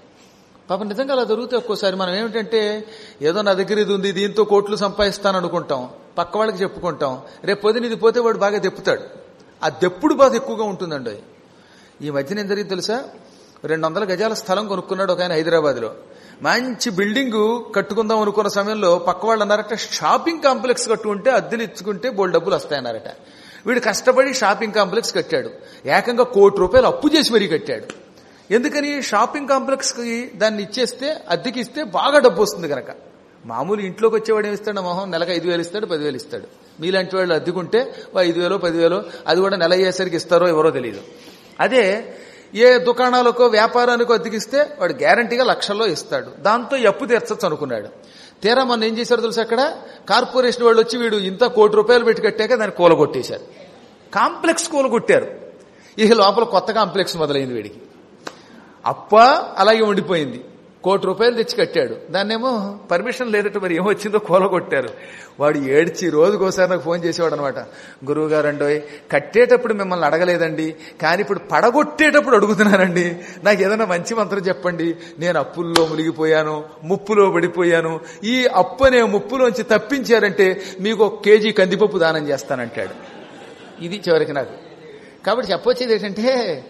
పాపం నిజంగా అలా దొరికితే ఒక్కోసారి మనం ఏమిటంటే ఏదో నా దగ్గర ఇది ఉంది దీంతో కోట్లు సంపాదిస్తాను అనుకుంటాం పక్క వాళ్ళకి చెప్పుకుంటాం రేపు పొద్దున ఇది పోతే వాడు బాగా దెప్పుతాడు ఆ దెప్పుడు బాధ ఎక్కువగా ఉంటుందండి ఈ మధ్యన ఏం జరిగింది తెలుసా రెండు వందల గజాల స్థలం కొనుక్కున్నాడు ఒక ఆయన హైదరాబాద్లో మంచి బిల్డింగ్ కట్టుకుందాం అనుకున్న సమయంలో పక్క వాళ్ళు అన్నారట షాపింగ్ కాంప్లెక్స్ కట్టుకుంటే అద్దెలు ఇచ్చుకుంటే బోల్ డబ్బులు వస్తాయన్నారట వీడు కష్టపడి షాపింగ్ కాంప్లెక్స్ కట్టాడు ఏకంగా కోటి రూపాయలు అప్పు చేసి మరీ కట్టాడు ఎందుకని షాపింగ్ కాంప్లెక్స్ కి దాన్ని ఇచ్చేస్తే అద్దెకి ఇస్తే బాగా డబ్బు వస్తుంది కనుక మామూలు ఇంట్లోకి వచ్చేవాడు ఏమి ఇస్తాడు మొహం నెలకు ఐదు వేలు ఇస్తాడు పదివేలు ఇస్తాడు మీలాంటి వాళ్ళు అద్దెకుంటే ఓ ఐదు వేలో పదివేలో అది కూడా నెల అయ్యేసరికి ఇస్తారో ఎవరో తెలియదు అదే ఏ దుకాణాలకో వ్యాపారానికో అద్దెకిస్తే వాడు గ్యారంటీగా లక్షల్లో ఇస్తాడు దాంతో ఈ అప్పు తీర్చచ్చు అనుకున్నాడు తీరా మొన్న ఏం చేశారు తెలుసు అక్కడ కార్పొరేషన్ వాళ్ళు వచ్చి వీడు ఇంత కోటి రూపాయలు పెట్టి కట్టాక దాన్ని కూలగొట్టేశారు కాంప్లెక్స్ కూలగొట్టారు ఇక లోపల కొత్త కాంప్లెక్స్ మొదలైంది వీడికి అప్ప అలాగే ఉండిపోయింది కోటి రూపాయలు తెచ్చి కట్టాడు దాన్నేమో పర్మిషన్ లేదట మరి ఏమొచ్చిందో కూలగొట్టారు వాడు ఏడ్చి రోజుకోసారి నాకు ఫోన్ చేసేవాడు అనమాట గురువు గారు అండోయ్ కట్టేటప్పుడు మిమ్మల్ని అడగలేదండి కానీ ఇప్పుడు పడగొట్టేటప్పుడు అడుగుతున్నానండి నాకు ఏదైనా మంచి మంత్రం చెప్పండి నేను అప్పుల్లో మునిగిపోయాను ముప్పులో పడిపోయాను ఈ అప్పు అనే ముప్పులోంచి తప్పించారంటే మీకు ఒక కేజీ కందిపప్పు దానం చేస్తానంటాడు ఇది చివరికి నాకు కాబట్టి చెప్పొచ్చేది ఏంటంటే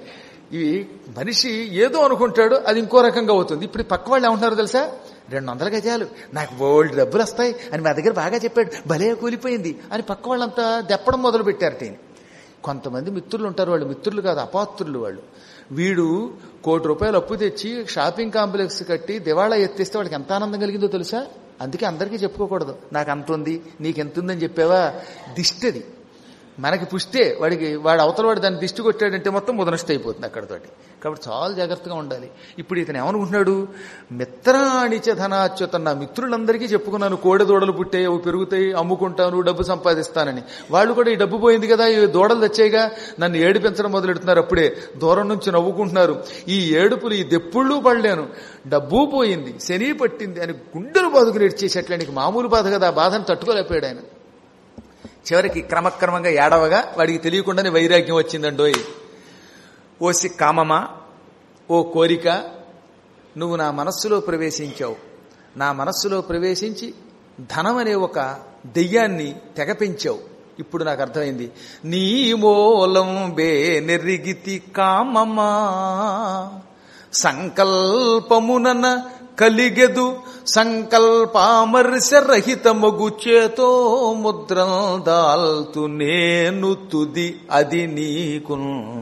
ఇవి మనిషి ఏదో అనుకుంటాడు అది ఇంకో రకంగా అవుతుంది ఇప్పుడు ఈ పక్క వాళ్ళు ఏమంటున్నారు తెలుసా రెండు వందల గజాలు నాకు బోల్డ్ డబ్బులు వస్తాయి అని మా దగ్గర బాగా చెప్పాడు భలే కూలిపోయింది అని పక్క వాళ్ళంతా దెప్పడం మొదలు పెట్టారట ఈయన. కొంతమంది మిత్రులు ఉంటారు వాళ్ళు మిత్రులు కాదు అపాత్రులు వాళ్ళు వీడు కోటి రూపాయలు అప్పు తెచ్చి షాపింగ్ కాంప్లెక్స్ కట్టి దివాళా ఎత్తేస్తే వాడికి ఎంత ఆనందం కలిగిందో తెలుసా అందుకే అందరికీ చెప్పుకోకూడదు నాకు అంత ఉంది నీకు ఎంత ఉందని చెప్పావా దిష్టది మనకి పుష్టే వాడికి వాడు అవతల వాడు దాన్ని దిష్టి కొట్టాడంటే మొత్తం ముదనష్ట అయిపోతుంది అక్కడతోటి కాబట్టి చాలా జాగ్రత్తగా ఉండాలి ఇప్పుడు ఇతను ఏమనుకుంటున్నాడు మిత్రాణిచ ధనాచ్యుత నా మిత్రులందరికీ చెప్పుకున్నాను కోడె దూడలు పుట్టాయి అవి పెరుగుతాయి అమ్ముకుంటాను డబ్బు సంపాదిస్తానని వాళ్ళు కూడా ఈ డబ్బు పోయింది కదా ఈ దూడలు తెచ్చాయిగా నన్ను ఏడిపించడం మొదలెడుతున్నారు అప్పుడే దూరం నుంచి నవ్వుకుంటున్నారు ఈ ఏడుపులు ఈ దెప్పుళ్ళు పడలేను డబ్బు పోయింది శని పట్టింది అని గుండెలు బాదుకుని ఏడ్చేసేట్లానికి మామూలు బాధ కదా ఆ బాధను తట్టుకోలేకపోయాడు ఆయన చివరికి క్రమక్రమంగా ఏడవగా వాడికి తెలియకుండానే వైరాగ్యం వచ్చిందండోయ్ ఓసి కామమా ఓ కోరిక నువ్వు నా మనస్సులో ప్రవేశించావు నా మనస్సులో ప్రవేశించి ధనం అనే ఒక దెయ్యాన్ని తెగ పెంచావు ఇప్పుడు నాకు అర్థమైంది నీ మూలం బే నెర్రిగితి కామమా సంకల్పమునన కలిగెదు సంకల్పామర్శరహితమగు చేతో ముద్రం దాల్తు నేను తుది అది నీకు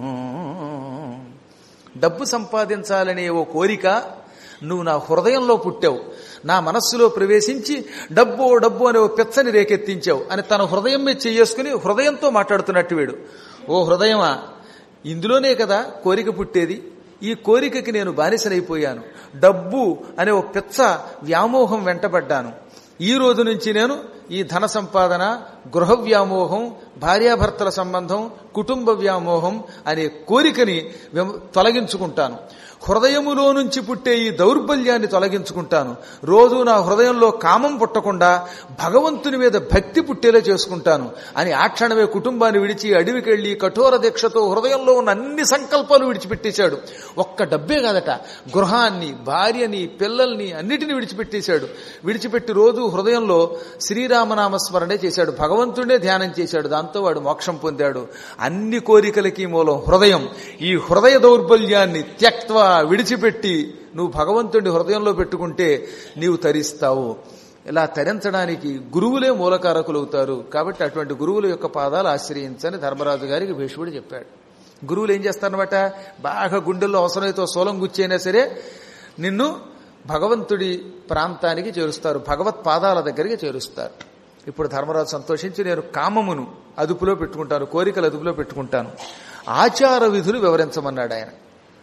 డబ్బు సంపాదించాలనే ఓ కోరిక నువ్వు నా హృదయంలో పుట్టావు నా మనస్సులో ప్రవేశించి డబ్బు డబ్బు అనే ఓ పెచ్చని రేకెత్తించావు అని తన హృదయం మీద చేసుకుని హృదయంతో మాట్లాడుతున్నట్టు వీడు ఓ హృదయమా ఇందులోనే కదా కోరిక పుట్టేది ఈ కోరికకి నేను బానిసనైపోయాను డబ్బు అనే ఓ పెచ్చ వ్యామోహం వెంటబడ్డాను ఈ రోజు నుంచి నేను ఈ ధన సంపాదన గృహ వ్యామోహం భార్యాభర్తల సంబంధం కుటుంబ వ్యామోహం అనే కోరికని వెం- తొలగించుకుంటాను హృదయములో నుంచి పుట్టే ఈ దౌర్బల్యాన్ని తొలగించుకుంటాను రోజు నా హృదయంలో కామం పుట్టకుండా భగవంతుని మీద భక్తి పుట్టేలా చేసుకుంటాను అని ఆ క్షణమే కుటుంబాన్ని విడిచి అడవికి వెళ్లి కఠోర దీక్షతో హృదయంలో ఉన్న అన్ని సంకల్పాలు విడిచిపెట్టేశాడు ఒక్క డబ్బే కాదట గృహాన్ని భార్యని పిల్లల్ని అన్నిటిని విడిచిపెట్టేశాడు విడిచిపెట్టి రోజు హృదయంలో శ్రీరామనామస్మరణే చేశాడు భగవంతుడే ధ్యానం చేశాడు దాంతో వాడు మోక్షం పొందాడు అన్ని కోరికలకి మూలం హృదయం ఈ హృదయ దౌర్బల్యాన్ని త్యక్త్వా విడిచిపెట్టి నువ్వు భగవంతుడి హృదయంలో పెట్టుకుంటే నీవు తరిస్తావు ఇలా తరించడానికి గురువులే మూలకారకులు అవుతారు కాబట్టి అటువంటి గురువుల యొక్క పాదాలు ఆశ్రయించని ధర్మరాజు గారికి భీష్ముడు చెప్పాడు గురువులు ఏం చేస్తారనమాట బాగా గుండెల్లో అవసరమైతే సోలం గుచ్చైనా సరే నిన్ను భగవంతుడి ప్రాంతానికి చేరుస్తారు భగవత్ పాదాల దగ్గరికి చేరుస్తారు ఇప్పుడు ధర్మరాజు సంతోషించి నేను కామమును అదుపులో పెట్టుకుంటాను కోరికలు అదుపులో పెట్టుకుంటాను ఆచార విధులు వివరించమన్నాడు ఆయన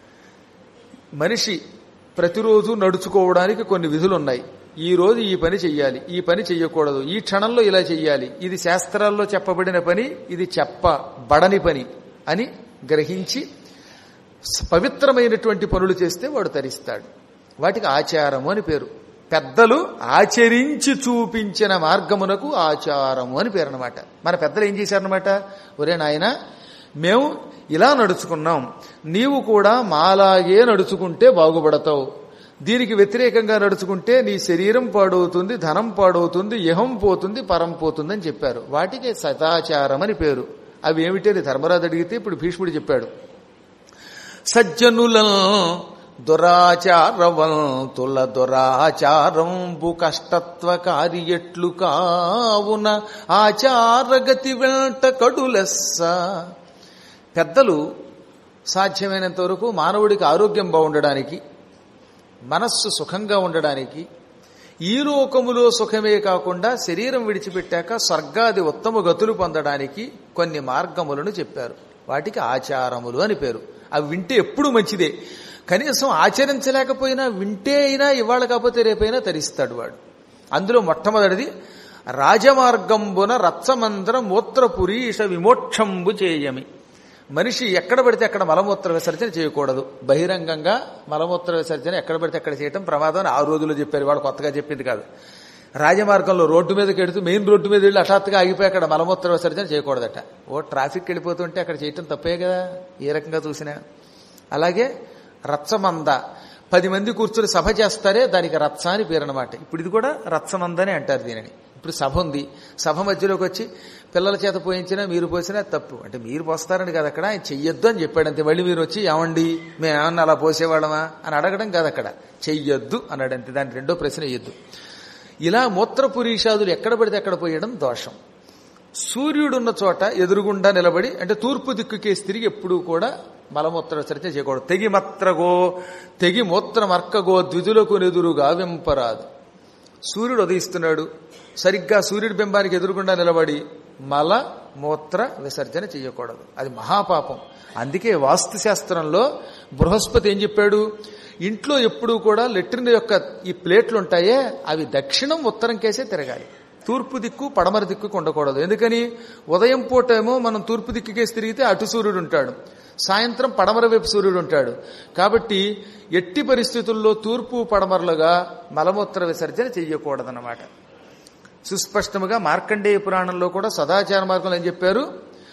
మనిషి ప్రతిరోజు నడుచుకోవడానికి కొన్ని విధులు ఉన్నాయి ఈ రోజు ఈ పని చెయ్యాలి ఈ పని చెయ్యకూడదు ఈ క్షణంలో ఇలా చెయ్యాలి ఇది శాస్త్రాల్లో చెప్పబడిన పని ఇది చెప్పబడని పని అని గ్రహించి పవిత్రమైనటువంటి పనులు చేస్తే వాడు తరిస్తాడు వాటికి ఆచారము అని పేరు పెద్దలు ఆచరించి చూపించిన మార్గమునకు ఆచారము అని పేరు అనమాట మన పెద్దలు ఏం చేశారనమాట ఒరే నాయన మేము ఇలా నడుచుకున్నాం నీవు కూడా మాలాగే నడుచుకుంటే బాగుపడతావు దీనికి వ్యతిరేకంగా నడుచుకుంటే నీ శరీరం పాడవుతుంది ధనం పాడవుతుంది ఇహం పోతుంది పరం పోతుంది అని చెప్పారు వాటికి సదాచారం అని పేరు అవి ఏమిటని ధర్మరాజు అడిగితే ఇప్పుడు భీష్ముడు చెప్పాడు సజ్జనుల దురాచారవంతుల దురాచారంబు కష్టత్వ కార్యట్లు కావున ఆచారగతి వెంట కడులెస్స పెద్దలు సాధ్యమైనంత వరకు మానవుడికి ఆరోగ్యం బాగుండడానికి మనస్సు సుఖంగా ఉండడానికి ఈ లోకములో సుఖమే కాకుండా శరీరం విడిచిపెట్టాక స్వర్గాది ఉత్తమ గతులు పొందడానికి కొన్ని మార్గములను చెప్పారు వాటికి ఆచారములు అని పేరు అవి వింటే ఎప్పుడు మంచిదే కనీసం ఆచరించలేకపోయినా వింటే అయినా ఇవాళ కాకపోతే రేపైనా తరిస్తాడు వాడు అందులో మొట్టమొదటిది రాజమార్గంబున రచ్చమంద్ర మూత్రపురీష విమోక్షంబు చేయమి మనిషి ఎక్కడ పడితే అక్కడ మలమూత్ర విసర్జన చేయకూడదు బహిరంగంగా మలమూత్ర విసర్జన ఎక్కడ పడితే అక్కడ చేయటం ప్రమాదం అని ఆ రోజుల్లో చెప్పారు వాడు కొత్తగా చెప్పింది కాదు రాజమార్గంలో రోడ్డు మీదకి వెడుతూ మెయిన్ రోడ్డు మీద వెళ్ళి హఠాత్తుగా ఆగిపోయి అక్కడ మలమూత్ర విసర్జన చేయకూడదట ఓ ట్రాఫిక్ వెళ్ళిపోతుంటే అక్కడ చేయటం తప్పే కదా ఏ రకంగా చూసినా అలాగే రచ్చమంద పది మంది కూర్చుని సభ చేస్తారే దానికి రచ్చ అని పేరు అనమాట ఇప్పుడు ఇది కూడా రచ్చమందని అంటారు దీనిని ఇప్పుడు సభ ఉంది సభ మధ్యలోకి వచ్చి పిల్లల చేత పోయించినా మీరు పోసినా తప్పు అంటే మీరు పోస్తారని కాదు అక్కడ ఆయన చెయ్యొద్దు అని చెప్పాడు అంతే మళ్ళీ మీరు వచ్చి ఏమండి మేము ఏమన్నా అలా పోసేవాళ్ళమా అని అడగడం కాదు అక్కడ చెయ్యొద్దు అన్నాడు అంతే దాని రెండో ప్రశ్న వేయొద్దు ఇలా మూత్రపురీషాదులు ఎక్కడ పడితే అక్కడ పోయడం దోషం సూర్యుడున్న చోట ఎదురుగుండా నిలబడి అంటే తూర్పు దిక్కుకేసి తిరిగి ఎప్పుడూ కూడా మలమూత్ర విసర్జన చేయకూడదు తెగి మత్రగో తెగి మూత్ర మర్కగో ద్విధులకు నెదురుగా వింపరాదు సూర్యుడు ఉదయిస్తున్నాడు సరిగ్గా సూర్యుడి బింబానికి ఎదురుగుండా నిలబడి మల మూత్ర విసర్జన చేయకూడదు అది మహాపాపం అందుకే వాస్తు శాస్త్రంలో బృహస్పతి ఏం చెప్పాడు ఇంట్లో ఎప్పుడూ కూడా లెట్రిన్ యొక్క ఈ ప్లేట్లు ఉంటాయే అవి దక్షిణం ఉత్తరం కేసే తిరగాలి తూర్పు దిక్కు పడమర దిక్కుకు ఉండకూడదు ఎందుకని ఉదయం పూటేమో మనం తూర్పు దిక్కుకేసి తిరిగితే అటు సూర్యుడు ఉంటాడు సాయంత్రం పడమర వైపు సూర్యుడు ఉంటాడు కాబట్టి ఎట్టి పరిస్థితుల్లో తూర్పు పడమరలుగా మలమూత్ర విసర్జన చెయ్యకూడదన్నమాట సుస్పష్టముగా మార్కండేయ పురాణంలో కూడా సదాచార మార్గంలో ఏం చెప్పారు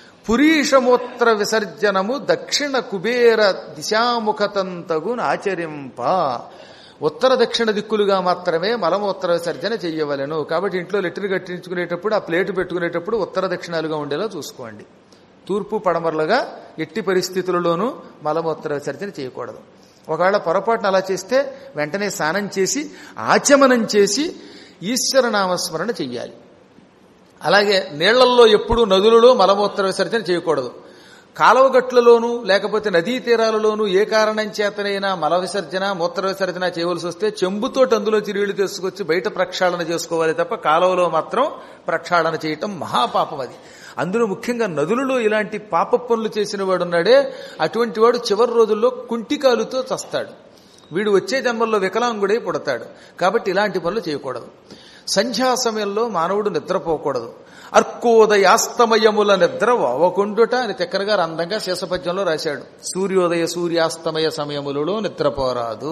పురీషమూత్ర విసర్జనము దక్షిణ కుబేర దిశాముఖతంతగును ఆచరింప ఉత్తర దక్షిణ దిక్కులుగా మాత్రమే మలమూత్ర విసర్జన చెయ్యవలెను కాబట్టి ఇంట్లో లెటర్ కట్టించుకునేటప్పుడు ఆ ప్లేటు పెట్టుకునేటప్పుడు ఉత్తర దక్షిణాలుగా ఉండేలా చూసుకోండి తూర్పు పడమరలుగా ఎట్టి పరిస్థితులలోనూ మలమూత్ర విసర్జన చేయకూడదు ఒకవేళ పొరపాటున అలా చేస్తే వెంటనే స్నానం చేసి ఆచమనం చేసి ఈశ్వర నామస్మరణ చెయ్యాలి అలాగే నీళ్లల్లో ఎప్పుడూ నదులలో మలమూత్ర విసర్జన చేయకూడదు కాలువగట్లలోనూ లేకపోతే నదీ తీరాలలోనూ ఏ కారణం చేతనైనా మల విసర్జన మూత్ర విసర్జన చేయవలసి వస్తే చెంబుతో అందులో చిరీళ్లు తీసుకొచ్చి బయట ప్రక్షాళన చేసుకోవాలి తప్ప కాలువలో మాత్రం ప్రక్షాళన చేయటం మహాపాపం అది అందులో ముఖ్యంగా నదులలో ఇలాంటి పాప పనులు చేసిన వాడు ఉన్నాడే అటువంటి వాడు చివరి రోజుల్లో కుంటికాలుతో చస్తాడు వీడు వచ్చే జన్మల్లో వికలాంగుడై పుడతాడు కాబట్టి ఇలాంటి పనులు చేయకూడదు సంధ్యా సమయంలో మానవుడు నిద్రపోకూడదు అర్కోదయాస్తమయముల నిద్ర వావకుండుట అని తెక్కర గారు అందంగా శేషపద్యంలో రాశాడు సూర్యోదయ సూర్యాస్తమయ సమయములలో నిద్రపోరాదు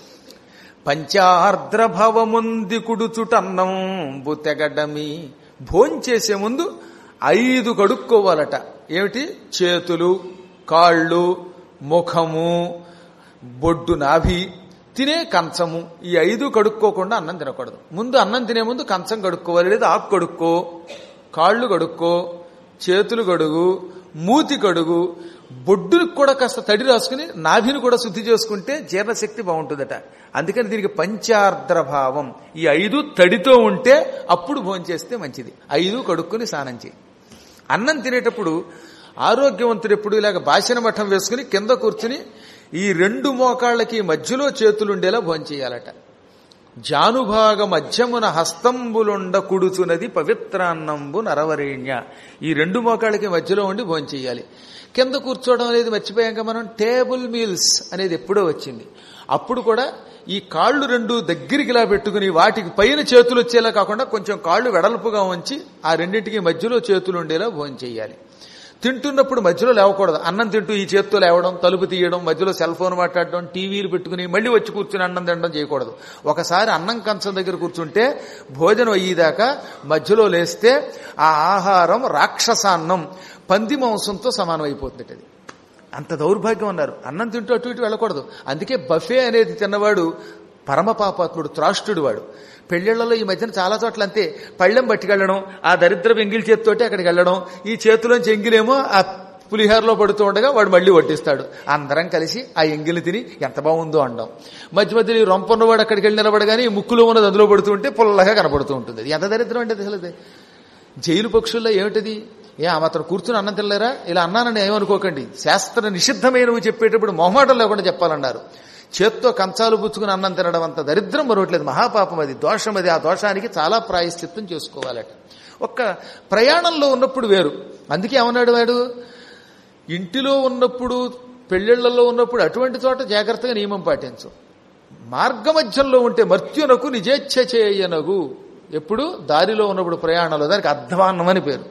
పంచార్ద్రభవముంది కుడుచుటన్నంబు తెగడమి భోంచేసే ముందు ఐదు కడుక్కోవాలట ఏమిటి చేతులు కాళ్ళు ముఖము బొడ్డు నాభి తినే కంచము ఈ ఐదు కడుక్కోకుండా అన్నం తినకూడదు ముందు అన్నం తినే ముందు కంచం కడుక్కోవాలి లేదా ఆకు కడుక్కో కాళ్ళు కడుక్కో చేతులు కడుగు మూతి కడుగు బొడ్డుకి కూడా కాస్త తడి రాసుకుని నాభిని కూడా శుద్ధి చేసుకుంటే జీర్ణశక్తి బాగుంటుందట అందుకని దీనికి పంచార్ద్ర భావం ఈ ఐదు తడితో ఉంటే అప్పుడు భోంచేస్తే మంచిది ఐదు కడుక్కుని స్నానం చేయి అన్నం తినేటప్పుడు ఆరోగ్యవంతుడు ఎప్పుడు ఇలాగ బాసిన మఠం వేసుకుని కింద కూర్చుని ఈ రెండు మోకాళ్ళకి మధ్యలో చేతులుండేలా భోంచేయాలట జానుభాగ మధ్యమున హస్తంబులుండ కుడుచునది పవిత్రాన్నంబు నరవరేణ్య ఈ రెండు మోకాళ్ళకి మధ్యలో ఉండి భోంచేయాలి కింద కూర్చోవడం అనేది మర్చిపోయాక మనం టేబుల్ మీల్స్ అనేది ఎప్పుడో వచ్చింది అప్పుడు కూడా ఈ కాళ్ళు రెండు దగ్గరికి ఇలా పెట్టుకుని వాటికి పైన చేతులు వచ్చేలా కాకుండా కొంచెం కాళ్ళు వెడల్పుగా ఉంచి ఆ రెండింటికి మధ్యలో చేతులు ఉండేలా భోంచేయాలి తింటున్నప్పుడు మధ్యలో లేవకూడదు అన్నం తింటూ ఈ చేత్తో లేవడం తలుపు తీయడం మధ్యలో సెల్ ఫోన్ మాట్లాడడం టీవీలు పెట్టుకుని మళ్ళీ వచ్చి కూర్చుని అన్నం తినడం చేయకూడదు ఒకసారి అన్నం కంచం దగ్గర కూర్చుంటే భోజనం అయ్యేదాకా మధ్యలో లేస్తే ఆ ఆహారం రాక్షసాన్నం పంది మాంసంతో సమానం అయిపోతుంది అది అంత దౌర్భాగ్యం అన్నారు అన్నం తింటూ అటు ఇటు వెళ్ళకూడదు అందుకే బఫే అనేది తిన్నవాడు పరమ పాపాత్ముడు త్రాష్టుడు వాడు పెళ్లిళ్లలో ఈ మధ్యన చాలా చోట్ల అంతే పళ్ళెం పట్టుకెళ్ళడం ఆ దరిద్ర ఎంగిలి చేతితోటి అక్కడికి వెళ్ళడం ఈ చేతిలోంచి ఎంగిలేమో ఆ పులిహారలో పడుతూ ఉండగా వాడు మళ్ళీ వడ్డిస్తాడు అందరం కలిసి ఆ ఎంగిలి తిని ఎంత బాగుందో అండం మధ్య మధ్యలో ఈ రొంపన్నవాడు అక్కడికి వెళ్ళి నిలబడగానే ఈ ముక్కులో ఉన్నది అందులో పడుతూ ఉంటే పుల్లగా కనపడుతూ ఉంటుంది అది ఎంత దరిద్రం అంటే అసలు అది జైలు పక్షుల్లో ఏమిటది ఏ ఆ మాత్రం కూర్చుని అన్నం తినలేరా ఇలా అన్నానని ఏమనుకోకండి శాస్త్ర నిషిద్ధమైనవి చెప్పేటప్పుడు మొహమాటం లేకుండా చెప్పాలన్నారు చేత్తో కంచాలు పుచ్చుకుని అన్నం తినడం అంత దరిద్రం మరొకట్లేదు మహాపాపం అది దోషం అది ఆ దోషానికి చాలా ప్రాయశ్చిత్తం చేసుకోవాలట ఒక్క ప్రయాణంలో ఉన్నప్పుడు వేరు అందుకే ఏమన్నాడు వాడు ఇంటిలో ఉన్నప్పుడు పెళ్లిళ్లలో ఉన్నప్పుడు అటువంటి చోట జాగ్రత్తగా నియమం పాటించు మార్గమధ్యంలో ఉంటే మర్త్యునకు నిజేచ్ఛ చేయనగు ఎప్పుడు దారిలో ఉన్నప్పుడు ప్రయాణంలో దానికి అధ్వాన్నం అని పేరు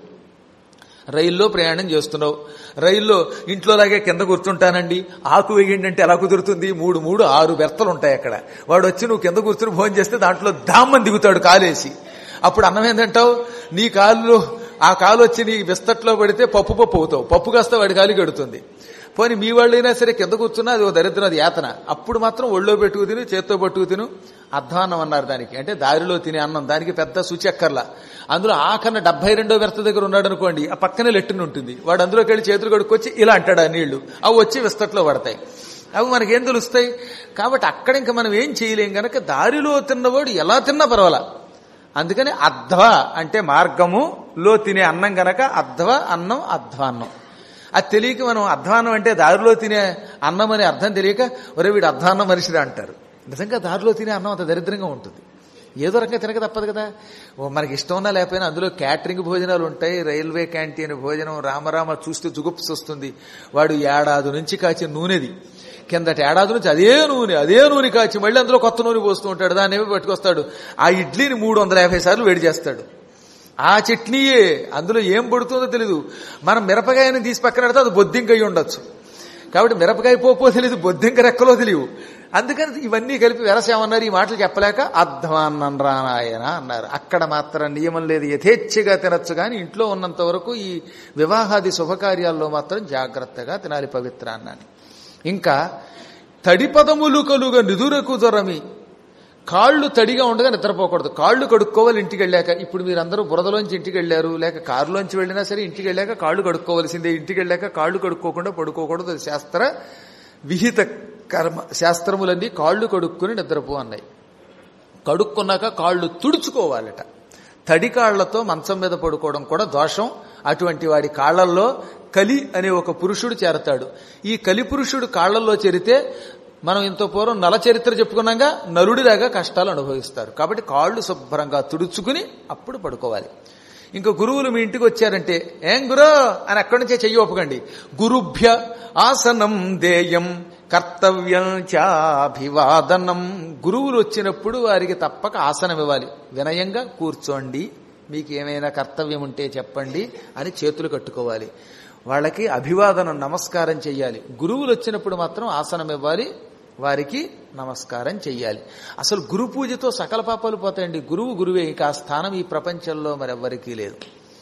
రైల్లో ప్రయాణం చేస్తున్నావు రైల్లో ఇంట్లోలాగే కింద కూర్చుంటానండి ఆకు వేయండి అంటే ఎలా కుదురుతుంది మూడు మూడు ఆరు బెర్తలు ఉంటాయి అక్కడ వాడు వచ్చి నువ్వు కింద కూర్చుని భోజనం చేస్తే దాంట్లో దామ్మని దిగుతాడు కాలేసి అప్పుడు అన్నం ఏంటంటావు నీ కాళ్ళు ఆ కాలు వచ్చి నీ బిస్తట్లో పడితే పప్పు పప్పు అవుతావు పప్పు కాస్త వాడి కాలు గడుతుంది పోనీ మీ వాళ్ళైనా సరే కింద కూర్చున్నా అది ఓ దరిద్రం అది యాతన అప్పుడు మాత్రం ఒళ్ళో పెట్టుకు తిను చేత్తో పట్టుకు తిను అధ్వాన్నం అన్నారు దానికి అంటే దారిలో తినే అన్నం దానికి పెద్ద సూచక్కర్లా అందులో ఆఖరణ డెబ్బై రెండో వ్యర్థ దగ్గర ఉన్నాడు అనుకోండి ఆ పక్కనే లెట్టుని ఉంటుంది వాడు అందులోకి వెళ్ళి చేతులు కడుక్కొచ్చి ఇలా అంటాడు ఆ నీళ్లు అవి వచ్చి విస్తట్లో పడతాయి అవి మనకేం తెలుస్తాయి కాబట్టి అక్కడ ఇంకా మనం ఏం చేయలేం గనక దారిలో తిన్నవాడు ఎలా తిన్నా పర్వాలా అందుకని అధ్వ అంటే మార్గములో తినే అన్నం గనక అధ్వ అన్నం అధ్వాన్నం అది తెలియక మనం అధ్వాన్నం అంటే దారిలో తినే అన్నం అనే అర్థం తెలియక ఒరే వీడు అధ్వాన్నం మనిషిరా అంటారు నిజంగా దారిలో తినే అన్నం అంత దరిద్రంగా ఉంటుంది ఏదో రకంగా తినక తప్పదు కదా ఓ మనకి ఇష్టం ఉన్నా లేకపోయినా అందులో క్యాటరింగ్ భోజనాలు ఉంటాయి రైల్వే క్యాంటీన్ భోజనం రామరామ చూస్తే జుగుప్స్ వస్తుంది వాడు ఏడాది నుంచి కాచిన నూనెది కిందటి ఏడాది నుంచి అదే నూనె అదే నూనె కాచి మళ్ళీ అందులో కొత్త నూనె పోస్తూ ఉంటాడు దాన్ని ఏమి పట్టుకొస్తాడు ఆ ఇడ్లీని మూడు వందల యాభై సార్లు వేడి చేస్తాడు ఆ చట్నీయే అందులో ఏం పడుతుందో తెలీదు మనం మిరపకాయని తీసి పక్కన పెడితే అది బొద్దింకయ్యి ఉండొచ్చు కాబట్టి మిరపకాయ పోపో తెలియదు బొద్దింక రెక్కలో తెలియవు అందుకని ఇవన్నీ కలిపి వెరసేమన్నారు ఈ మాటలు చెప్పలేక అధ్వాన్నం రానాయన అన్నారు అక్కడ మాత్రం నియమం లేదు యథేచ్ఛగా తినచ్చు కానీ ఇంట్లో ఉన్నంత వరకు ఈ వివాహాది శుభకార్యాల్లో మాత్రం జాగ్రత్తగా తినాలి పవిత్రాన్నాన్ని ఇంకా తడిపదములు కలుగ నిదురకు జొరమి కాళ్ళు తడిగా ఉండగా నిద్రపోకూడదు కాళ్ళు కడుక్కోవాలి ఇంటికి వెళ్ళాక ఇప్పుడు మీరందరూ బురదలోంచి ఇంటికి వెళ్ళారు లేక కారులోంచి వెళ్ళినా సరే ఇంటికి వెళ్ళాక కాళ్ళు కడుక్కోవాల్సిందే ఇంటికి వెళ్ళాక కాళ్ళు కడుక్కోకుండా పడుకోకూడదు అది శాస్త్ర విహిత కర్మ శాస్త్రములన్నీ కాళ్ళు కడుక్కుని నిద్రపో అన్నాయి కడుక్కున్నాక కాళ్ళు తుడుచుకోవాలట తడి కాళ్లతో మంచం మీద పడుకోవడం కూడా దోషం అటువంటి వాడి కాళ్లల్లో కలి అనే ఒక పురుషుడు చేరతాడు ఈ కలి పురుషుడు కాళ్లల్లో చేరితే మనం ఇంత పూర్వం నల చరిత్ర చెప్పుకున్నాగా నలుడిలాగా కష్టాలు అనుభవిస్తారు కాబట్టి కాళ్ళు శుభ్రంగా తుడుచుకుని అప్పుడు పడుకోవాలి ఇంకా గురువులు మీ ఇంటికి వచ్చారంటే ఏం గురో అని అక్కడి నుంచే చెయ్యి ఒప్పకండి గురుభ్య ఆసనం దేయం కర్తవ్యం చాభివాదనం గురువులు వచ్చినప్పుడు వారికి తప్పక ఆసనం ఇవ్వాలి వినయంగా కూర్చోండి మీకు ఏమైనా కర్తవ్యం ఉంటే చెప్పండి అని చేతులు కట్టుకోవాలి వాళ్ళకి అభివాదనం నమస్కారం చెయ్యాలి గురువులు వచ్చినప్పుడు మాత్రం ఆసనం ఇవ్వాలి వారికి నమస్కారం చెయ్యాలి అసలు గురు పూజతో సకల పాపాలు పోతాయండి గురువు గురువే ఇక ఆ స్థానం ఈ ప్రపంచంలో మరెవ్వరికీ లేదు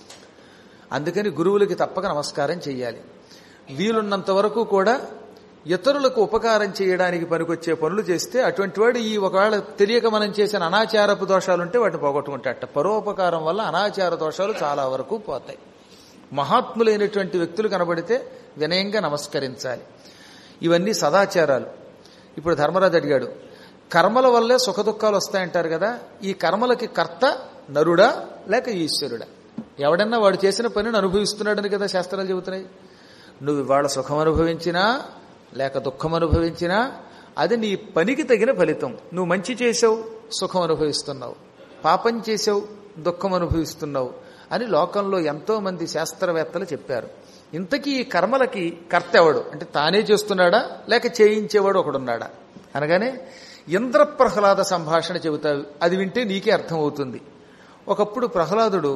అందుకని గురువులకి తప్పక నమస్కారం చెయ్యాలి వీలున్నంత వరకు కూడా ఇతరులకు ఉపకారం చేయడానికి పనికొచ్చే పనులు చేస్తే అటువంటి వాడు ఈ ఒకవేళ తెలియక మనం చేసిన అనాచారపు దోషాలుంటే వాటిని పోగొట్టుకుంటాట పరోపకారం వల్ల అనాచార దోషాలు చాలా వరకు పోతాయి మహాత్ములైనటువంటి వ్యక్తులు కనబడితే వినయంగా నమస్కరించాలి ఇవన్నీ సదాచారాలు ఇప్పుడు ధర్మరాజు అడిగాడు కర్మల వల్లే సుఖదుఖాలు వస్తాయంటారు కదా ఈ కర్మలకి కర్త నరుడా లేక ఈశ్వరుడా ఎవడన్నా వాడు చేసిన పనిని అనుభవిస్తున్నాడని కదా శాస్త్రాలు చెబుతున్నాయి నువ్వు ఇవాళ సుఖం అనుభవించినా లేక దుఃఖం అనుభవించినా అది నీ పనికి తగిన ఫలితం నువ్వు మంచి చేసావు సుఖం అనుభవిస్తున్నావు పాపం చేసావు దుఃఖం అనుభవిస్తున్నావు అని లోకంలో ఎంతో మంది శాస్త్రవేత్తలు చెప్పారు ఇంతకీ ఈ కర్మలకి కర్త ఎవడు అంటే తానే చేస్తున్నాడా లేక చేయించేవాడు ఒకడున్నాడా అనగానే ఇంద్ర ప్రహ్లాద సంభాషణ చెబుతావు అది వింటే నీకే అర్థమవుతుంది ఒకప్పుడు ప్రహ్లాదుడు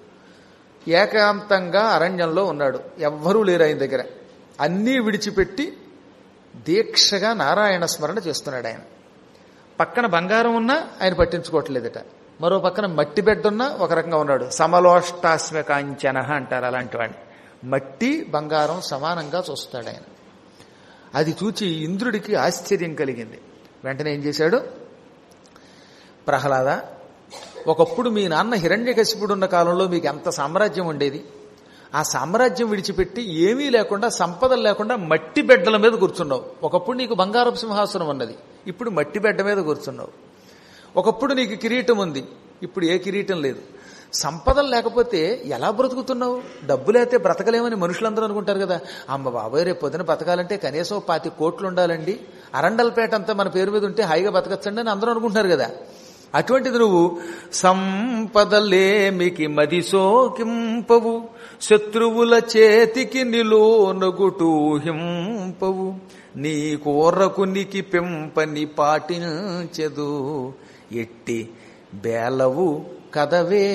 ఏకాంతంగా అరణ్యంలో ఉన్నాడు ఎవ్వరూ లేరు ఆయన దగ్గర అన్నీ విడిచిపెట్టి దీక్షగా నారాయణ స్మరణ చేస్తున్నాడు ఆయన పక్కన బంగారం ఉన్నా ఆయన పట్టించుకోవట్లేదట మరో పక్కన మట్టి బెడ్ ఉన్నా ఒక రకంగా ఉన్నాడు సమలోష్టాస్మ కాంచన అంటారు అలాంటి వాడిని మట్టి బంగారం సమానంగా చూస్తాడు ఆయన అది చూచి ఇంద్రుడికి ఆశ్చర్యం కలిగింది వెంటనే ఏం చేశాడు ప్రహ్లాద ఒకప్పుడు మీ నాన్న హిరణ్యకశిపుడు ఉన్న కాలంలో మీకు ఎంత సామ్రాజ్యం ఉండేది ఆ సామ్రాజ్యం విడిచిపెట్టి ఏమీ లేకుండా సంపదలు లేకుండా మట్టి బెడ్డల మీద కూర్చున్నావు ఒకప్పుడు నీకు బంగారపు సింహాసనం ఉన్నది ఇప్పుడు మట్టి బెడ్డ మీద కూర్చున్నావు ఒకప్పుడు నీకు కిరీటం ఉంది ఇప్పుడు ఏ కిరీటం లేదు సంపదలు లేకపోతే ఎలా బ్రతుకుతున్నావు డబ్బులైతే బ్రతకలేమని మనుషులందరూ అనుకుంటారు కదా అమ్మ బాబాయ్ రేపు పొద్దున బతకాలంటే కనీసం పాతి కోట్లు ఉండాలండి అరండల్పేట అంతా మన పేరు మీద ఉంటే హాయిగా బతకచ్చండి అని అందరూ అనుకుంటున్నారు కదా అటువంటిది నువ్వు సంపదలేమికి మది సోకింపవు శత్రువుల చేతికి నిలోనగుటూహింపవు నీ కోర్రకునికి పెంపని పాటించెదు ఎట్టి బేలవు కదవే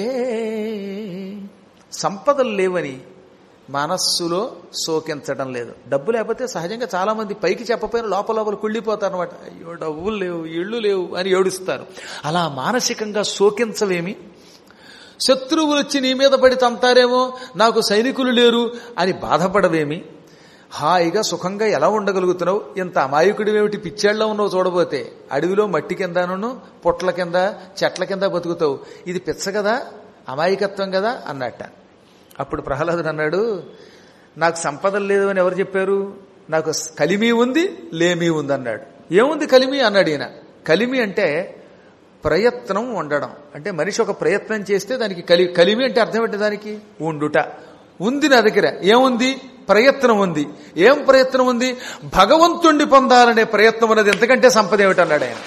సంపదలు లేవని మనస్సులో శోకించడం లేదు డబ్బు లేకపోతే సహజంగా చాలా మంది పైకి చెప్పపోయిన లోపల లోపల కుళ్ళిపోతారు అనమాట అయ్యో డబ్బులు లేవు ఇళ్ళు లేవు అని ఏడుస్తారు అలా మానసికంగా శోకించవేమి శత్రువులు వచ్చి నీ మీద పడి తంతారేమో నాకు సైనికులు లేరు అని బాధపడవేమి హాయిగా సుఖంగా ఎలా ఉండగలుగుతున్నావు ఇంత అమాయకుడివేమిటి పిచ్చేళ్ల ఉన్నావు చూడబోతే అడవిలో మట్టి కిందను పొట్ల కింద చెట్ల కింద బతుకుతావు ఇది పిచ్చ కదా అమాయకత్వం కదా అన్నట్ట అప్పుడు ప్రహ్లాదుడు అన్నాడు నాకు సంపదలు లేదు అని ఎవరు చెప్పారు నాకు కలిమి ఉంది లేమి ఉంది అన్నాడు ఏముంది కలిమి అన్నాడు ఈయన కలిమి అంటే ప్రయత్నం ఉండడం అంటే మనిషి ఒక ప్రయత్నం చేస్తే దానికి కలి కలిమి అంటే అర్థం ఏంటి దానికి ఉండుట ఉంది నా దగ్గర ఏముంది ప్రయత్నం ఉంది ఏం ప్రయత్నం ఉంది భగవంతుణ్ణి పొందాలనే ప్రయత్నం ఉన్నది ఎంతకంటే సంపద ఏమిటన్నాడు ఆయన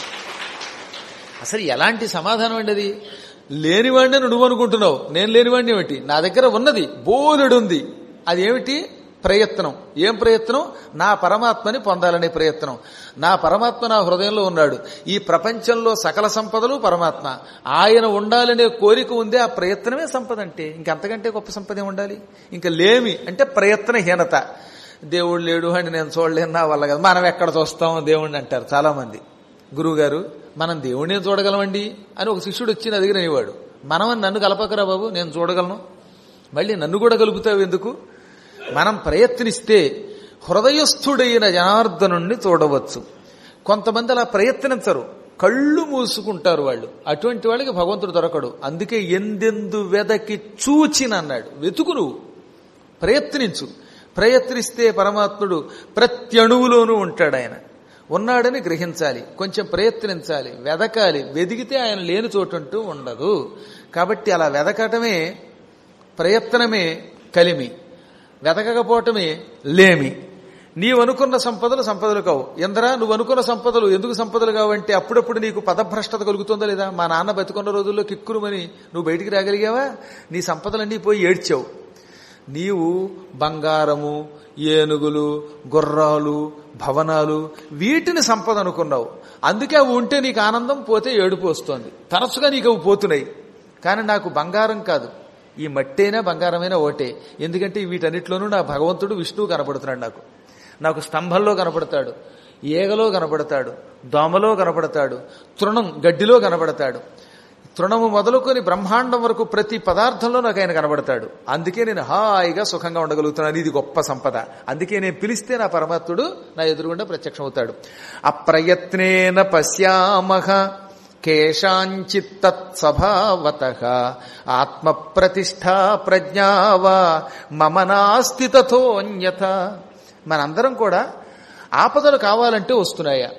అసలు ఎలాంటి సమాధానం అండి అది లేనివాడిని నువ్వు అనుకుంటున్నావు నేను లేనివాడిని ఏమిటి నా దగ్గర ఉన్నది బోధుడు ఉంది అది ఏమిటి ప్రయత్నం ఏం ప్రయత్నం నా పరమాత్మని పొందాలనే ప్రయత్నం నా పరమాత్మ నా హృదయంలో ఉన్నాడు ఈ ప్రపంచంలో సకల సంపదలు పరమాత్మ ఆయన ఉండాలనే కోరిక ఉందే ఆ ప్రయత్నమే సంపద అంటే ఇంకంతకంటే గొప్ప సంపద ఉండాలి ఇంకా లేమి అంటే ప్రయత్నహీనత దేవుడు లేడు అని నేను చూడలేను నా వల్ల కదా మనం ఎక్కడ చూస్తాం దేవుడిని అంటారు చాలా మంది గురువుగారు మనం దేవుడినే చూడగలమండి అని ఒక శిష్యుడు వచ్చి నా దగ్గర అనేవాడు మనం నన్ను కలపకరా బాబు నేను చూడగలను మళ్ళీ నన్ను కూడా కలుపుతావు ఎందుకు మనం ప్రయత్నిస్తే హృదయస్థుడైన జనార్దనుణ్ణి చూడవచ్చు కొంతమంది అలా ప్రయత్నించరు కళ్ళు మూసుకుంటారు వాళ్ళు అటువంటి వాళ్ళకి భగవంతుడు దొరకడు అందుకే ఎందెందు వెదకి చూచినన్నాడు వెతుకు నువ్వు ప్రయత్నించు ప్రయత్నిస్తే పరమాత్ముడు ప్రతి అణువులోనూ ఉంటాడు ఆయన ఉన్నాడని గ్రహించాలి కొంచెం ప్రయత్నించాలి వెదకాలి వెదిగితే ఆయన లేని చోటంటూ ఉండదు కాబట్టి అలా వెదకటమే ప్రయత్నమే కలిమి వెతకకపోవటమే లేమి నీవు అనుకున్న సంపదలు సంపదలు కావు ఎందరా నువ్వు అనుకున్న సంపదలు ఎందుకు సంపదలు కావంటే అప్పుడప్పుడు నీకు పదభ్రష్టత కలుగుతుందా లేదా మా నాన్న బతుకున్న రోజుల్లో కిక్కురుమని నువ్వు బయటికి రాగలిగావా నీ సంపదలన్నీ పోయి ఏడ్చావు నీవు బంగారము ఏనుగులు గుర్రాలు భవనాలు వీటిని సంపద అనుకున్నావు అందుకే అవి ఉంటే నీకు ఆనందం పోతే ఏడుపు వస్తోంది తరచుగా నీకు అవి పోతున్నాయి కానీ నాకు బంగారం కాదు ఈ మట్టైనా బంగారమైనా ఓటే ఎందుకంటే వీటన్నిటిలోనూ నా భగవంతుడు విష్ణువు కనపడుతున్నాడు నాకు నాకు స్తంభంలో కనపడతాడు ఏగలో కనపడతాడు దోమలో కనపడతాడు తృణం గడ్డిలో కనపడతాడు తృణము మొదలుకొని బ్రహ్మాండం వరకు ప్రతి పదార్థంలో నాకు ఆయన కనబడతాడు అందుకే నేను హాయిగా సుఖంగా ఉండగలుగుతున్నాను ఇది గొప్ప సంపద అందుకే నేను పిలిస్తే నా పరమాత్ముడు నా ఎదురుగుండా ప్రత్యక్షమవుతాడు అప్రయత్నేన పశ్యామహ కేశాంచిత్తత్స్వభావత ఆత్మ ప్రతిష్టా ప్రజ్ఞావా మమ నాస్తి తథోన్యత మనందరం కూడా ఆపదలు కావాలంటే వస్తున్నాయా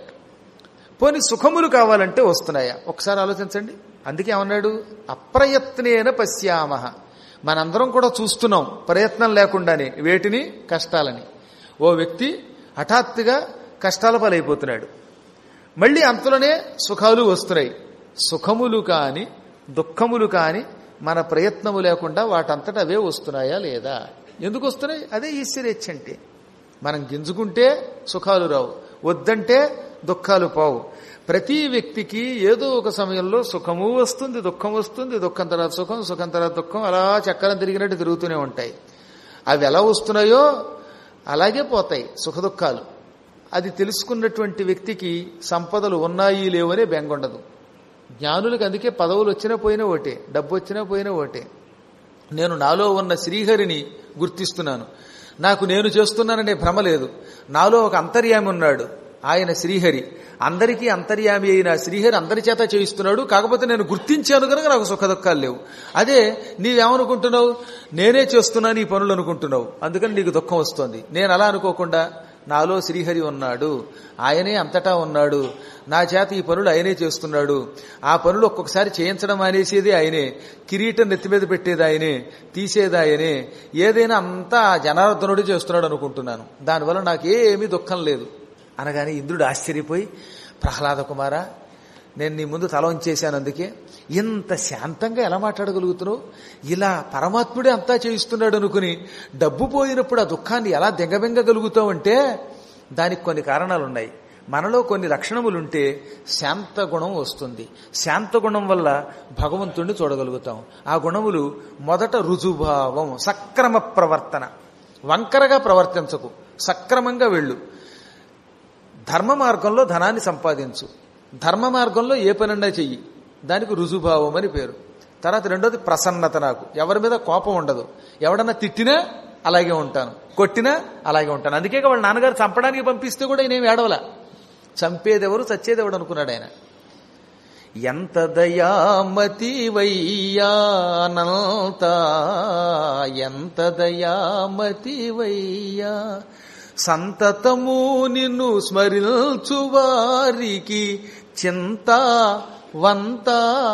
పోని సుఖములు కావాలంటే వస్తున్నాయా ఒకసారి ఆలోచించండి అందుకే ఏమన్నాడు అప్రయత్నేన పశ్యామహ మనందరం కూడా చూస్తున్నాం ప్రయత్నం లేకుండానే వేటిని కష్టాలని ఓ వ్యక్తి హఠాత్తుగా కష్టాల పాలైపోతున్నాడు మళ్ళీ అంతలోనే సుఖాలు వస్తున్నాయి సుఖములు కాని దుఃఖములు కాని మన ప్రయత్నము లేకుండా వాటంతట అవే వస్తున్నాయా లేదా ఎందుకు వస్తున్నాయి అదే ఈశ్వరేచ్ఛ అంటే మనం గింజుకుంటే సుఖాలు రావు వద్దంటే దుఃఖాలు పోవు ప్రతి వ్యక్తికి ఏదో ఒక సమయంలో సుఖము వస్తుంది దుఃఖం వస్తుంది దుఃఖం తర్వాత సుఖం సుఖం తర్వాత దుఃఖం అలా చక్రం తిరిగినట్టు తిరుగుతూనే ఉంటాయి అవి ఎలా వస్తున్నాయో అలాగే పోతాయి సుఖ దుఃఖాలు అది తెలుసుకున్నటువంటి వ్యక్తికి సంపదలు ఉన్నాయి లేవనే బెంగొండదు జ్ఞానులకు అందుకే పదవులు వచ్చినా పోయినా ఒకటే డబ్బు వచ్చినా పోయినా ఒకటే నేను నాలో ఉన్న శ్రీహరిని గుర్తిస్తున్నాను నాకు నేను చేస్తున్నాననే భ్రమ లేదు నాలో ఒక అంతర్యామి ఉన్నాడు ఆయన శ్రీహరి అందరికీ అంతర్యామి అయిన శ్రీహరి అందరి చేత చేయిస్తున్నాడు కాకపోతే నేను గుర్తించాను కనుక నాకు సుఖ దుఃఖాలు లేవు అదే నీవేమనుకుంటున్నావు నేనే చేస్తున్నాను ఈ పనులు అనుకుంటున్నావు అందుకని నీకు దుఃఖం వస్తుంది నేను అలా అనుకోకుండా నాలో శ్రీహరి ఉన్నాడు ఆయనే అంతటా ఉన్నాడు నా చేత ఈ పనులు ఆయనే చేస్తున్నాడు ఆ పనులు ఒక్కొక్కసారి చేయించడం అనేసేది ఆయనే కిరీటం నెత్తి మీద పెట్టేది ఆయనే తీసేది ఆయనే ఏదైనా అంతా జనార్దనుడు చేస్తున్నాడు అనుకుంటున్నాను దానివల్ల నాకేమీ దుఃఖం లేదు అనగానే ఇంద్రుడు ఆశ్చర్యపోయి ప్రహ్లాద కుమార నేను నీ ముందు తల ఉంచేశాను అందుకే ఇంత శాంతంగా ఎలా మాట్లాడగలుగుతున్నావు ఇలా పరమాత్ముడే అంతా చేయిస్తున్నాడు అనుకుని డబ్బు పోయినప్పుడు ఆ దుఃఖాన్ని ఎలా దెంగబెంగగలుగుతావు అంటే దానికి కొన్ని కారణాలు ఉన్నాయి మనలో కొన్ని లక్షణములుంటే శాంత గుణం వస్తుంది శాంత గుణం వల్ల భగవంతుణ్ణి చూడగలుగుతాం ఆ గుణములు మొదట రుజుభావం సక్రమ ప్రవర్తన వంకరగా ప్రవర్తించకు సక్రమంగా వెళ్ళు ధర్మ మార్గంలో ధనాన్ని సంపాదించు ధర్మ మార్గంలో ఏ పనన్నా చెయ్యి దానికి రుజుభావం అని పేరు తర్వాత రెండోది ప్రసన్నత నాకు ఎవరి మీద కోపం ఉండదు ఎవడన్నా తిట్టినా అలాగే ఉంటాను కొట్టినా అలాగే ఉంటాను అందుకే వాళ్ళ నాన్నగారు చంపడానికి పంపిస్తే కూడా ఈయనేమి ఏడవలా చంపేదెవరు చచ్చేదెవడు అనుకున్నాడు ఆయన ఎంత దయామతి వయ్యానంత ఎంత దయామతి వయ్యా సంతతము నిన్ను స్మరించు వారికి చింత వంత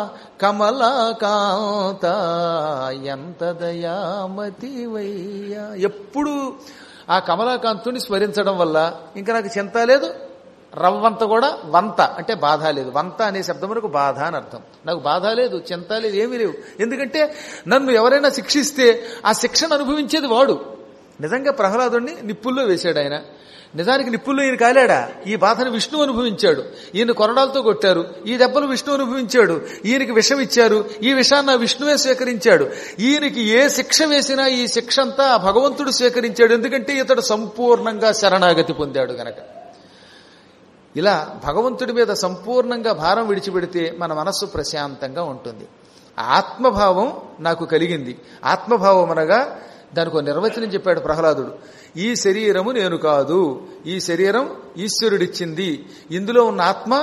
కమలాకాంత ఎంత దయామతి వయ్యా ఎప్పుడు ఆ కమలాకాంతుని స్మరించడం వల్ల ఇంకా నాకు చింత లేదు రవ్వంత కూడా వంత అంటే బాధ లేదు వంత అనే శబ్దం వరకు బాధ అని అర్థం నాకు బాధ లేదు చింత లేదు ఏమీ లేవు ఎందుకంటే నన్ను ఎవరైనా శిక్షిస్తే ఆ శిక్షను అనుభవించేది వాడు నిజంగా ప్రహ్లాదుడిని నిప్పుల్లో వేశాడు ఆయన నిజానికి నిప్పుల్లో ఈయన కాలాడా ఈ బాధను విష్ణువు అనుభవించాడు ఈయన కొరడాలతో కొట్టారు ఈ దెబ్బలు విష్ణువు అనుభవించాడు ఈయనకి విషం ఇచ్చారు ఈ విషాన్ని ఆ విష్ణువే స్వీకరించాడు ఈయనకి ఏ శిక్ష వేసినా ఈ శిక్ష అంతా ఆ భగవంతుడు స్వీకరించాడు ఎందుకంటే ఇతడు సంపూర్ణంగా శరణాగతి పొందాడు గనక ఇలా భగవంతుడి మీద సంపూర్ణంగా భారం విడిచిపెడితే మన మనస్సు ప్రశాంతంగా ఉంటుంది ఆత్మభావం నాకు కలిగింది ఆత్మభావం అనగా దానికి ఒక నిర్వచనం చెప్పాడు ప్రహ్లాదుడు ఈ శరీరము నేను కాదు ఈ శరీరం ఈశ్వరుడిచ్చింది ఇందులో ఉన్న ఆత్మ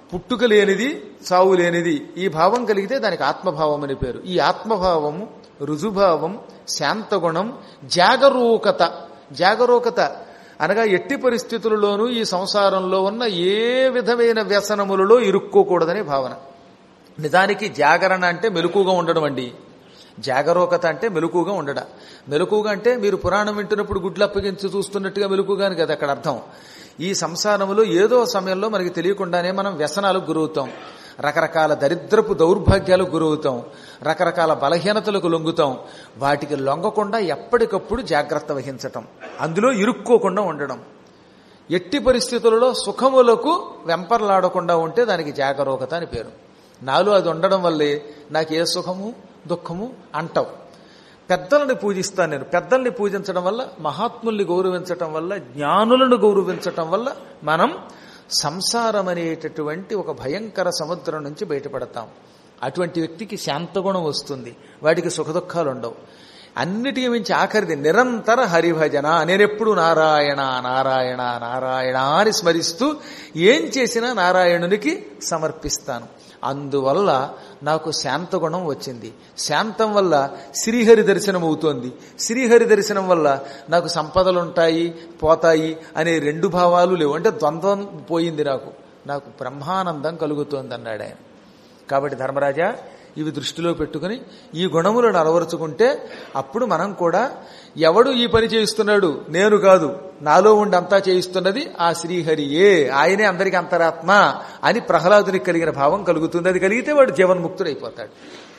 పుట్టుక లేనిది చావు లేనిది ఈ భావం కలిగితే దానికి ఆత్మభావం అని పేరు ఈ ఆత్మభావము రుజుభావం శాంతగుణం జాగరూకత జాగరూకత అనగా ఎట్టి పరిస్థితులలోనూ ఈ సంసారంలో ఉన్న ఏ విధమైన వ్యసనములలో ఇరుక్కోకూడదనే భావన నిజానికి జాగరణ అంటే మెలకుగా ఉండడం అండి జాగరూకత అంటే మెలకుగా ఉండడం మెలకుగా అంటే మీరు పురాణం వింటున్నప్పుడు గుడ్లు అప్పగించి చూస్తున్నట్టుగా మెలకుగాని కదా అక్కడ అర్థం ఈ సంసారంలో ఏదో సమయంలో మనకి తెలియకుండానే మనం వ్యసనాలకు గురవుతాం రకరకాల దరిద్రపు దౌర్భాగ్యాలకు గురవుతాం రకరకాల బలహీనతలకు లొంగుతాం వాటికి లొంగకుండా ఎప్పటికప్పుడు జాగ్రత్త వహించటం అందులో ఇరుక్కోకుండా ఉండడం ఎట్టి పరిస్థితులలో సుఖములకు వెంపర్లాడకుండా ఉంటే దానికి జాగరూకత అని పేరు నాలో అది ఉండడం వల్లే నాకు ఏ సుఖము దుఃఖము అంటవు పెద్దలను పూజిస్తాను నేను పెద్దల్ని పూజించడం వల్ల మహాత్ముల్ని గౌరవించటం వల్ల జ్ఞానులను గౌరవించటం వల్ల మనం సంసారం అనేటటువంటి ఒక భయంకర సముద్రం నుంచి బయటపడతాం అటువంటి వ్యక్తికి శాంతగుణం వస్తుంది వాడికి సుఖదుఖాలు ఉండవు అన్నిటికీ మించి ఆఖరిది నిరంతర హరిభజన నేనెప్పుడు నారాయణ నారాయణ నారాయణ అని స్మరిస్తూ ఏం చేసినా నారాయణునికి సమర్పిస్తాను అందువల్ల నాకు శాంతగుణం వచ్చింది శాంతం వల్ల శ్రీహరి దర్శనం అవుతోంది శ్రీహరి దర్శనం వల్ల నాకు సంపదలుంటాయి పోతాయి అనే రెండు భావాలు లేవు అంటే ద్వంద్వం పోయింది నాకు నాకు బ్రహ్మానందం కలుగుతోంది అన్నాడు ఆయన కాబట్టి ధర్మరాజా ఇవి దృష్టిలో పెట్టుకుని ఈ గుణములను అలవరుచుకుంటే అప్పుడు మనం కూడా ఎవడు ఈ పని చేయిస్తున్నాడు నేను కాదు నాలో ఉండి అంతా చేయిస్తున్నది ఆ శ్రీహరియే ఆయనే అందరికీ అంతరాత్మ అని ప్రహ్లాదునికి కలిగిన భావం కలుగుతుంది అది కలిగితే వాడు జీవన్ముక్తుడైపోతాడు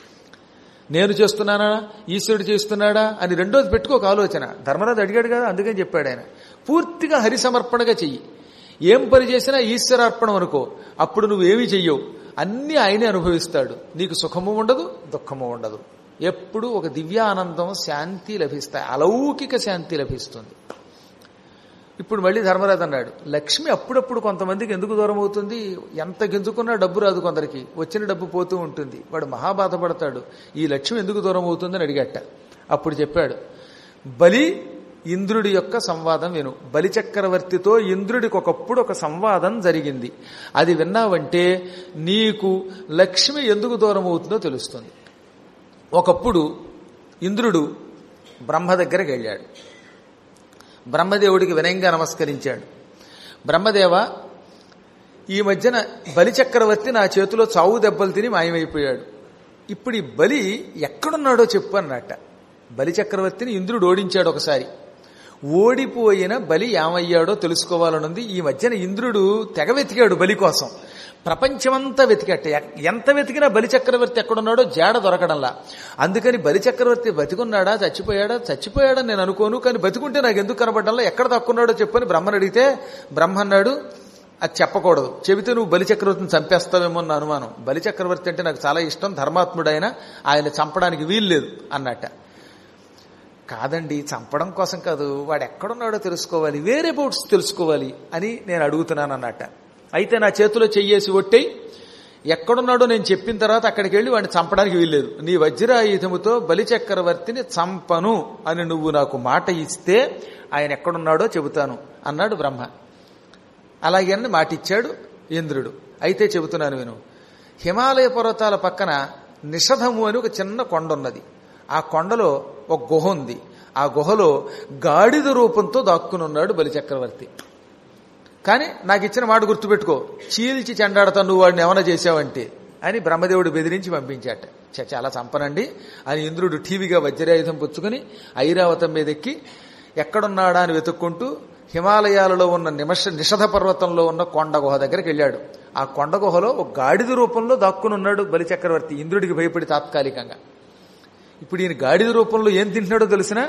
నేను చేస్తున్నానా ఈశ్వరుడు చేస్తున్నాడా అని రెండోది పెట్టుకోక ఆలోచన ధర్మరాజు అడిగాడు కదా అందుకని చెప్పాడు ఆయన పూర్తిగా హరి సమర్పణగా చెయ్యి ఏం పని చేసినా ఈశ్వరార్పణం అనుకో అప్పుడు నువ్వేమీ చెయ్యవు అన్ని ఆయనే అనుభవిస్తాడు నీకు సుఖము ఉండదు దుఃఖము ఉండదు ఎప్పుడు ఒక దివ్యానందం శాంతి లభిస్తాయి అలౌకిక శాంతి లభిస్తుంది ఇప్పుడు మళ్ళీ ధర్మరాజు అన్నాడు లక్ష్మి అప్పుడప్పుడు కొంతమందికి ఎందుకు దూరం అవుతుంది ఎంత గింజుకున్నా డబ్బు రాదు కొందరికి వచ్చిన డబ్బు పోతూ ఉంటుంది వాడు మహా బాధపడతాడు ఈ లక్ష్మి ఎందుకు దూరం అవుతుందని అడిగట అప్పుడు చెప్పాడు బలి ఇంద్రుడి యొక్క సంవాదం విను బలి చక్రవర్తితో ఇంద్రుడికి ఒకప్పుడు ఒక సంవాదం జరిగింది అది విన్నావంటే నీకు లక్ష్మి ఎందుకు దూరం అవుతుందో తెలుస్తుంది ఒకప్పుడు ఇంద్రుడు బ్రహ్మ దగ్గరికి వెళ్ళాడు బ్రహ్మదేవుడికి వినయంగా నమస్కరించాడు బ్రహ్మదేవ ఈ మధ్యన బలి చక్రవర్తి నా చేతిలో చావు దెబ్బలు తిని మాయమైపోయాడు ఇప్పుడు ఈ బలి ఎక్కడున్నాడో చెప్పు అన్నట్ట బలి చక్రవర్తిని ఇంద్రుడు ఓడించాడు ఒకసారి ఓడిపోయిన బలి ఏమయ్యాడో తెలుసుకోవాలనుంది ఈ మధ్యన ఇంద్రుడు తెగ వెతికాడు బలి కోసం ప్రపంచమంతా వెతికట్ట ఎంత వెతికినా బలి చక్రవర్తి ఎక్కడున్నాడో జాడ దొరకడంలా అందుకని బలి చక్రవర్తి బతికున్నాడా చచ్చిపోయాడా చచ్చిపోయాడా నేను అనుకోను కానీ బతికుంటే నాకు ఎందుకు కనబడ్డంలా ఎక్కడ తక్కున్నాడో చెప్పని బ్రహ్మను అడిగితే బ్రహ్మ అన్నాడు అది చెప్పకూడదు చెబితే నువ్వు బలి చక్రవర్తిని చంపేస్తావేమో నా అనుమానం బలి చక్రవర్తి అంటే నాకు చాలా ఇష్టం ధర్మాత్ముడైన ఆయన చంపడానికి వీల్లేదు అన్నట్ట కాదండి చంపడం కోసం కాదు వాడు ఎక్కడున్నాడో తెలుసుకోవాలి వేరే బౌట్స్ తెలుసుకోవాలి అని నేను అడుగుతున్నాను అన్నట్ట అయితే నా చేతిలో చెయ్యేసి ఒట్టేయి ఎక్కడున్నాడో నేను చెప్పిన తర్వాత అక్కడికి వెళ్ళి వాడిని చంపడానికి వీల్లేదు నీ వజ్రాయుధముతో బలి చక్రవర్తిని చంపను అని నువ్వు నాకు మాట ఇస్తే ఆయన ఎక్కడున్నాడో చెబుతాను అన్నాడు బ్రహ్మ అలాగే అని మాటిచ్చాడు ఇంద్రుడు అయితే చెబుతున్నాను విను హిమాలయ పర్వతాల పక్కన నిషధము అని ఒక చిన్న కొండ ఉన్నది ఆ కొండలో ఒక గుహ ఉంది ఆ గుహలో గాడిద రూపంతో దాక్కుని ఉన్నాడు బలిచక్రవర్తి కానీ నాకు ఇచ్చిన మాట గుర్తుపెట్టుకో చీల్చి చెండాడతా నువ్వు వాడిని ఏమైనా చేసావంటే అని బ్రహ్మదేవుడు బెదిరించి పంపించాట "ఛ, చాలా చంపనండి అని ఇంద్రుడు టీవీగా వజ్రాయుధం పుచ్చుకుని ఐరావతం మీద ఎక్కి ఎక్కడున్నాడా అని వెతుక్కుంటూ హిమాలయాలలో ఉన్న నిమష నిషధ పర్వతంలో ఉన్న కొండ గుహ దగ్గరికి వెళ్ళాడు ఆ కొండ గుహలో ఒక గాడిద రూపంలో దాక్కుని ఉన్నాడు బలిచక్రవర్తి ఇంద్రుడికి భయపడి తాత్కాలికంగా ఇప్పుడు ఈయన గాడిద రూపంలో ఏం తింటున్నాడో తెలిసిన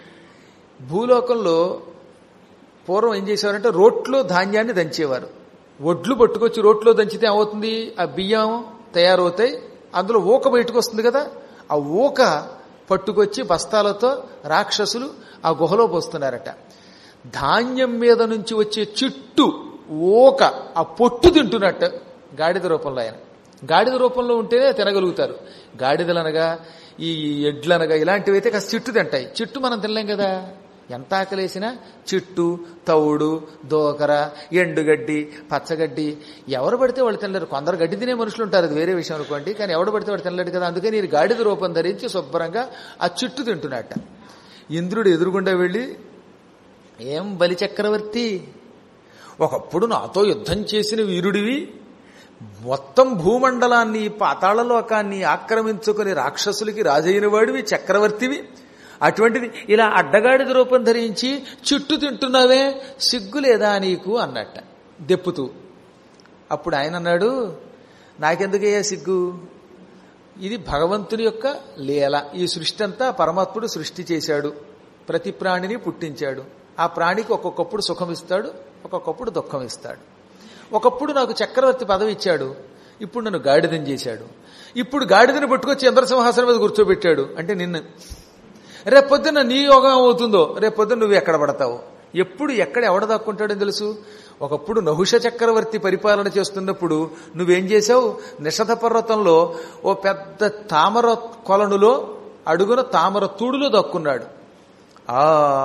భూలోకంలో పూర్వం ఏం చేసేవారంటే రోట్లో ధాన్యాన్ని దంచేవారు ఒడ్లు పట్టుకొచ్చి రోట్లో దంచితే ఏమవుతుంది ఆ బియ్యం తయారవుతాయి అందులో ఊక బయటకు వస్తుంది కదా ఆ ఊక పట్టుకొచ్చి బస్తాలతో రాక్షసులు ఆ గుహలో పోస్తున్నారట ధాన్యం మీద నుంచి వచ్చే చిట్టు ఊక ఆ పొట్టు తింటున్నట్టు గాడిద రూపంలో ఆయన గాడిద రూపంలో ఉంటేనే తినగలుగుతారు గాడిదలనగా ఈ ఎడ్లనగా ఇలాంటివి అయితే కాస్త చిట్టు తింటాయి చిట్టు మనం తినలేం కదా ఎంత ఆకలేసినా చిట్టు తవుడు దోకర ఎండుగడ్డి పచ్చగడ్డి ఎవరు పడితే వాళ్ళు తినలేరు కొందరు గడ్డి తినే మనుషులు ఉంటారు అది వేరే విషయం అనుకోండి కానీ ఎవడు పడితే వాడు తినలేడు కదా అందుకని నేను గాడిద రూపం ధరించి శుభ్రంగా ఆ చిట్టు తింటున్నట్ట ఇంద్రుడు ఎదురుగుండా వెళ్ళి ఏం బలి చక్రవర్తి ఒకప్పుడు నాతో యుద్ధం చేసిన వీరుడివి మొత్తం భూమండలాన్ని పాతాళలోకాన్ని ఆక్రమించుకుని రాక్షసులకి రాజైన వాడివి చక్రవర్తివి అటువంటిది ఇలా అడ్డగాడిద రూపం ధరించి చుట్టు తింటున్నావే సిగ్గు లేదా నీకు అన్నట్ట దెప్పుతూ అప్పుడు ఆయన అన్నాడు నాకెందుకయ్యా సిగ్గు ఇది భగవంతుని యొక్క లీల ఈ సృష్టి అంతా పరమాత్ముడు సృష్టి చేశాడు ప్రతి ప్రాణిని పుట్టించాడు ఆ ప్రాణికి ఒక్కొక్కప్పుడు సుఖం ఇస్తాడు ఒక్కొక్కప్పుడు దుఃఖం ఇస్తాడు ఒకప్పుడు నాకు చక్రవర్తి పదవి ఇచ్చాడు ఇప్పుడు నన్ను గాడిదం చేశాడు ఇప్పుడు గాడిదని పట్టుకొచ్చి చంద్రసింహాసనం మీద కూర్చోబెట్టాడు అంటే నిన్ను రేపొద్దున నీ యోగం అవుతుందో రేపొద్దున నువ్వు ఎక్కడ పడతావు ఎప్పుడు ఎక్కడ ఎవడ దాక్కుంటాడని తెలుసు ఒకప్పుడు నహుష చక్రవర్తి పరిపాలన చేస్తున్నప్పుడు నువ్వేం చేశావు నిషధ పర్వతంలో ఓ పెద్ద తామర కొలనులో అడుగున తామర తూడులో దక్కున్నాడు ఆ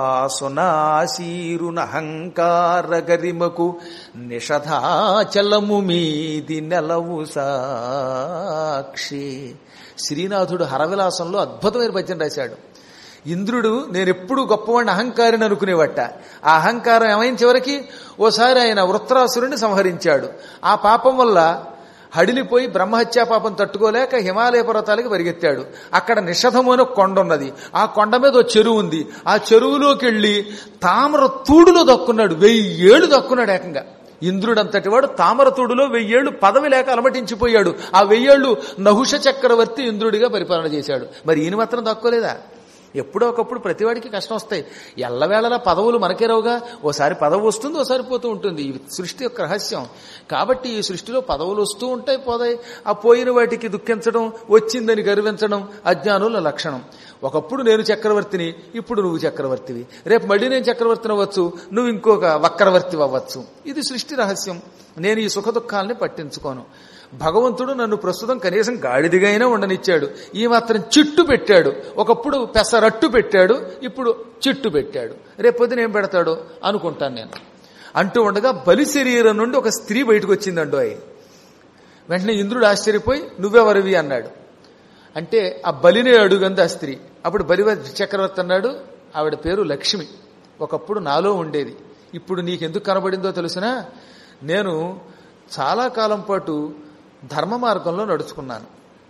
సునాశీరునహంకార గరిమకు నిషధాచలము మీది నెలవు సాక్షి శ్రీనాథుడు హరవిలాసంలో అద్భుతమైన భజన రాశాడు ఇంద్రుడు నేనెప్పుడు గొప్పవాడిని అహంకారిని అనుకునేవట ఆ అహంకారం ఏమైంది చివరికి ఓసారి ఆయన వృత్రాసురుని సంహరించాడు ఆ పాపం వల్ల హడిలిపోయి బ్రహ్మహత్యా పాపం తట్టుకోలేక హిమాలయ పర్వతాలకి పరిగెత్తాడు అక్కడ నిషధము అని ఒక కొండ ఉన్నది ఆ కొండ మీద ఒక చెరువు ఉంది ఆ చెరువులోకి వెళ్ళి తామర తూడులో దక్కున్నాడు వెయ్యి ఏళ్ళు దక్కున్నాడు ఏకంగా ఇంద్రుడంతటి వాడు తామర తూడులో వెయ్యేళ్లు పదవి లేక అలమటించిపోయాడు ఆ వెయ్యేళ్లు నహుష చక్రవర్తి ఇంద్రుడిగా పరిపాలన చేశాడు మరి ఈయన మాత్రం దక్కోలేదా ఎప్పుడో ఒకప్పుడు ప్రతివాడికి కష్టం వస్తాయి ఎల్లవేళలా పదవులు మనకే రావుగా ఓసారి పదవి వస్తుంది ఓసారి పోతూ ఉంటుంది ఈ సృష్టి యొక్క రహస్యం కాబట్టి ఈ సృష్టిలో పదవులు వస్తూ ఉంటాయి పోదాయి ఆ పోయిన వాటికి దుఃఖించడం వచ్చిందని గర్వించడం అజ్ఞానుల లక్షణం ఒకప్పుడు నేను చక్రవర్తిని ఇప్పుడు నువ్వు చక్రవర్తివి రేపు మళ్ళీ నేను చక్రవర్తిని అవ్వచ్చు నువ్వు ఇంకొక వక్రవర్తి అవ్వచ్చు ఇది సృష్టి రహస్యం నేను ఈ సుఖ దుఃఖాలని పట్టించుకోను భగవంతుడు నన్ను ప్రస్తుతం కనీసం గాడిదిగైనా ఉండనిచ్చాడు ఈ మాత్రం చిట్టు పెట్టాడు ఒకప్పుడు పెసరట్టు పెట్టాడు ఇప్పుడు చిట్టు పెట్టాడు రేపొద్దున ఏం పెడతాడు అనుకుంటాను నేను అంటూ ఉండగా బలి శరీరం నుండి ఒక స్త్రీ బయటకు వచ్చిందండో అయి వెంటనే ఇంద్రుడు ఆశ్చర్యపోయి నువ్వెవరివి అన్నాడు అంటే ఆ బలినే అడుగంది ఆ స్త్రీ అప్పుడు బలి చక్రవర్తి అన్నాడు ఆవిడ పేరు లక్ష్మి ఒకప్పుడు నాలో ఉండేది ఇప్పుడు నీకెందుకు కనబడిందో తెలుసునా నేను చాలా కాలం పాటు ధర్మ మార్గంలో నడుచుకున్నాను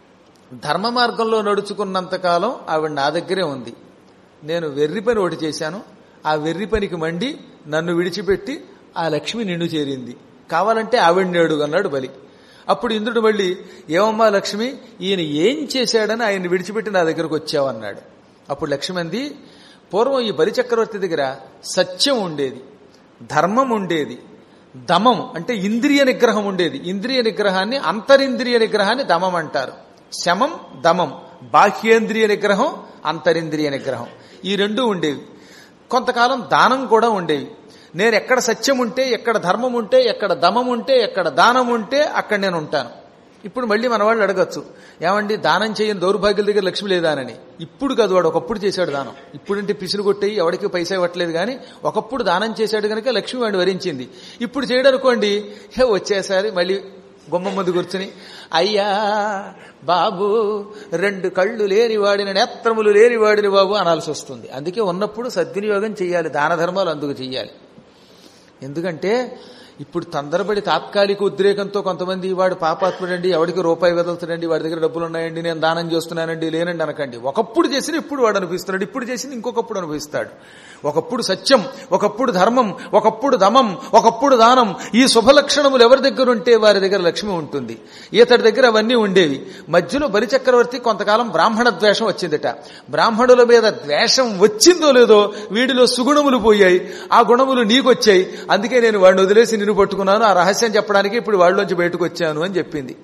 ధర్మ మార్గంలో నడుచుకున్నంతకాలం ఆవిడ నా దగ్గరే ఉంది నేను వెర్రి పని ఒకటి చేశాను ఆ వెర్రి పనికి మండి నన్ను విడిచిపెట్టి ఆ లక్ష్మి నిండు చేరింది కావాలంటే ఆవిడ్ని అడుగు అన్నాడు బలి అప్పుడు ఇంద్రుడు మళ్ళీ ఏమమ్మా లక్ష్మి ఈయన ఏం చేశాడని ఆయన విడిచిపెట్టి నా దగ్గరకు వచ్చావన్నాడు అప్పుడు లక్ష్మి అంది పూర్వం ఈ బలిచక్రవర్తి దగ్గర సత్యం ఉండేది ధర్మం ఉండేది దమం అంటే ఇంద్రియ నిగ్రహం ఉండేది ఇంద్రియ నిగ్రహాన్ని అంతరింద్రియ నిగ్రహాన్ని దమం అంటారు శమం దమం బాహ్యేంద్రియ నిగ్రహం అంతరింద్రియ నిగ్రహం ఈ రెండు ఉండేవి కొంతకాలం దానం కూడా ఉండేవి నేను ఎక్కడ సత్యం ఉంటే ఎక్కడ ధర్మం ఉంటే ఎక్కడ దమం ఉంటే ఎక్కడ దానం ఉంటే అక్కడ నేను ఉంటాను ఇప్పుడు మళ్ళీ మన వాళ్ళు అడగచ్చు ఏమండి దానం చేయని దౌర్భాగ్యుల దగ్గర లక్ష్మి లేదానని ఇప్పుడు కాదు వాడు ఒకప్పుడు చేశాడు దానం ఇప్పుడంటే పిసులు కొట్టేయి ఎవరికి పైసా ఇవ్వట్లేదు కానీ ఒకప్పుడు దానం చేశాడు కనుక లక్ష్మి వాడిని వరించింది ఇప్పుడు చేయడం అనుకోండి హే వచ్చేసారి మళ్ళీ గుమ్మ ముందు కూర్చుని అయ్యా బాబు రెండు కళ్ళు లేని వాడిని నేత్రములు లేని వాడిని బాబు అనాల్సి వస్తుంది అందుకే ఉన్నప్పుడు సద్వినియోగం చేయాలి దాన ధర్మాలు అందుకు చెయ్యాలి ఎందుకంటే ఇప్పుడు తొందరపడి తాత్కాలిక ఉద్రేకంతో కొంతమంది వాడు పాపాత్ముడండి ఎవడికి రూపాయి వదులుతాడండి వాడి దగ్గర డబ్బులు ఉన్నాయండి నేను దానం చేస్తున్నానండి లేనండి అనకండి ఒకప్పుడు చేసిన ఇప్పుడు వాడు అనిపిస్తున్నాడు ఇప్పుడు చేసిన ఇంకొకప్పుడు అనుభవిస్తాడు ఒకప్పుడు సత్యం ఒకప్పుడు ధర్మం ఒకప్పుడు దమం ఒకప్పుడు దానం ఈ శుభలక్షణములు ఎవరి దగ్గర ఉంటే వారి దగ్గర లక్ష్మి ఉంటుంది ఇతడి దగ్గర అవన్నీ ఉండేవి మధ్యలో బలిచక్రవర్తి కొంతకాలం బ్రాహ్మణ ద్వేషం వచ్చిందట బ్రాహ్మణుల మీద ద్వేషం వచ్చిందో లేదో వీడిలో సుగుణములు పోయాయి ఆ గుణములు నీకొచ్చాయి అందుకే నేను వాడిని వదిలేసి నిన్ను పట్టుకున్నాను ఆ రహస్యం చెప్పడానికి ఇప్పుడు వాళ్ళలోంచి బయటకు వచ్చాను అని చెప్పింది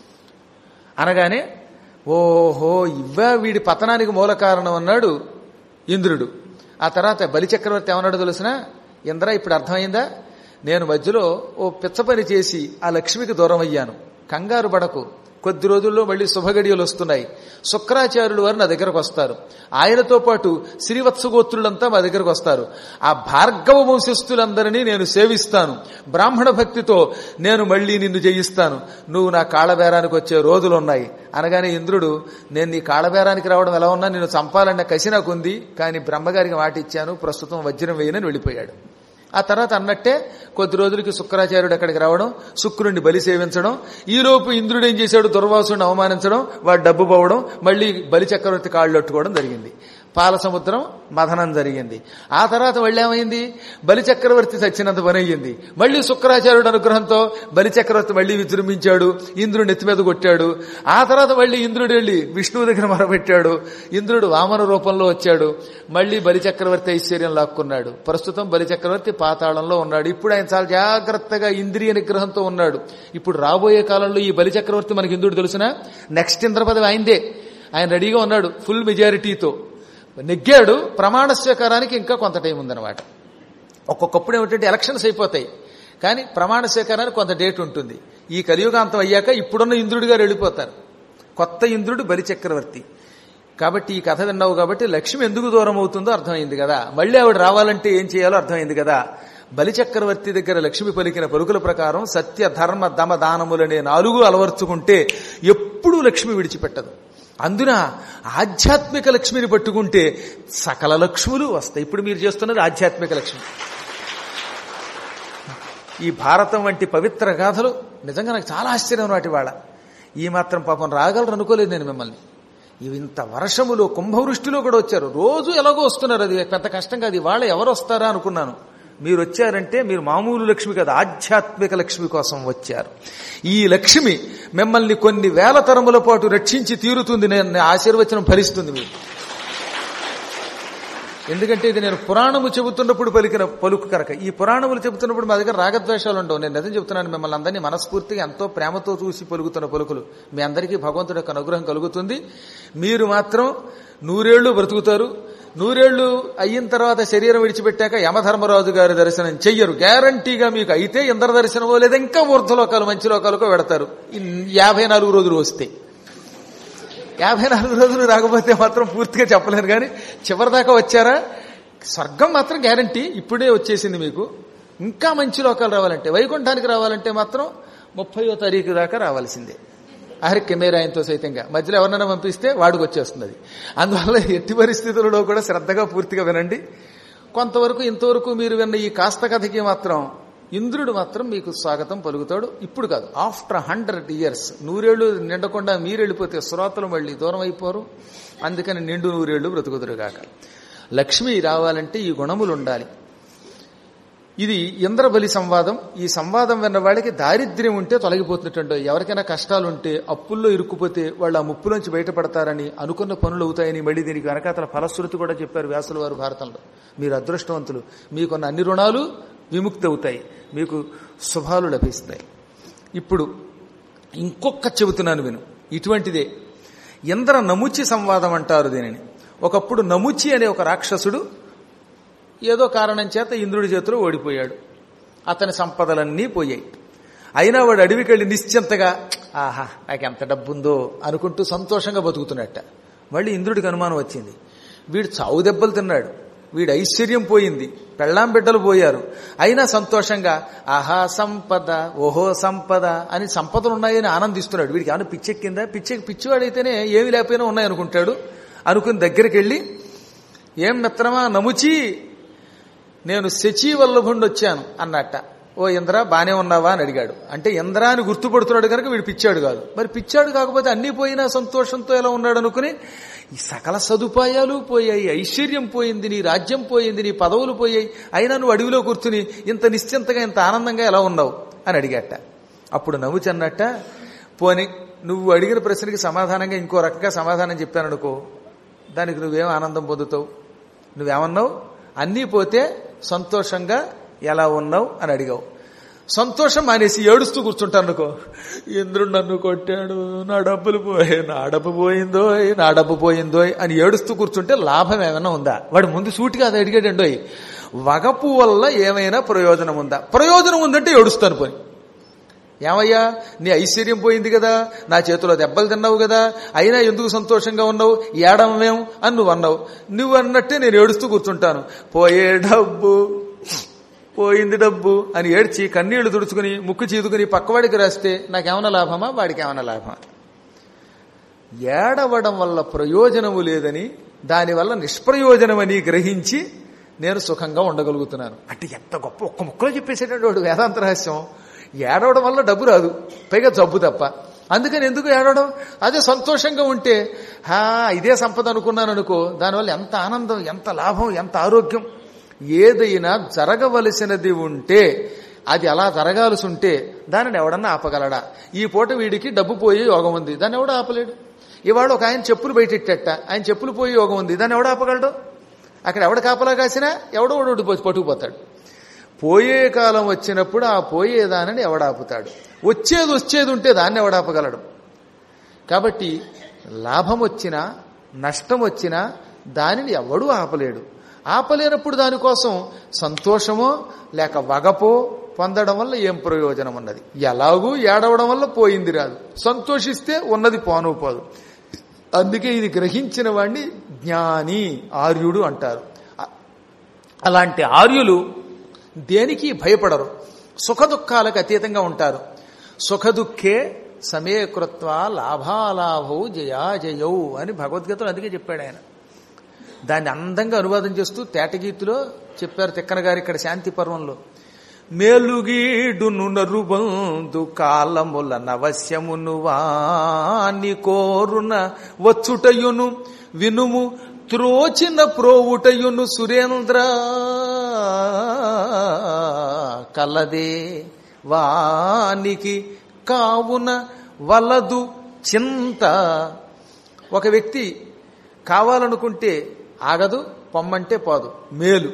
అనగానే ఓహో ఇవ్వా వీడి పతనానికి మూల కారణం అన్నాడు ఇంద్రుడు ఆ తర్వాత బలిచక్రవర్తి ఏమన్నాడు తెలిసిన ఇంద్ర ఇప్పుడు అర్థమైందా నేను మధ్యలో ఓ పిచ్చ పని చేసి ఆ లక్ష్మికి దూరం అయ్యాను కంగారు పడకు కొద్ది రోజుల్లో మళ్ళీ శుభగడియలు వస్తున్నాయి శుక్రాచార్యులు వారు నా దగ్గరకు వస్తారు ఆయనతో పాటు శ్రీవత్సగోత్రులంతా మా దగ్గరకు వస్తారు ఆ భార్గవ వంశస్థులందరినీ నేను సేవిస్తాను బ్రాహ్మణ భక్తితో నేను మళ్ళీ నిన్ను జయిస్తాను నువ్వు నా కాళ్ళబేరానికి వచ్చే రోజులు ఉన్నాయి అనగానే ఇంద్రుడు నేను నీ కాళ్ళబేరానికి రావడం ఎలా ఉన్నా నేను చంపాలన్న కసి నాకుంది కానీ బ్రహ్మగారికి మాట ఇచ్చాను ప్రస్తుతం వజ్రం వేయనని వెళ్ళిపోయాడు ఆ తర్వాత అన్నట్టే కొద్ది రోజులకి శుక్రాచార్యుడు అక్కడికి రావడం శుక్రుడిని బలి సేవించడం ఈలోపు ఇంద్రుడు ఏం చేశాడు దుర్వాసుడిని అవమానించడం వాడు డబ్బు పోవడం మళ్ళీ బలి చక్రవర్తి కాళ్ళు అట్టుకోవడం జరిగింది పాల సముద్రం మథనం జరిగింది ఆ తర్వాత మళ్ళీ ఏమైంది బలి చక్రవర్తి చచ్చినంత పని అయ్యింది మళ్ళీ శుక్రాచార్యుడు అనుగ్రహంతో బలి చక్రవర్తి మళ్ళీ విజృంభించాడు ఇంద్రుడు నెత్తి మీద కొట్టాడు ఆ తర్వాత మళ్ళీ ఇంద్రుడు వెళ్ళి విష్ణువు దగ్గర మొరపెట్టాడు ఇంద్రుడు వామన రూపంలో వచ్చాడు మళ్ళీ బలి చక్రవర్తి ఐశ్వర్యం లాక్కున్నాడు ప్రస్తుతం బలి చక్రవర్తి పాతాళంలో ఉన్నాడు ఇప్పుడు ఆయన చాలా జాగ్రత్తగా ఇంద్రియ నిగ్రహంతో ఉన్నాడు ఇప్పుడు రాబోయే కాలంలో ఈ బలి చక్రవర్తి మనకి ఇంద్రుడు తెలుసిన నెక్స్ట్ ఇంద్ర పదవి ఆయనదే ఆయన రెడీగా ఉన్నాడు ఫుల్ మెజారిటీతో నెగ్గాడు ప్రమాణ స్వీకారానికి ఇంకా కొంత టైం ఉందన్నమాట ఒక్కొక్కప్పుడు ఏమిటంటే ఎలక్షన్స్ అయిపోతాయి కానీ ప్రమాణ స్వీకారానికి కొంత డేట్ ఉంటుంది ఈ కలియుగాంతం అయ్యాక ఇప్పుడున్న ఇంద్రుడి గారు వెళ్ళిపోతారు కొత్త ఇంద్రుడు బలి చక్రవర్తి కాబట్టి ఈ కథ విన్నావు కాబట్టి లక్ష్మి ఎందుకు దూరం అవుతుందో అర్థమైంది కదా మళ్ళీ ఆవిడ రావాలంటే ఏం చేయాలో అర్థమైంది కదా బలిచక్రవర్తి దగ్గర లక్ష్మి పలికిన పలుకుల ప్రకారం సత్య ధర్మ దమ దానములనే నాలుగు అలవర్చుకుంటే ఎప్పుడూ లక్ష్మి విడిచిపెట్టదు అందున ఆధ్యాత్మిక లక్ష్మిని పట్టుకుంటే సకల లక్ష్ములు వస్తాయి ఇప్పుడు మీరు చేస్తున్నది ఆధ్యాత్మిక లక్ష్మి ఈ భారతం వంటి పవిత్ర గాథలు నిజంగా నాకు చాలా ఆశ్చర్యం వాటి వాళ్ళ ఈ మాత్రం పాపం రాగలరు అనుకోలేదు నేను మిమ్మల్ని ఇవి ఇంత వర్షములో కుంభవృష్టిలో కూడా వచ్చారు రోజు ఎలాగో వస్తున్నారు అది పెద్ద కష్టం కాదు వాళ్ళ ఎవరు వస్తారా అనుకున్నాను మీరు వచ్చారంటే మీరు మామూలు లక్ష్మి కాదు ఆధ్యాత్మిక లక్ష్మి కోసం వచ్చారు ఈ లక్ష్మి మిమ్మల్ని కొన్ని వేల తరముల పాటు రక్షించి తీరుతుంది నేను ఆశీర్వచనం ఫలిస్తుంది మీరు ఎందుకంటే ఇది నేను పురాణము చెబుతున్నప్పుడు పలికిన పలుకు కనుక ఈ పురాణములు చెబుతున్నప్పుడు మా దగ్గర రాగద్వేషాలు ఉండవు నేను నిజం చెబుతున్నాను మిమ్మల్ని అందరినీ మనస్ఫూర్తిగా ఎంతో ప్రేమతో చూసి పలుకుతున్న పలుకులు మీ అందరికీ భగవంతుడి యొక్క అనుగ్రహం కలుగుతుంది మీరు మాత్రం నూరేళ్లు బ్రతుకుతారు నూరేళ్లు అయిన తర్వాత శరీరం విడిచిపెట్టాక యమధర్మరాజు గారి దర్శనం చెయ్యరు గ్యారంటీగా మీకు అయితే ఇంద్ర దర్శనమో లేదా ఇంకా ఊర్ధలోకాలు మంచి లోకాలకో వెడతారు ఈ యాభై నాలుగు రోజులు వస్తే యాభై నాలుగు రోజులు రాకపోతే మాత్రం పూర్తిగా చెప్పలేను కానీ చివరిదాకా వచ్చారా స్వర్గం మాత్రం గ్యారంటీ ఇప్పుడే వచ్చేసింది మీకు ఇంకా మంచి లోకాలు రావాలంటే వైకుంఠానికి రావాలంటే మాత్రం ముప్పయో తారీఖు దాకా రావాల్సిందే ఆఖరి కెమెరాయంతో సైతంగా మధ్యలో ఎవరినైనా పంపిస్తే వాడికి వచ్చేస్తుంది అది అందువల్ల ఎట్టి పరిస్థితులలో కూడా శ్రద్ధగా పూర్తిగా వినండి కొంతవరకు ఇంతవరకు మీరు విన్న ఈ కాస్త కథకి మాత్రం ఇంద్రుడు మాత్రం మీకు స్వాగతం పలుకుతాడు ఇప్పుడు కాదు ఆఫ్టర్ హండ్రెడ్ ఇయర్స్ నూరేళ్లు నిండకుండా మీరు వెళ్ళిపోతే శ్రోతలు మళ్ళీ దూరం అయిపోరు అందుకని నిండు నూరేళ్లు బ్రతుకుదురుగాక లక్ష్మి రావాలంటే ఈ గుణములు ఉండాలి ఇది ఇంద్రబలి సంవాదం ఈ సంవాదం విన్న వాళ్ళకి దారిద్ర్యం ఉంటే తొలగిపోతున్నట్టు ఎవరికైనా కష్టాలు ఉంటే అప్పుల్లో ఇరుక్కుపోతే వాళ్ళు ఆ ముప్పులోంచి బయటపడతారని అనుకున్న పనులు అవుతాయని మళ్ళీ దీనికి వెనకాతల ఫలశ్రుతి కూడా చెప్పారు వ్యాసుల వారు భారతంలో మీరు అదృష్టవంతులు మీకున్న అన్ని రుణాలు విముక్తి అవుతాయి మీకు శుభాలు లభిస్తాయి ఇప్పుడు ఇంకొక చెబుతున్నాను విను ఇటువంటిదే ఇంద్ర నముచి సంవాదం అంటారు దీనిని ఒకప్పుడు నముచి అనే ఒక రాక్షసుడు ఏదో కారణం చేత ఇంద్రుడి చేతిలో ఓడిపోయాడు అతని సంపదలన్నీ పోయాయి అయినా వాడు అడవికి వెళ్ళి నిశ్చింతగా ఆహా నాకు ఎంత డబ్బుందో అనుకుంటూ సంతోషంగా బతుకుతున్నట్ట మళ్ళీ ఇంద్రుడికి అనుమానం వచ్చింది వీడు చావు దెబ్బలు తిన్నాడు వీడి ఐశ్వర్యం పోయింది పెళ్ళాం బిడ్డలు పోయారు అయినా సంతోషంగా ఆహా సంపద ఓహో సంపద అని సంపదలు ఉన్నాయని ఆనందిస్తున్నాడు వీడికి ఏమైనా పిచ్చెక్కిందా పిచ్చెక్కి పిచ్చివాడైతేనే ఏమి లేకపోయినా ఉన్నాయనుకుంటాడు అనుకుని దగ్గరికి వెళ్ళి ఏం మిత్రమా నముచి నేను శచీ వల్లభుండి వచ్చాను అన్నట్ట ఓ ఇంద్ర బానే ఉన్నావా అని అడిగాడు అంటే ఇంద్ర అని గుర్తుపడుతున్నాడు కనుక వీడు పిచ్చాడు కాదు మరి పిచ్చాడు కాకపోతే అన్ని పోయినా సంతోషంతో ఎలా ఉన్నాడు అనుకుని ఈ సకల సదుపాయాలు పోయాయి ఐశ్వర్యం పోయింది నీ రాజ్యం పోయింది నీ పదవులు పోయాయి అయినా నువ్వు అడవిలో కూర్చుని ఇంత నిశ్చింతగా ఇంత ఆనందంగా ఎలా ఉన్నావు అని అడిగాట అప్పుడు నవ్వుచన్నట్ట పోని నువ్వు అడిగిన ప్రశ్నకి సమాధానంగా ఇంకో రకంగా సమాధానం చెప్పాననుకో దానికి నువ్వేం ఆనందం పొందుతావు నువ్వేమన్నావు అన్నీ పోతే సంతోషంగా ఎలా ఉన్నావు అని అడిగావు సంతోషం మానేసి ఏడుస్తూ కూర్చుంటాను అనుకో ఇంద్రుడు నన్ను కొట్టాడు నా డబ్బులు పోయే నా డబ్బు పోయిందో నా డబ్బు పోయిందో అని ఏడుస్తూ కూర్చుంటే లాభం ఏమైనా ఉందా వాడు ముందు సూటిగా అది అడిగాడండోయ్ వగపు వల్ల ఏమైనా ప్రయోజనం ఉందా ప్రయోజనం ఉందంటే ఏడుస్తాను పోయి ఏమయ్యా నీ ఐశ్వర్యం పోయింది కదా నా చేతిలో దెబ్బలు తిన్నావు కదా అయినా ఎందుకు సంతోషంగా ఉన్నావు ఏడమేం అని నువ్వు అన్నావు నువ్వు అన్నట్టే నేను ఏడుస్తూ కూర్చుంటాను పోయే డబ్బు పోయింది డబ్బు అని ఏడ్చి కన్నీళ్లు తుడుచుకుని ముక్కు చీదుకుని పక్కవాడికి రాస్తే నాకేమైనా లాభమా వాడికి ఏమైనా లాభమా ఏడవడం వల్ల ప్రయోజనము లేదని దానివల్ల నిష్ప్రయోజనమని గ్రహించి నేను సుఖంగా ఉండగలుగుతున్నాను అంటే ఎంత గొప్ప ఒక్క ముక్కలో చెప్పేసేటటువంటి వాడు వేదాంత రహస్యం ఏడవడం వల్ల డబ్బు రాదు పైగా జబ్బు తప్ప అందుకని ఎందుకు ఏడవడం అదే సంతోషంగా ఉంటే హా ఇదే సంపద అనుకున్నాను అనుకో దానివల్ల ఎంత ఆనందం ఎంత లాభం ఎంత ఆరోగ్యం ఏదైనా జరగవలసినది ఉంటే అది అలా జరగాల్సి ఉంటే దానిని ఎవడన్నా ఆపగలడా ఈ పూట వీడికి డబ్బు పోయే యోగం ఉంది దాన్ని ఎవడు ఆపలేడు ఇవాళ ఒక ఆయన చెప్పులు బయటెట్టట ఆయన చెప్పులు పోయే యోగం ఉంది దాన్ని ఎవడు ఆపగలడు అక్కడ ఎవడ కాపలా కాసినా ఎవడో ఒకడు పట్టుకుపోతాడు పోయే కాలం వచ్చినప్పుడు ఆ పోయేదానని ఎవడాపుతాడు వచ్చేది వచ్చేది ఉంటే దాన్ని ఎవడాపగలడు కాబట్టి లాభం వచ్చినా నష్టం వచ్చినా దానిని ఎవడూ ఆపలేడు ఆపలేనప్పుడు దానికోసం సంతోషమో లేక వగపో పొందడం వల్ల ఏం ప్రయోజనం ఉన్నది ఎలాగూ ఏడవడం వల్ల పోయింది రాదు సంతోషిస్తే ఉన్నది పోను పోదు అందుకే ఇది గ్రహించిన వాడిని జ్ఞాని ఆర్యుడు అంటారు అలాంటి ఆర్యులు దేనికి భయపడరు సుఖదుఖాలకు అతీతంగా ఉంటారు సుఖదుఖే సమేకృత్వ లాభాలాభౌ జయాజయౌ అని భగవద్గీతలో అందుకే చెప్పాడు ఆయన దాన్ని అందంగా అనువాదం చేస్తూ తేటగీతిలో చెప్పారు తిక్కన గారు ఇక్కడ శాంతి పర్వంలో మేలుగీడును నరుబందు కాలముల నవశ్యమును వాని కోరున వచ్చుటయును వినుము త్రోచిన ప్రోవుటయును సురేంద్ర కలదే వానికి కావున వలదు చింత ఒక వ్యక్తి కావాలనుకుంటే ఆగదు పొమ్మంటే పోదు మేలు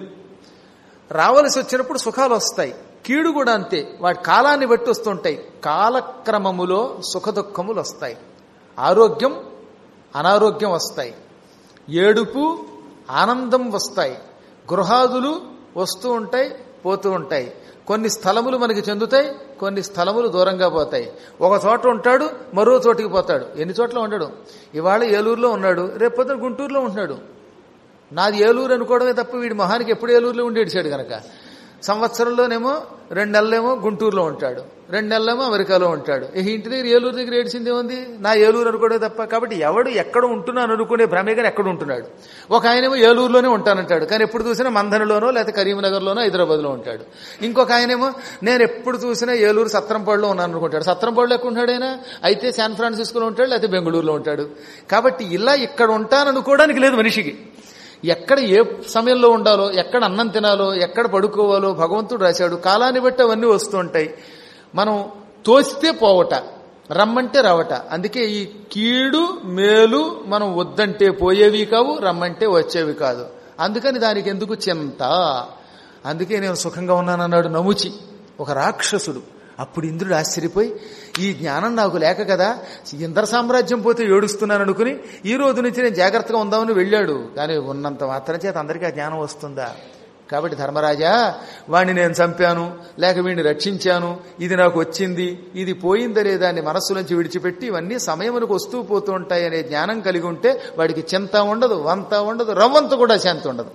రావలసి వచ్చినప్పుడు సుఖాలు వస్తాయి కీడు కూడా అంతే వాటి కాలాన్ని బట్టి వస్తుంటాయి కాలక్రమములో సుఖదుఖములు వస్తాయి ఆరోగ్యం అనారోగ్యం వస్తాయి ఏడుపు ఆనందం వస్తాయి గృహాదులు వస్తూ ఉంటాయి పోతూ ఉంటాయి కొన్ని స్థలములు మనకి చెందుతాయి కొన్ని స్థలములు దూరంగా పోతాయి ఒక చోట ఉంటాడు మరో చోటికి పోతాడు ఎన్ని చోట్ల ఉండడు ఇవాళ ఏలూరులో ఉన్నాడు రేపు పొద్దున గుంటూరులో ఉంటున్నాడు నాది ఏలూరు అనుకోవడమే తప్ప వీడి మొహానికి ఎప్పుడు ఏలూరులో ఉండేడిచాడు గనక సంవత్సరంలోనేమో రెండు నెలలేమో గుంటూరులో ఉంటాడు రెండు నెలలేమో అమెరికాలో ఉంటాడు ఈ ఇంటి దగ్గర ఏలూరు దగ్గర ఏడిచింది ఉంది నా ఏలూరు అనుకోవడమే తప్ప కాబట్టి ఎవడు ఎక్కడ ఉంటున్నాను అనుకునే భ్రమే కానీ ఎక్కడ ఉంటున్నాడు ఒక ఆయనేమో ఏలూరులోనే ఉంటానంటాడు కానీ ఎప్పుడు చూసినా మందనలోనో లేకపోతే కరీంనగర్లోనో హైదరాబాద్లో ఉంటాడు ఇంకొక ఆయనేమో నేను ఎప్పుడు చూసినా ఏలూరు సత్రంపాడులో ఉన్నాను అనుకుంటాడు సత్రంపాడులో ఎక్కడ ఉంటాడైనా అయితే శాన్ ఫ్రాన్సిస్కోలో ఉంటాడు లేకపోతే బెంగళూరులో ఉంటాడు కాబట్టి ఇలా ఇక్కడ ఉంటాననుకోవడానికి లేదు మనిషికి ఎక్కడ ఏ సమయంలో ఉండాలో ఎక్కడ అన్నం తినాలో ఎక్కడ పడుకోవాలో భగవంతుడు రాశాడు కాలాన్ని బట్టి అవన్నీ వస్తూ ఉంటాయి మనం తోస్తే పోవట రమ్మంటే రావట అందుకే ఈ కీడు మేలు మనం వద్దంటే పోయేవి కావు రమ్మంటే వచ్చేవి కాదు అందుకని దానికి ఎందుకు చింత అందుకే నేను సుఖంగా ఉన్నానన్నాడు నముచి ఒక రాక్షసుడు అప్పుడు ఇంద్రుడు ఆశ్చర్యపోయి ఈ జ్ఞానం నాకు లేక కదా ఇంద్ర సామ్రాజ్యం పోతే ఏడుస్తున్నాను అనుకుని ఈ రోజు నుంచి నేను జాగ్రత్తగా ఉందామని వెళ్ళాడు కానీ ఉన్నంత మాత్రం చేత అందరికీ ఆ జ్ఞానం వస్తుందా కాబట్టి ధర్మరాజా వాణ్ణి నేను చంపాను లేక వీడిని రక్షించాను ఇది నాకు వచ్చింది ఇది పోయిందనే దాన్ని మనస్సులోంచి విడిచిపెట్టి ఇవన్నీ సమయమునకు వస్తూ పోతూ ఉంటాయి అనే జ్ఞానం కలిగి ఉంటే వాడికి చింత ఉండదు వంత ఉండదు రవ్వంత కూడా శాంతి ఉండదు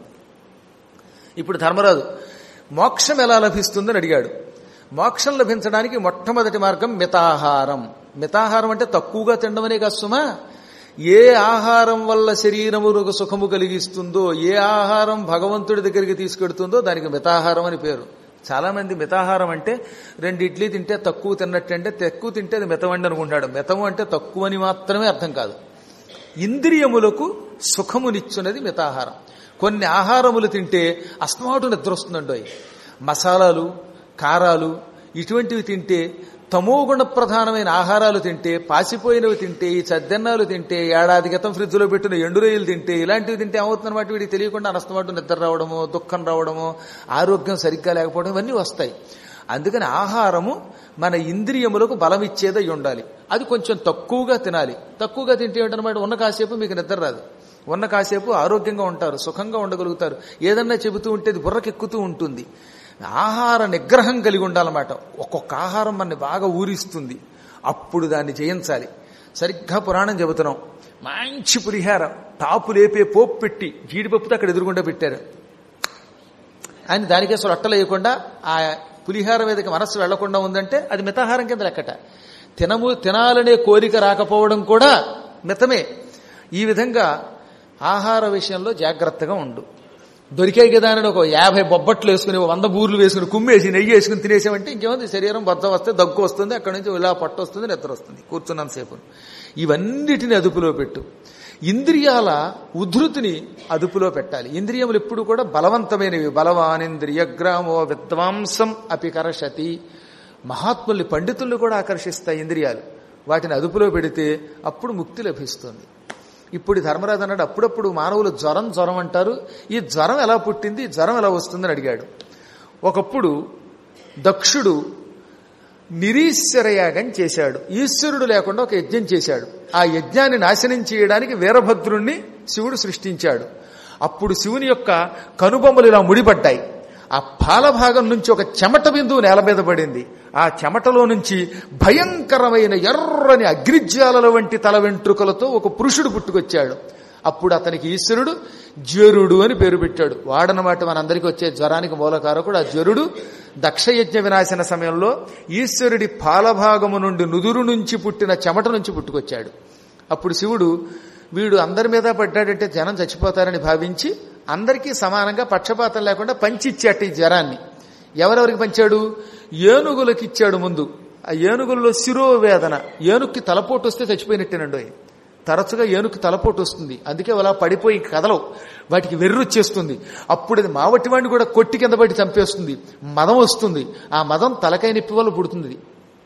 ఇప్పుడు ధర్మరాజు మోక్షం ఎలా లభిస్తుందని అడిగాడు మోక్షం లభించడానికి మొట్టమొదటి మార్గం మితాహారం మితాహారం అంటే తక్కువగా తినడమనే కాదు సుమా ఏ ఆహారం వల్ల శరీరములకు సుఖము కలిగిస్తుందో ఏ ఆహారం భగవంతుడి దగ్గరికి తీసుకెడుతుందో దానికి మితాహారం అని పేరు చాలా మంది మితాహారం అంటే రెండు ఇడ్లీ తింటే తక్కువ తిన్నట్టు అంటే తక్కువ తింటే అది మితమండి అనుకుంటాడు మితము అంటే తక్కువ అని మాత్రమే అర్థం కాదు ఇంద్రియములకు సుఖమునిచ్చున్నది మితాహారం కొన్ని ఆహారములు తింటే అస్తమాటు నిద్ర వస్తుందండో మసాలాలు కారాలు ఇటువంటివి తింటే తమోగుణ ప్రధానమైన ఆహారాలు తింటే పాసిపోయినవి తింటే ఈ చద్దెన్నాలు తింటే ఏడాది క్రితం ఫ్రిడ్జ్లో పెట్టిన ఎండు రొయ్యలు తింటే ఇలాంటివి తింటే ఏమవుతుందన్నమాట వీడికి తెలియకుండా అనస్తమాటు నిద్ర రావడము దుఃఖం రావడము ఆరోగ్యం సరిగ్గా లేకపోవడం ఇవన్నీ వస్తాయి అందుకని ఆహారము మన ఇంద్రియములకు బలం ఇచ్చేదై ఉండాలి అది కొంచెం తక్కువగా తినాలి తక్కువగా తింటే ఏంటన్నమాట ఉన్న కాసేపు మీకు నిద్ర రాదు ఉన్న కాసేపు ఆరోగ్యంగా ఉంటారు సుఖంగా ఉండగలుగుతారు ఏదన్నా చెబుతూ ఉంటే అది బుర్రకెక్కుతూ ఉంటుంది ఆహార నిగ్రహం కలిగి ఉండాలన్నమాట ఒక్కొక్క ఆహారం మనని బాగా ఊరిస్తుంది అప్పుడు దాన్ని జయించాలి సరిగ్గా పురాణం చెబుతున్నాం మంచి పులిహార టాపు లేపే పోపు పెట్టి జీడిపప్పుతో అక్కడ ఎదురుగుండా పెట్టారు ఆయన దానికి అసలు అట్టలు వేయకుండా ఆ పులిహార మీదకి మనస్సు వెళ్లకుండా ఉందంటే అది మితాహారం కింద లెక్కట తినము తినాలనే కోరిక రాకపోవడం కూడా మితమే ఈ విధంగా ఆహార విషయంలో జాగ్రత్తగా ఉండు దొరికాయి కదా అని ఒక యాభై బొబ్బట్లు వేసుకుని ఓ వంద బూర్లు వేసుకుని కుమ్మేసి నెయ్యి వేసుకుని తినేసామంటే ఇంకేముంది శరీరం బద్ద వస్తే దగ్గు వస్తుంది అక్కడి నుంచి ఇలా పట్టు వస్తుంది నిద్ర వస్తుంది కూర్చున్నంతసేపు ఇవన్నిటిని అదుపులో పెట్టు ఇంద్రియాల ఉద్ధృతిని అదుపులో పెట్టాలి ఇంద్రియములు ఎప్పుడు కూడా బలవంతమైనవి బలవానింద్రియ గ్రామో విద్వాంసం అపికరషతి మహాత్ముల్ని పండితుల్ని కూడా ఆకర్షిస్తాయి ఇంద్రియాలు వాటిని అదుపులో పెడితే అప్పుడు ముక్తి లభిస్తుంది ఇప్పుడు ధర్మరాజు అన్నాడు అప్పుడప్పుడు మానవులు జ్వరం జ్వరం అంటారు ఈ జ్వరం ఎలా పుట్టింది ఈ జ్వరం ఎలా వస్తుందని అడిగాడు ఒకప్పుడు దక్షుడు నిరీశ్వర యాగం చేశాడు ఈశ్వరుడు లేకుండా ఒక యజ్ఞం చేశాడు ఆ యజ్ఞాన్ని నాశనం చేయడానికి వీరభద్రుణ్ణి శివుడు సృష్టించాడు అప్పుడు శివుని యొక్క కనుబొమ్మలు ఇలా ముడిపడ్డాయి ఆ పాలభాగం నుంచి ఒక చెమట బిందువు నేల మీద పడింది ఆ చెమటలో నుంచి భయంకరమైన ఎర్రని అగ్రిజ్వాలల వంటి తల వెంట్రుకలతో ఒక పురుషుడు పుట్టుకొచ్చాడు అప్పుడు అతనికి ఈశ్వరుడు జ్వరుడు అని పేరు పెట్టాడు వాడనమాట మనందరికీ వచ్చే జ్వరానికి మూలకారకుడు ఆ జ్వరుడు దక్షయజ్ఞ వినాశన సమయంలో ఈశ్వరుడి పాలభాగము నుండి నుదురు నుంచి పుట్టిన చెమట నుంచి పుట్టుకొచ్చాడు అప్పుడు శివుడు వీడు అందరి మీద పడ్డాడంటే జనం చచ్చిపోతారని భావించి అందరికీ సమానంగా పక్షపాతం లేకుండా పంచిచ్చాట ఈ జ్వరాన్ని ఎవరెవరికి పంచాడు ఏనుగులకి ఇచ్చాడు ముందు ఆ ఏనుగుల్లో శిరోవేదన ఏనుక్కి తలపోటు వస్తే చచ్చిపోయినట్టేనండి తరచుగా ఏనుక్కి తలపోటు వస్తుంది అందుకే అలా పడిపోయి కదలవు వాటికి వెర్రొచ్చేస్తుంది అప్పుడు అది మావటి వాడిని కూడా కొట్టి కింద పడి చంపేస్తుంది మదం వస్తుంది ఆ మదం తలకాయ నొప్పి వల్ల పుడుతుంది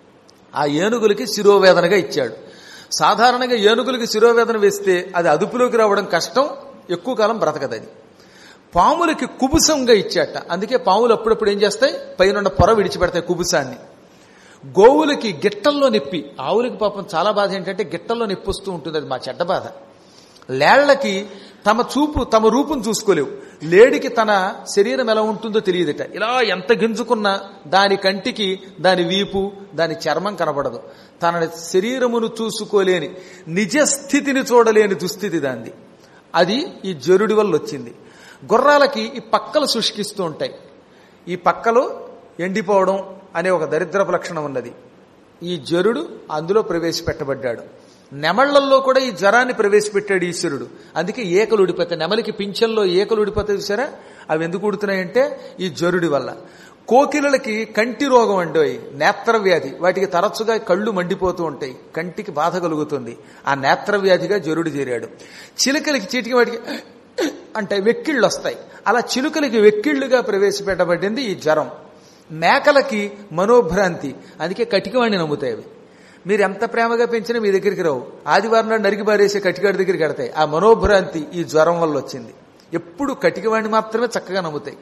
ఆ ఏనుగులకి శిరోవేదనగా ఇచ్చాడు సాధారణంగా ఏనుగులకి శిరోవేదన వేస్తే అది అదుపులోకి రావడం కష్టం ఎక్కువ కాలం బ్రతకదది పాములకి కుబుసంగా ఇచ్చాట అందుకే పాములు అప్పుడప్పుడు ఏం చేస్తాయి పైన పొర విడిచిపెడతాయి కుబుసాన్ని గోవులకి గిట్టల్లో నొప్పి ఆవులకి పాపం చాలా బాధ ఏంటంటే గిట్టల్లో నొప్పి వస్తూ ఉంటుంది అది మా చెడ్డ బాధ లేళ్లకి తమ చూపు తమ రూపును చూసుకోలేవు లేడికి తన శరీరం ఎలా ఉంటుందో తెలియదట ఇలా ఎంత గింజుకున్నా దాని కంటికి దాని వీపు దాని చర్మం కనబడదు తన శరీరమును చూసుకోలేని నిజస్థితిని చూడలేని దుస్థితి దాంది అది ఈ జరుడి వల్ల వచ్చింది గుర్రాలకి ఈ పక్కలు శుష్కిస్తూ ఉంటాయి ఈ పక్కలు ఎండిపోవడం అనే ఒక దరిద్రపు లక్షణం ఉన్నది ఈ జరుడు అందులో ప్రవేశపెట్టబడ్డాడు నెమళ్లల్లో కూడా ఈ జ్వరాన్ని ప్రవేశపెట్టాడు ఈశ్వరుడు అందుకే ఏకలు ఉడిపోతాయి నెమలికి పింఛంలో ఏకలు ఉడిపోతాయి చూసారా అవి ఎందుకు ఉడుతున్నాయంటే ఈ జరుడి వల్ల కోకిలలకి కంటి రోగం అండి నేత్రవ్యాధి వాటికి తరచుగా కళ్ళు మండిపోతూ ఉంటాయి కంటికి బాధ కలుగుతుంది ఆ నేత్రవ్యాధిగా జరుడు చేరాడు చిలుకలకి చీటికి వాటికి అంటే వెక్కిళ్ళు వస్తాయి అలా చిలుకలకి వెక్కిళ్లుగా ప్రవేశపెట్టబడింది ఈ జ్వరం మేకలకి మనోభ్రాంతి అందుకే కటికవాణ్ణి నమ్ముతాయి అవి మీరు ఎంత ప్రేమగా పెంచినా మీ దగ్గరికి రావు ఆదివారం నాడు నరికి పారేసే కటికాడి దగ్గరికి కడతాయి ఆ మనోభ్రాంతి ఈ జ్వరం వల్ల వచ్చింది ఎప్పుడు కటికవాణ్ణి మాత్రమే చక్కగా నమ్ముతాయి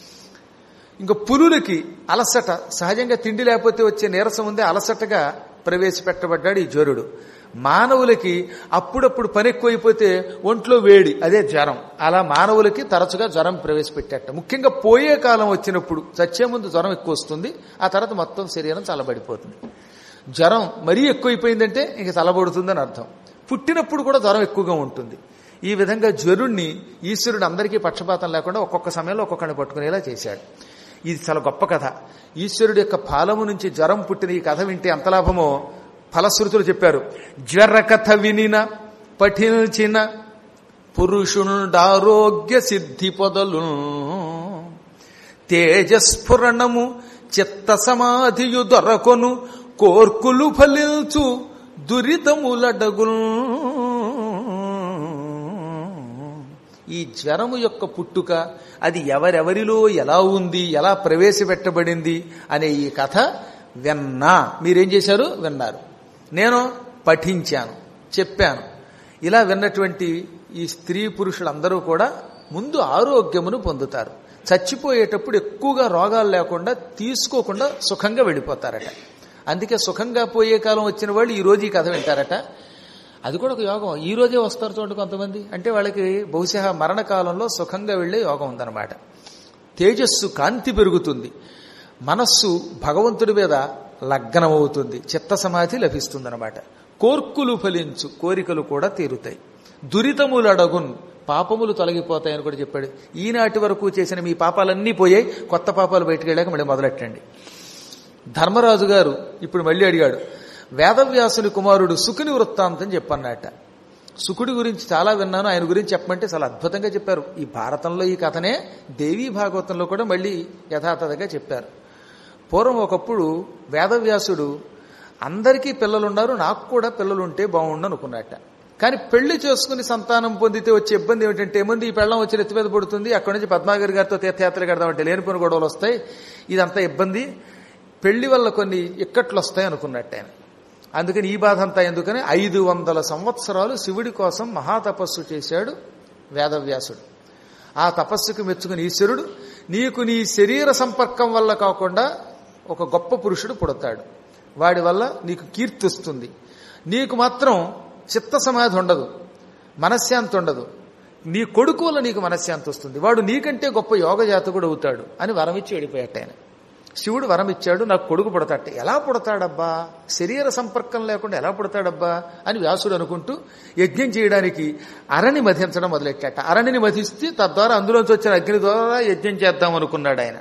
ఇంకా పులులకి అలసట సహజంగా తిండి లేకపోతే వచ్చే నీరసం ఉంది అలసటగా ప్రవేశపెట్టబడ్డాడు ఈ జ్వరుడు మానవులకి అప్పుడప్పుడు పని ఎక్కువైపోతే ఒంట్లో వేడి అదే జ్వరం అలా మానవులకి తరచుగా జ్వరం ప్రవేశపెట్టాట ముఖ్యంగా పోయే కాలం వచ్చినప్పుడు చచ్చే ముందు జ్వరం ఎక్కువ వస్తుంది ఆ తర్వాత మొత్తం శరీరం చల్లబడిపోతుంది జ్వరం మరీ ఎక్కువైపోయిందంటే ఇంక చల్లబడుతుందని అర్థం పుట్టినప్పుడు కూడా జ్వరం ఎక్కువగా ఉంటుంది ఈ విధంగా జ్వరుణ్ణి ఈశ్వరుడు అందరికీ పక్షపాతం లేకుండా ఒక్కొక్క సమయంలో ఒక్కొక్కరిని పట్టుకునేలా చేశాడు ఇది చాలా గొప్ప కథ ఈశ్వరుడు యొక్క పాలము నుంచి జ్వరం పుట్టిన ఈ కథ వింటే ఎంత లాభమో ఫలశ్రుతులు చెప్పారు జ్వర కథ వినిన పఠించిన పురుషుండారోగ్య సిద్ధి పొదలు తేజస్ఫురణము చిత్త సమాధియు దొరకొను కోర్కులు ఫలించు దురితములడగుల్ ఈ జ్వరము యొక్క పుట్టుక అది ఎవరెవరిలో ఎలా ఉంది ఎలా ప్రవేశపెట్టబడింది అనే ఈ కథ విన్నా మీరేం చేశారు విన్నారు నేను పఠించాను చెప్పాను ఇలా విన్నటువంటి ఈ స్త్రీ పురుషులందరూ కూడా ముందు ఆరోగ్యమును పొందుతారు చచ్చిపోయేటప్పుడు ఎక్కువగా రోగాలు లేకుండా తీసుకోకుండా సుఖంగా వెళ్ళిపోతారట అందుకే సుఖంగా పోయే కాలం వచ్చిన వాళ్ళు ఈ రోజు ఈ కథ వింటారట అది కూడా ఒక యోగం ఈ రోజే వస్తారు చూడండి కొంతమంది అంటే వాళ్ళకి బహుశా మరణకాలంలో సుఖంగా వెళ్లే యోగం ఉందన్నమాట తేజస్సు కాంతి పెరుగుతుంది మనస్సు భగవంతుడి మీద లగ్నమవుతుంది చిత్త సమాధి లభిస్తుందన్నమాట కోర్కులు ఫలించు కోరికలు కూడా తీరుతాయి దురితములు అడగున్ పాపములు తొలగిపోతాయని కూడా చెప్పాడు ఈనాటి వరకు చేసిన మీ పాపాలన్నీ పోయాయి కొత్త పాపాలు బయటకు వెళ్ళాక మళ్ళీ మొదలెట్టండి ధర్మరాజు గారు ఇప్పుడు మళ్ళీ అడిగాడు వేదవ్యాసుని కుమారుడు సుకుని వృత్తాంతం చెప్పన్నట సుకుడి గురించి చాలా విన్నాను ఆయన గురించి చెప్పమంటే చాలా అద్భుతంగా చెప్పారు ఈ భారతంలో ఈ కథనే దేవీ భాగవతంలో కూడా మళ్ళీ యథాతథంగా చెప్పారు పూర్వం ఒకప్పుడు వేదవ్యాసుడు అందరికీ పిల్లలున్నారు నాకు కూడా పిల్లలుంటే బాగుండు అనుకున్నట్ట కానీ పెళ్లి చేసుకుని సంతానం పొందితే వచ్చే ఇబ్బంది ఏమిటంటే ఏముంది ఈ పెళ్ళం వచ్చి ఎత్తి మీద పడుతుంది అక్కడి నుంచి పద్మాగరి గారితో తీర్థయాత్ర కడదామంటే లేనిపోయిన గొడవలు వస్తాయి ఇదంతా ఇబ్బంది పెళ్లి వల్ల కొన్ని ఇక్కట్లు వస్తాయి అనుకున్నట్టు ఆయన అందుకని ఈ బాధ అంతా ఎందుకని ఐదు వందల సంవత్సరాలు శివుడి కోసం మహాతపస్సు చేశాడు వేదవ్యాసుడు ఆ తపస్సుకు మెచ్చుకుని ఈశ్వరుడు నీకు నీ శరీర సంపర్కం వల్ల కాకుండా ఒక గొప్ప పురుషుడు పుడతాడు వాడి వల్ల నీకు కీర్తి వస్తుంది నీకు మాత్రం చిత్త సమాధి ఉండదు మనశ్శాంతి ఉండదు నీ కొడుకు వల్ల నీకు మనశ్శాంతి వస్తుంది వాడు నీకంటే గొప్ప యోగ జాతకుడు అవుతాడు అని వరమిచ్చి వెళ్ళిపోయాట ఆయన శివుడు వరం ఇచ్చాడు నాకు కొడుకు పుడతాట ఎలా పుడతాడబ్బా శరీర సంపర్కం లేకుండా ఎలా పుడతాడబ్బా అని వ్యాసుడు అనుకుంటూ యజ్ఞం చేయడానికి అరణి మధించడం మొదలెట్టాట అరణిని మధిస్తే తద్వారా అందులోంచి వచ్చిన అగ్ని ద్వారా యజ్ఞం చేద్దాం అనుకున్నాడు ఆయన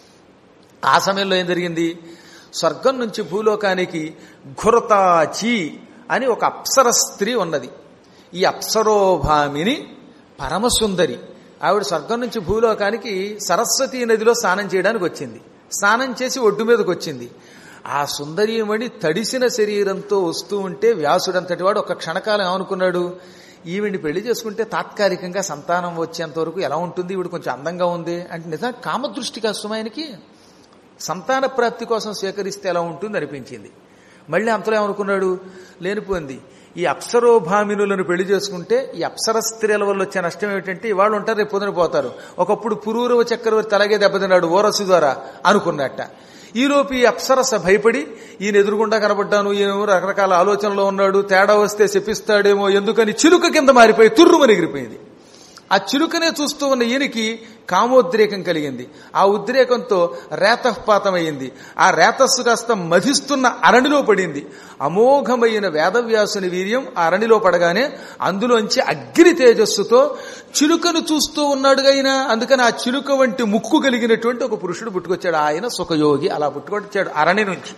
ఆ సమయంలో ఏం జరిగింది స్వర్గం నుంచి భూలోకానికి ఘురతాచి అని ఒక అప్సర స్త్రీ ఉన్నది ఈ అప్సరోభామిని పరమసుందరి ఆవిడ స్వర్గం నుంచి భూలోకానికి సరస్వతీ నదిలో స్నానం చేయడానికి వచ్చింది స్నానం చేసి ఒడ్డు మీదకి వచ్చింది ఆ సుందరీమణి తడిసిన శరీరంతో వస్తూ ఉంటే వ్యాసుడంతటి వాడు ఒక క్షణకాలం ఏమనుకున్నాడు ఈవిడ్ని పెళ్లి చేసుకుంటే తాత్కాలికంగా సంతానం వచ్చేంత వరకు ఎలా ఉంటుంది ఈవిడ కొంచెం అందంగా ఉంది అంటే నిజంగా కామదృష్టి కష్టం ఆయనకి సంతాన ప్రాప్తి కోసం స్వీకరిస్తే ఎలా ఉంటుంది అనిపించింది మళ్ళీ అంతలో ఏమనుకున్నాడు లేనిపోయింది ఈ అప్సరోభామినులను పెళ్లి చేసుకుంటే ఈ అప్సర స్త్రీల వల్ల వచ్చే నష్టం ఏమిటంటే ఇవాళ ఉంటారు రేపు పొద్దున పోతారు ఒకప్పుడు పురూరవ చక్రవర్తి అలాగే దెబ్బతిన్నాడు ఓరసు ద్వారా అనుకున్నట్ట ఈలోపు ఈ అప్సరస భయపడి ఈయన ఎదురుగుండా కనబడ్డాను ఈయన రకరకాల ఆలోచనలో ఉన్నాడు తేడా వస్తే చెప్పిస్తాడేమో ఎందుకని చిలుక కింద మారిపోయి తుర్రుమని ఎగిరిపోయింది ఆ చిలుకనే చూస్తూ ఉన్న ఈయనకి కామోద్రేకం కలిగింది ఆ ఉద్రేకంతో రేతపాతమైంది ఆ రేతస్సు కాస్త మధిస్తున్న అరణిలో పడింది అమోఘమైన వేదవ్యాసుని వీర్యం ఆ అరణిలో పడగానే అందులోంచి అగ్ని తేజస్సుతో చిలుకను చూస్తూ ఉన్నాడుగైనా అందుకని ఆ చిలుక వంటి ముక్కు కలిగినటువంటి ఒక పురుషుడు పుట్టుకొచ్చాడు ఆయన సుఖయోగి అలా పుట్టుకొచ్చాడు అరణి నుంచి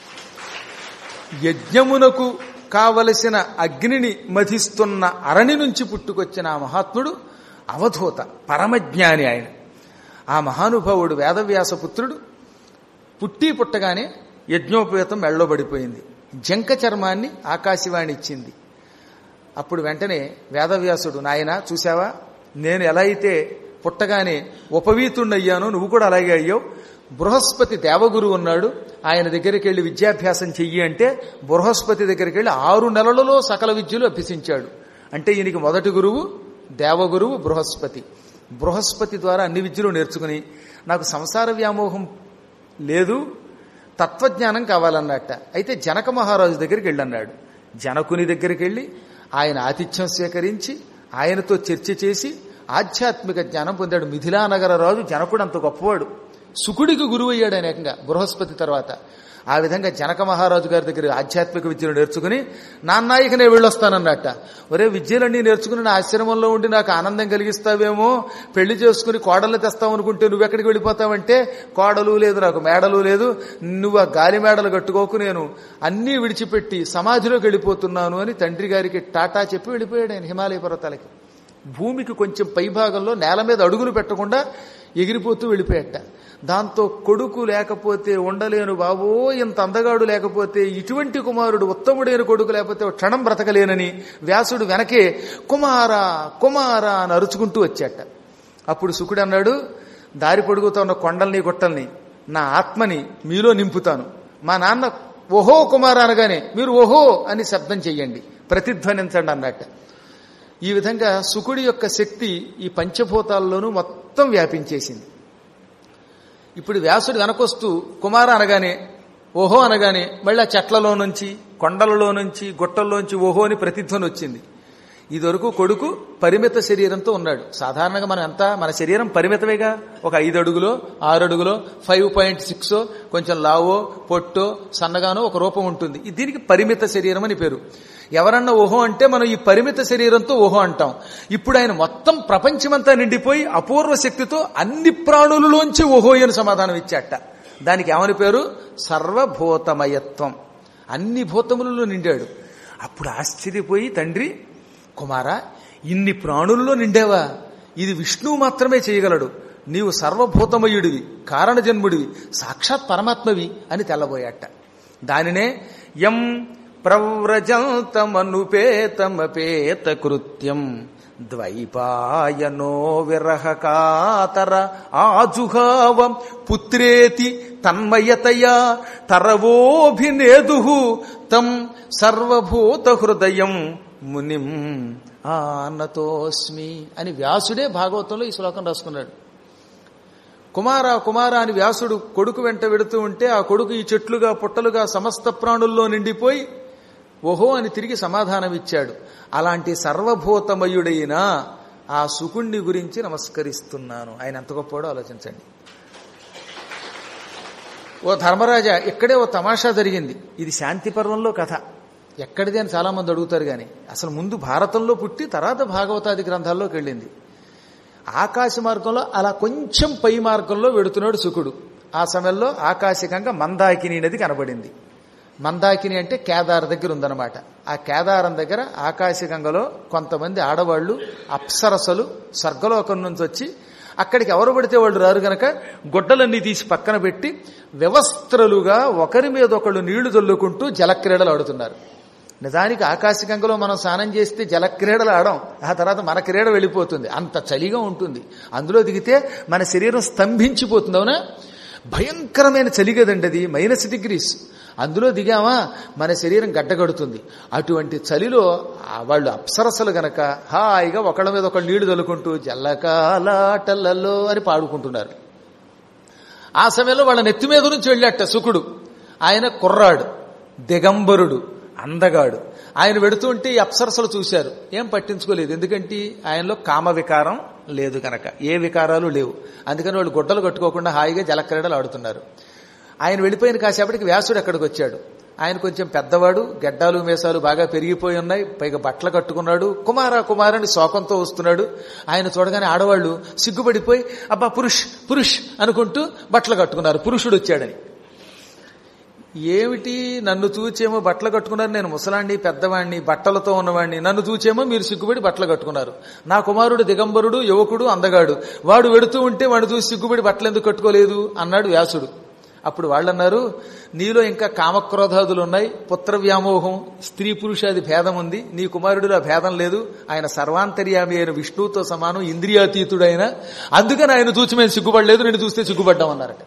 యజ్ఞమునకు కావలసిన అగ్నిని మధిస్తున్న అరణి నుంచి పుట్టుకొచ్చిన ఆ మహాత్ముడు అవధూత పరమజ్ఞాని ఆయన ఆ మహానుభావుడు వేదవ్యాస పుత్రుడు పుట్టి పుట్టగానే యజ్ఞోపేతం మెళ్ళో పడిపోయింది జంక చర్మాన్ని ఆకాశవాణి ఇచ్చింది అప్పుడు వెంటనే వేదవ్యాసుడు నాయన చూసావా నేను ఎలా అయితే పుట్టగానే ఉపవీతుణ్ణయ్యానో నువ్వు కూడా అలాగే అయ్యావు బృహస్పతి దేవగురు ఉన్నాడు ఆయన దగ్గరికి వెళ్ళి విద్యాభ్యాసం చెయ్యి అంటే బృహస్పతి దగ్గరికి వెళ్ళి ఆరు నెలలలో సకల విద్యలు అభ్యసించాడు అంటే ఈయనకి మొదటి గురువు దేవగురువు బృహస్పతి బృహస్పతి ద్వారా అన్ని విద్యలు నేర్చుకుని నాకు సంసార వ్యామోహం లేదు తత్వజ్ఞానం కావాలన్నట్ట అయితే జనక మహారాజు దగ్గరికి వెళ్ళన్నాడు జనకుని దగ్గరికి వెళ్ళి ఆయన ఆతిథ్యం స్వీకరించి ఆయనతో చర్చ చేసి ఆధ్యాత్మిక జ్ఞానం పొందాడు మిథిలా నగర రాజు జనకుడు అంత గొప్పవాడు సుకుడికి గురువు అయ్యాడు ఆయన ఏకంగా బృహస్పతి తర్వాత ఆ విధంగా జనక మహారాజు గారి దగ్గర ఆధ్యాత్మిక విద్యను నేర్చుకుని నాన్నాయిక నేను వెళ్ళొస్తానన్నట్ట ఒరే విద్యలన్నీ నేర్చుకుని నా ఆశ్రమంలో ఉండి నాకు ఆనందం కలిగిస్తావేమో పెళ్లి చేసుకుని కోడలు తెస్తావు అనుకుంటే నువ్వు ఎక్కడికి వెళ్ళిపోతావంటే కోడలు లేదు నాకు మేడలు లేదు నువ్వు ఆ గాలి మేడలు కట్టుకోకు నేను అన్నీ విడిచిపెట్టి సమాధిలోకి వెళ్ళిపోతున్నాను అని తండ్రి గారికి టాటా చెప్పి వెళ్ళిపోయాడు ఆయన హిమాలయ పర్వతాలకి భూమికి కొంచెం పైభాగంలో నేల మీద అడుగులు పెట్టకుండా ఎగిరిపోతూ వెళ్ళిపోయట దాంతో కొడుకు లేకపోతే ఉండలేను బాబో ఇంత అందగాడు లేకపోతే ఇటువంటి కుమారుడు ఉత్తముడైన కొడుకు లేకపోతే ఒక క్షణం బ్రతకలేనని వ్యాసుడు వెనకే కుమారా కుమారా అని అరుచుకుంటూ వచ్చాట అప్పుడు సుకుడు అన్నాడు దారి పొడుగుతా ఉన్న కొండల్ని గుట్టల్ని నా ఆత్మని మీలో నింపుతాను మా నాన్న ఓహో కుమార అనగానే మీరు ఓహో అని శబ్దం చెయ్యండి ప్రతిధ్వనించండి అన్నట్టు ఈ విధంగా సుకుడి యొక్క శక్తి ఈ పంచభూతాల్లోనూ మొత్తం వ్యాపించేసింది ఇప్పుడు వ్యాసుడు వెనకొస్తూ కుమార అనగానే ఓహో అనగానే మళ్ళీ ఆ చెట్లలో నుంచి కొండలలో నుంచి గుట్టల్లోంచి ఓహో అని ప్రతిధ్వని వచ్చింది ఇదివరకు కొడుకు పరిమిత శరీరంతో ఉన్నాడు సాధారణంగా మనం ఎంత మన శరీరం పరిమితమేగా ఒక ఐదు అడుగులో ఆరు అడుగులో ఫైవ్ పాయింట్ సిక్స్ కొంచెం లావో పొట్టో సన్నగానో ఒక రూపం ఉంటుంది ఇది దీనికి పరిమిత శరీరం అని పేరు ఎవరన్నా ఓహో అంటే మనం ఈ పరిమిత శరీరంతో ఓహో అంటాం ఇప్పుడు ఆయన మొత్తం ప్రపంచమంతా నిండిపోయి అపూర్వ శక్తితో అన్ని ప్రాణులలోంచి ఓహో అని సమాధానం ఇచ్చాట దానికి ఏమని పేరు సర్వభూతమయత్వం అన్ని భూతములలో నిండాడు అప్పుడు ఆశ్చర్యపోయి తండ్రి కుమారా ఇన్ని ప్రాణుల్లో నిండావా ఇది విష్ణువు మాత్రమే చేయగలడు నీవు సర్వభూతమయుడివి కారణజన్ముడివి సాక్షాత్ పరమాత్మవి అని తెల్లబోయాట దానినే ఎం ప్రవ్రజంతమనుపేతమపేత కృత్యం ద్వైపాయనో విరహకాతర ఆజుహావం పుత్రేతి తన్మయతయా తరవోభినేదు తం సర్వభూత హృదయం మునిం ఆనతోస్మి అని వ్యాసుడే భాగవతంలో ఈ శ్లోకం రాసుకున్నాడు కుమార కుమార అని వ్యాసుడు కొడుకు వెంట వెడుతూ ఉంటే ఆ కొడుకు ఈ చెట్లుగా పుట్టలుగా సమస్త ప్రాణుల్లో నిండిపోయి ఓహో అని తిరిగి సమాధానం ఇచ్చాడు అలాంటి సర్వభూతమయుడైన ఆ సుకుణ్ణి గురించి నమస్కరిస్తున్నాను ఆయన ఎంత గొప్పవాడో ఆలోచించండి ఓ ధర్మరాజా ఇక్కడే ఓ తమాషా జరిగింది ఇది శాంతి పర్వంలో కథ ఎక్కడిది అని చాలా మంది అడుగుతారు కానీ అసలు ముందు భారతంలో పుట్టి తర్వాత భాగవతాది గ్రంథాల్లోకి వెళ్ళింది ఆకాశ మార్గంలో అలా కొంచెం పై మార్గంలో వెడుతున్నాడు శుకుడు ఆ సమయంలో ఆకాశికంగా మందాకిని నది కనబడింది మందాకిని అంటే కేదార్ దగ్గర ఉందన్నమాట ఆ కేదారం దగ్గర ఆకాశగంగలో కొంతమంది ఆడవాళ్లు అప్సరసలు స్వర్గలోకం నుంచి వచ్చి అక్కడికి ఎవరు పడితే వాళ్ళు రారు గనక గుడ్డలన్నీ తీసి పక్కన పెట్టి వ్యవస్థలుగా ఒకరి మీద ఒకళ్ళు నీళ్లు చల్లుకుంటూ జలక్రీడలు ఆడుతున్నారు నిజానికి ఆకాశగంగలో మనం స్నానం చేస్తే జలక్రీడలు ఆడం ఆ తర్వాత మన క్రీడ వెళ్ళిపోతుంది అంత చలిగా ఉంటుంది అందులో దిగితే మన శరీరం స్తంభించిపోతుంది అవునా భయంకరమైన చలి కదండి అది మైనస్ డిగ్రీస్ అందులో దిగామా మన శరీరం గడ్డగడుతుంది అటువంటి చలిలో వాళ్ళు అప్సరసలు గనక హాయిగా ఒకళ్ళ మీద ఒకళ్ళు నీళ్లు చల్లుకుంటూ జల్లకాలాటలలో అని పాడుకుంటున్నారు ఆ సమయంలో వాళ్ళ నెత్తి మీద నుంచి వెళ్ళాట సుకుడు ఆయన కుర్రాడు దిగంబరుడు అందగాడు ఆయన వెడుతుంటే ఈ అప్సరసలు చూశారు ఏం పట్టించుకోలేదు ఎందుకంటే ఆయనలో కామ వికారం లేదు కనుక ఏ వికారాలు లేవు అందుకని వాళ్ళు గుడ్డలు కట్టుకోకుండా హాయిగా జలక్రీడలు ఆడుతున్నారు ఆయన వెళ్ళిపోయిన కాసేపటికి వ్యాసుడు అక్కడికి వచ్చాడు ఆయన కొంచెం పెద్దవాడు గడ్డాలు మేసాలు బాగా పెరిగిపోయి ఉన్నాయి పైగా బట్టలు కట్టుకున్నాడు కుమార కుమారని శోకంతో వస్తున్నాడు ఆయన చూడగానే ఆడవాళ్ళు సిగ్గుపడిపోయి అబ్బా పురుష్ పురుష్ అనుకుంటూ బట్టలు కట్టుకున్నారు పురుషుడు వచ్చాడని ఏమిటి నన్ను చూచేమో బట్టలు కట్టుకున్నారు నేను ముసలాండి పెద్దవాణ్ణి బట్టలతో ఉన్నవాణ్ణి నన్ను చూచేమో మీరు సిగ్గుపడి బట్టలు కట్టుకున్నారు నా కుమారుడు దిగంబరుడు యువకుడు అందగాడు వాడు వెడుతూ ఉంటే వాడు చూసి సిగ్గుపడి బట్టలు ఎందుకు కట్టుకోలేదు అన్నాడు వ్యాసుడు అప్పుడు వాళ్ళన్నారు నీలో ఇంకా కామక్రోధాదులు ఉన్నాయి పుత్ర వ్యామోహం స్త్రీ పురుషాది భేదం ఉంది నీ కుమారుడిలో ఆ భేదం లేదు ఆయన సర్వాంతర్యామి అయిన విష్ణువుతో సమానం ఇంద్రియాతీతుడైన అందుకని ఆయన చూసి మేము సిగ్గుపడలేదు నేను చూస్తే సిగ్గుపడ్డామన్నారట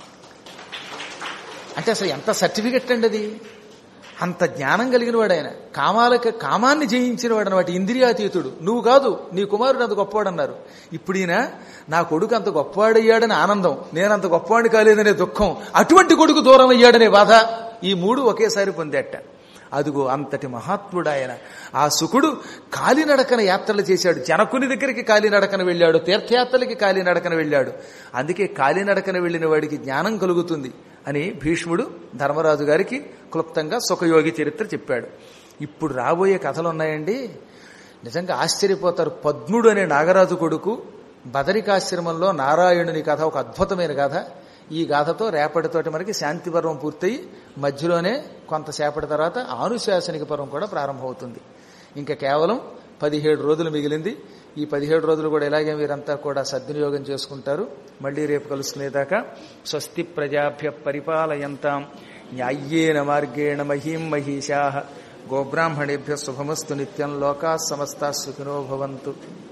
అంటే అసలు ఎంత సర్టిఫికెట్ అండి అది అంత జ్ఞానం కలిగిన వాడు ఆయన కామాలకి కామాన్ని జయించిన వాడు అనమాట ఇంద్రియాతీతుడు నువ్వు కాదు నీ కుమారుడు అంత గొప్పవాడు అన్నారు ఇప్పుడు ఈయన నా కొడుకు అంత గొప్పవాడయ్యాడని ఆనందం నేను అంత గొప్పవాడిని కాలేదనే దుఃఖం అటువంటి కొడుకు దూరం అయ్యాడనే బాధ ఈ మూడు ఒకేసారి పొందేట అదిగో అంతటి మహాత్ముడు ఆయన ఆ సుకుడు కాలినడకన యాత్రలు చేశాడు జనకుని దగ్గరికి కాలినడకన వెళ్ళాడు తీర్థయాత్రలకి కాలినడకన వెళ్ళాడు అందుకే కాలినడకన వెళ్ళిన వాడికి జ్ఞానం కలుగుతుంది అని భీష్ముడు ధర్మరాజు గారికి క్లుప్తంగా సుఖయోగి చరిత్ర చెప్పాడు ఇప్పుడు రాబోయే కథలు ఉన్నాయండి నిజంగా ఆశ్చర్యపోతారు పద్ముడు అనే నాగరాజు కొడుకు బదరికాశ్రమంలో నారాయణుని కథ ఒక అద్భుతమైన కథ ఈ గాథతో రేపటితోటి మనకి శాంతి పర్వం పూర్తయి మధ్యలోనే కొంతసేపటి తర్వాత ఆనుశాసనిక పర్వం కూడా ప్రారంభమవుతుంది ఇంకా కేవలం పదిహేడు రోజులు మిగిలింది ఈ పదిహేడు రోజులు కూడా ఇలాగే మీరంతా కూడా సద్వినియోగం చేసుకుంటారు మళ్ళీ రేపు కలుసుకునేదాకా స్వస్తి ప్రజాభ్య పరిపాలయంతాం న్యాయ్యేన మార్గేణ మహీం మహిషా గోబ్రాహ్మణేభ్య శుభమస్తు నిత్యం లోకా సమస్తా సుఖినో భవంతు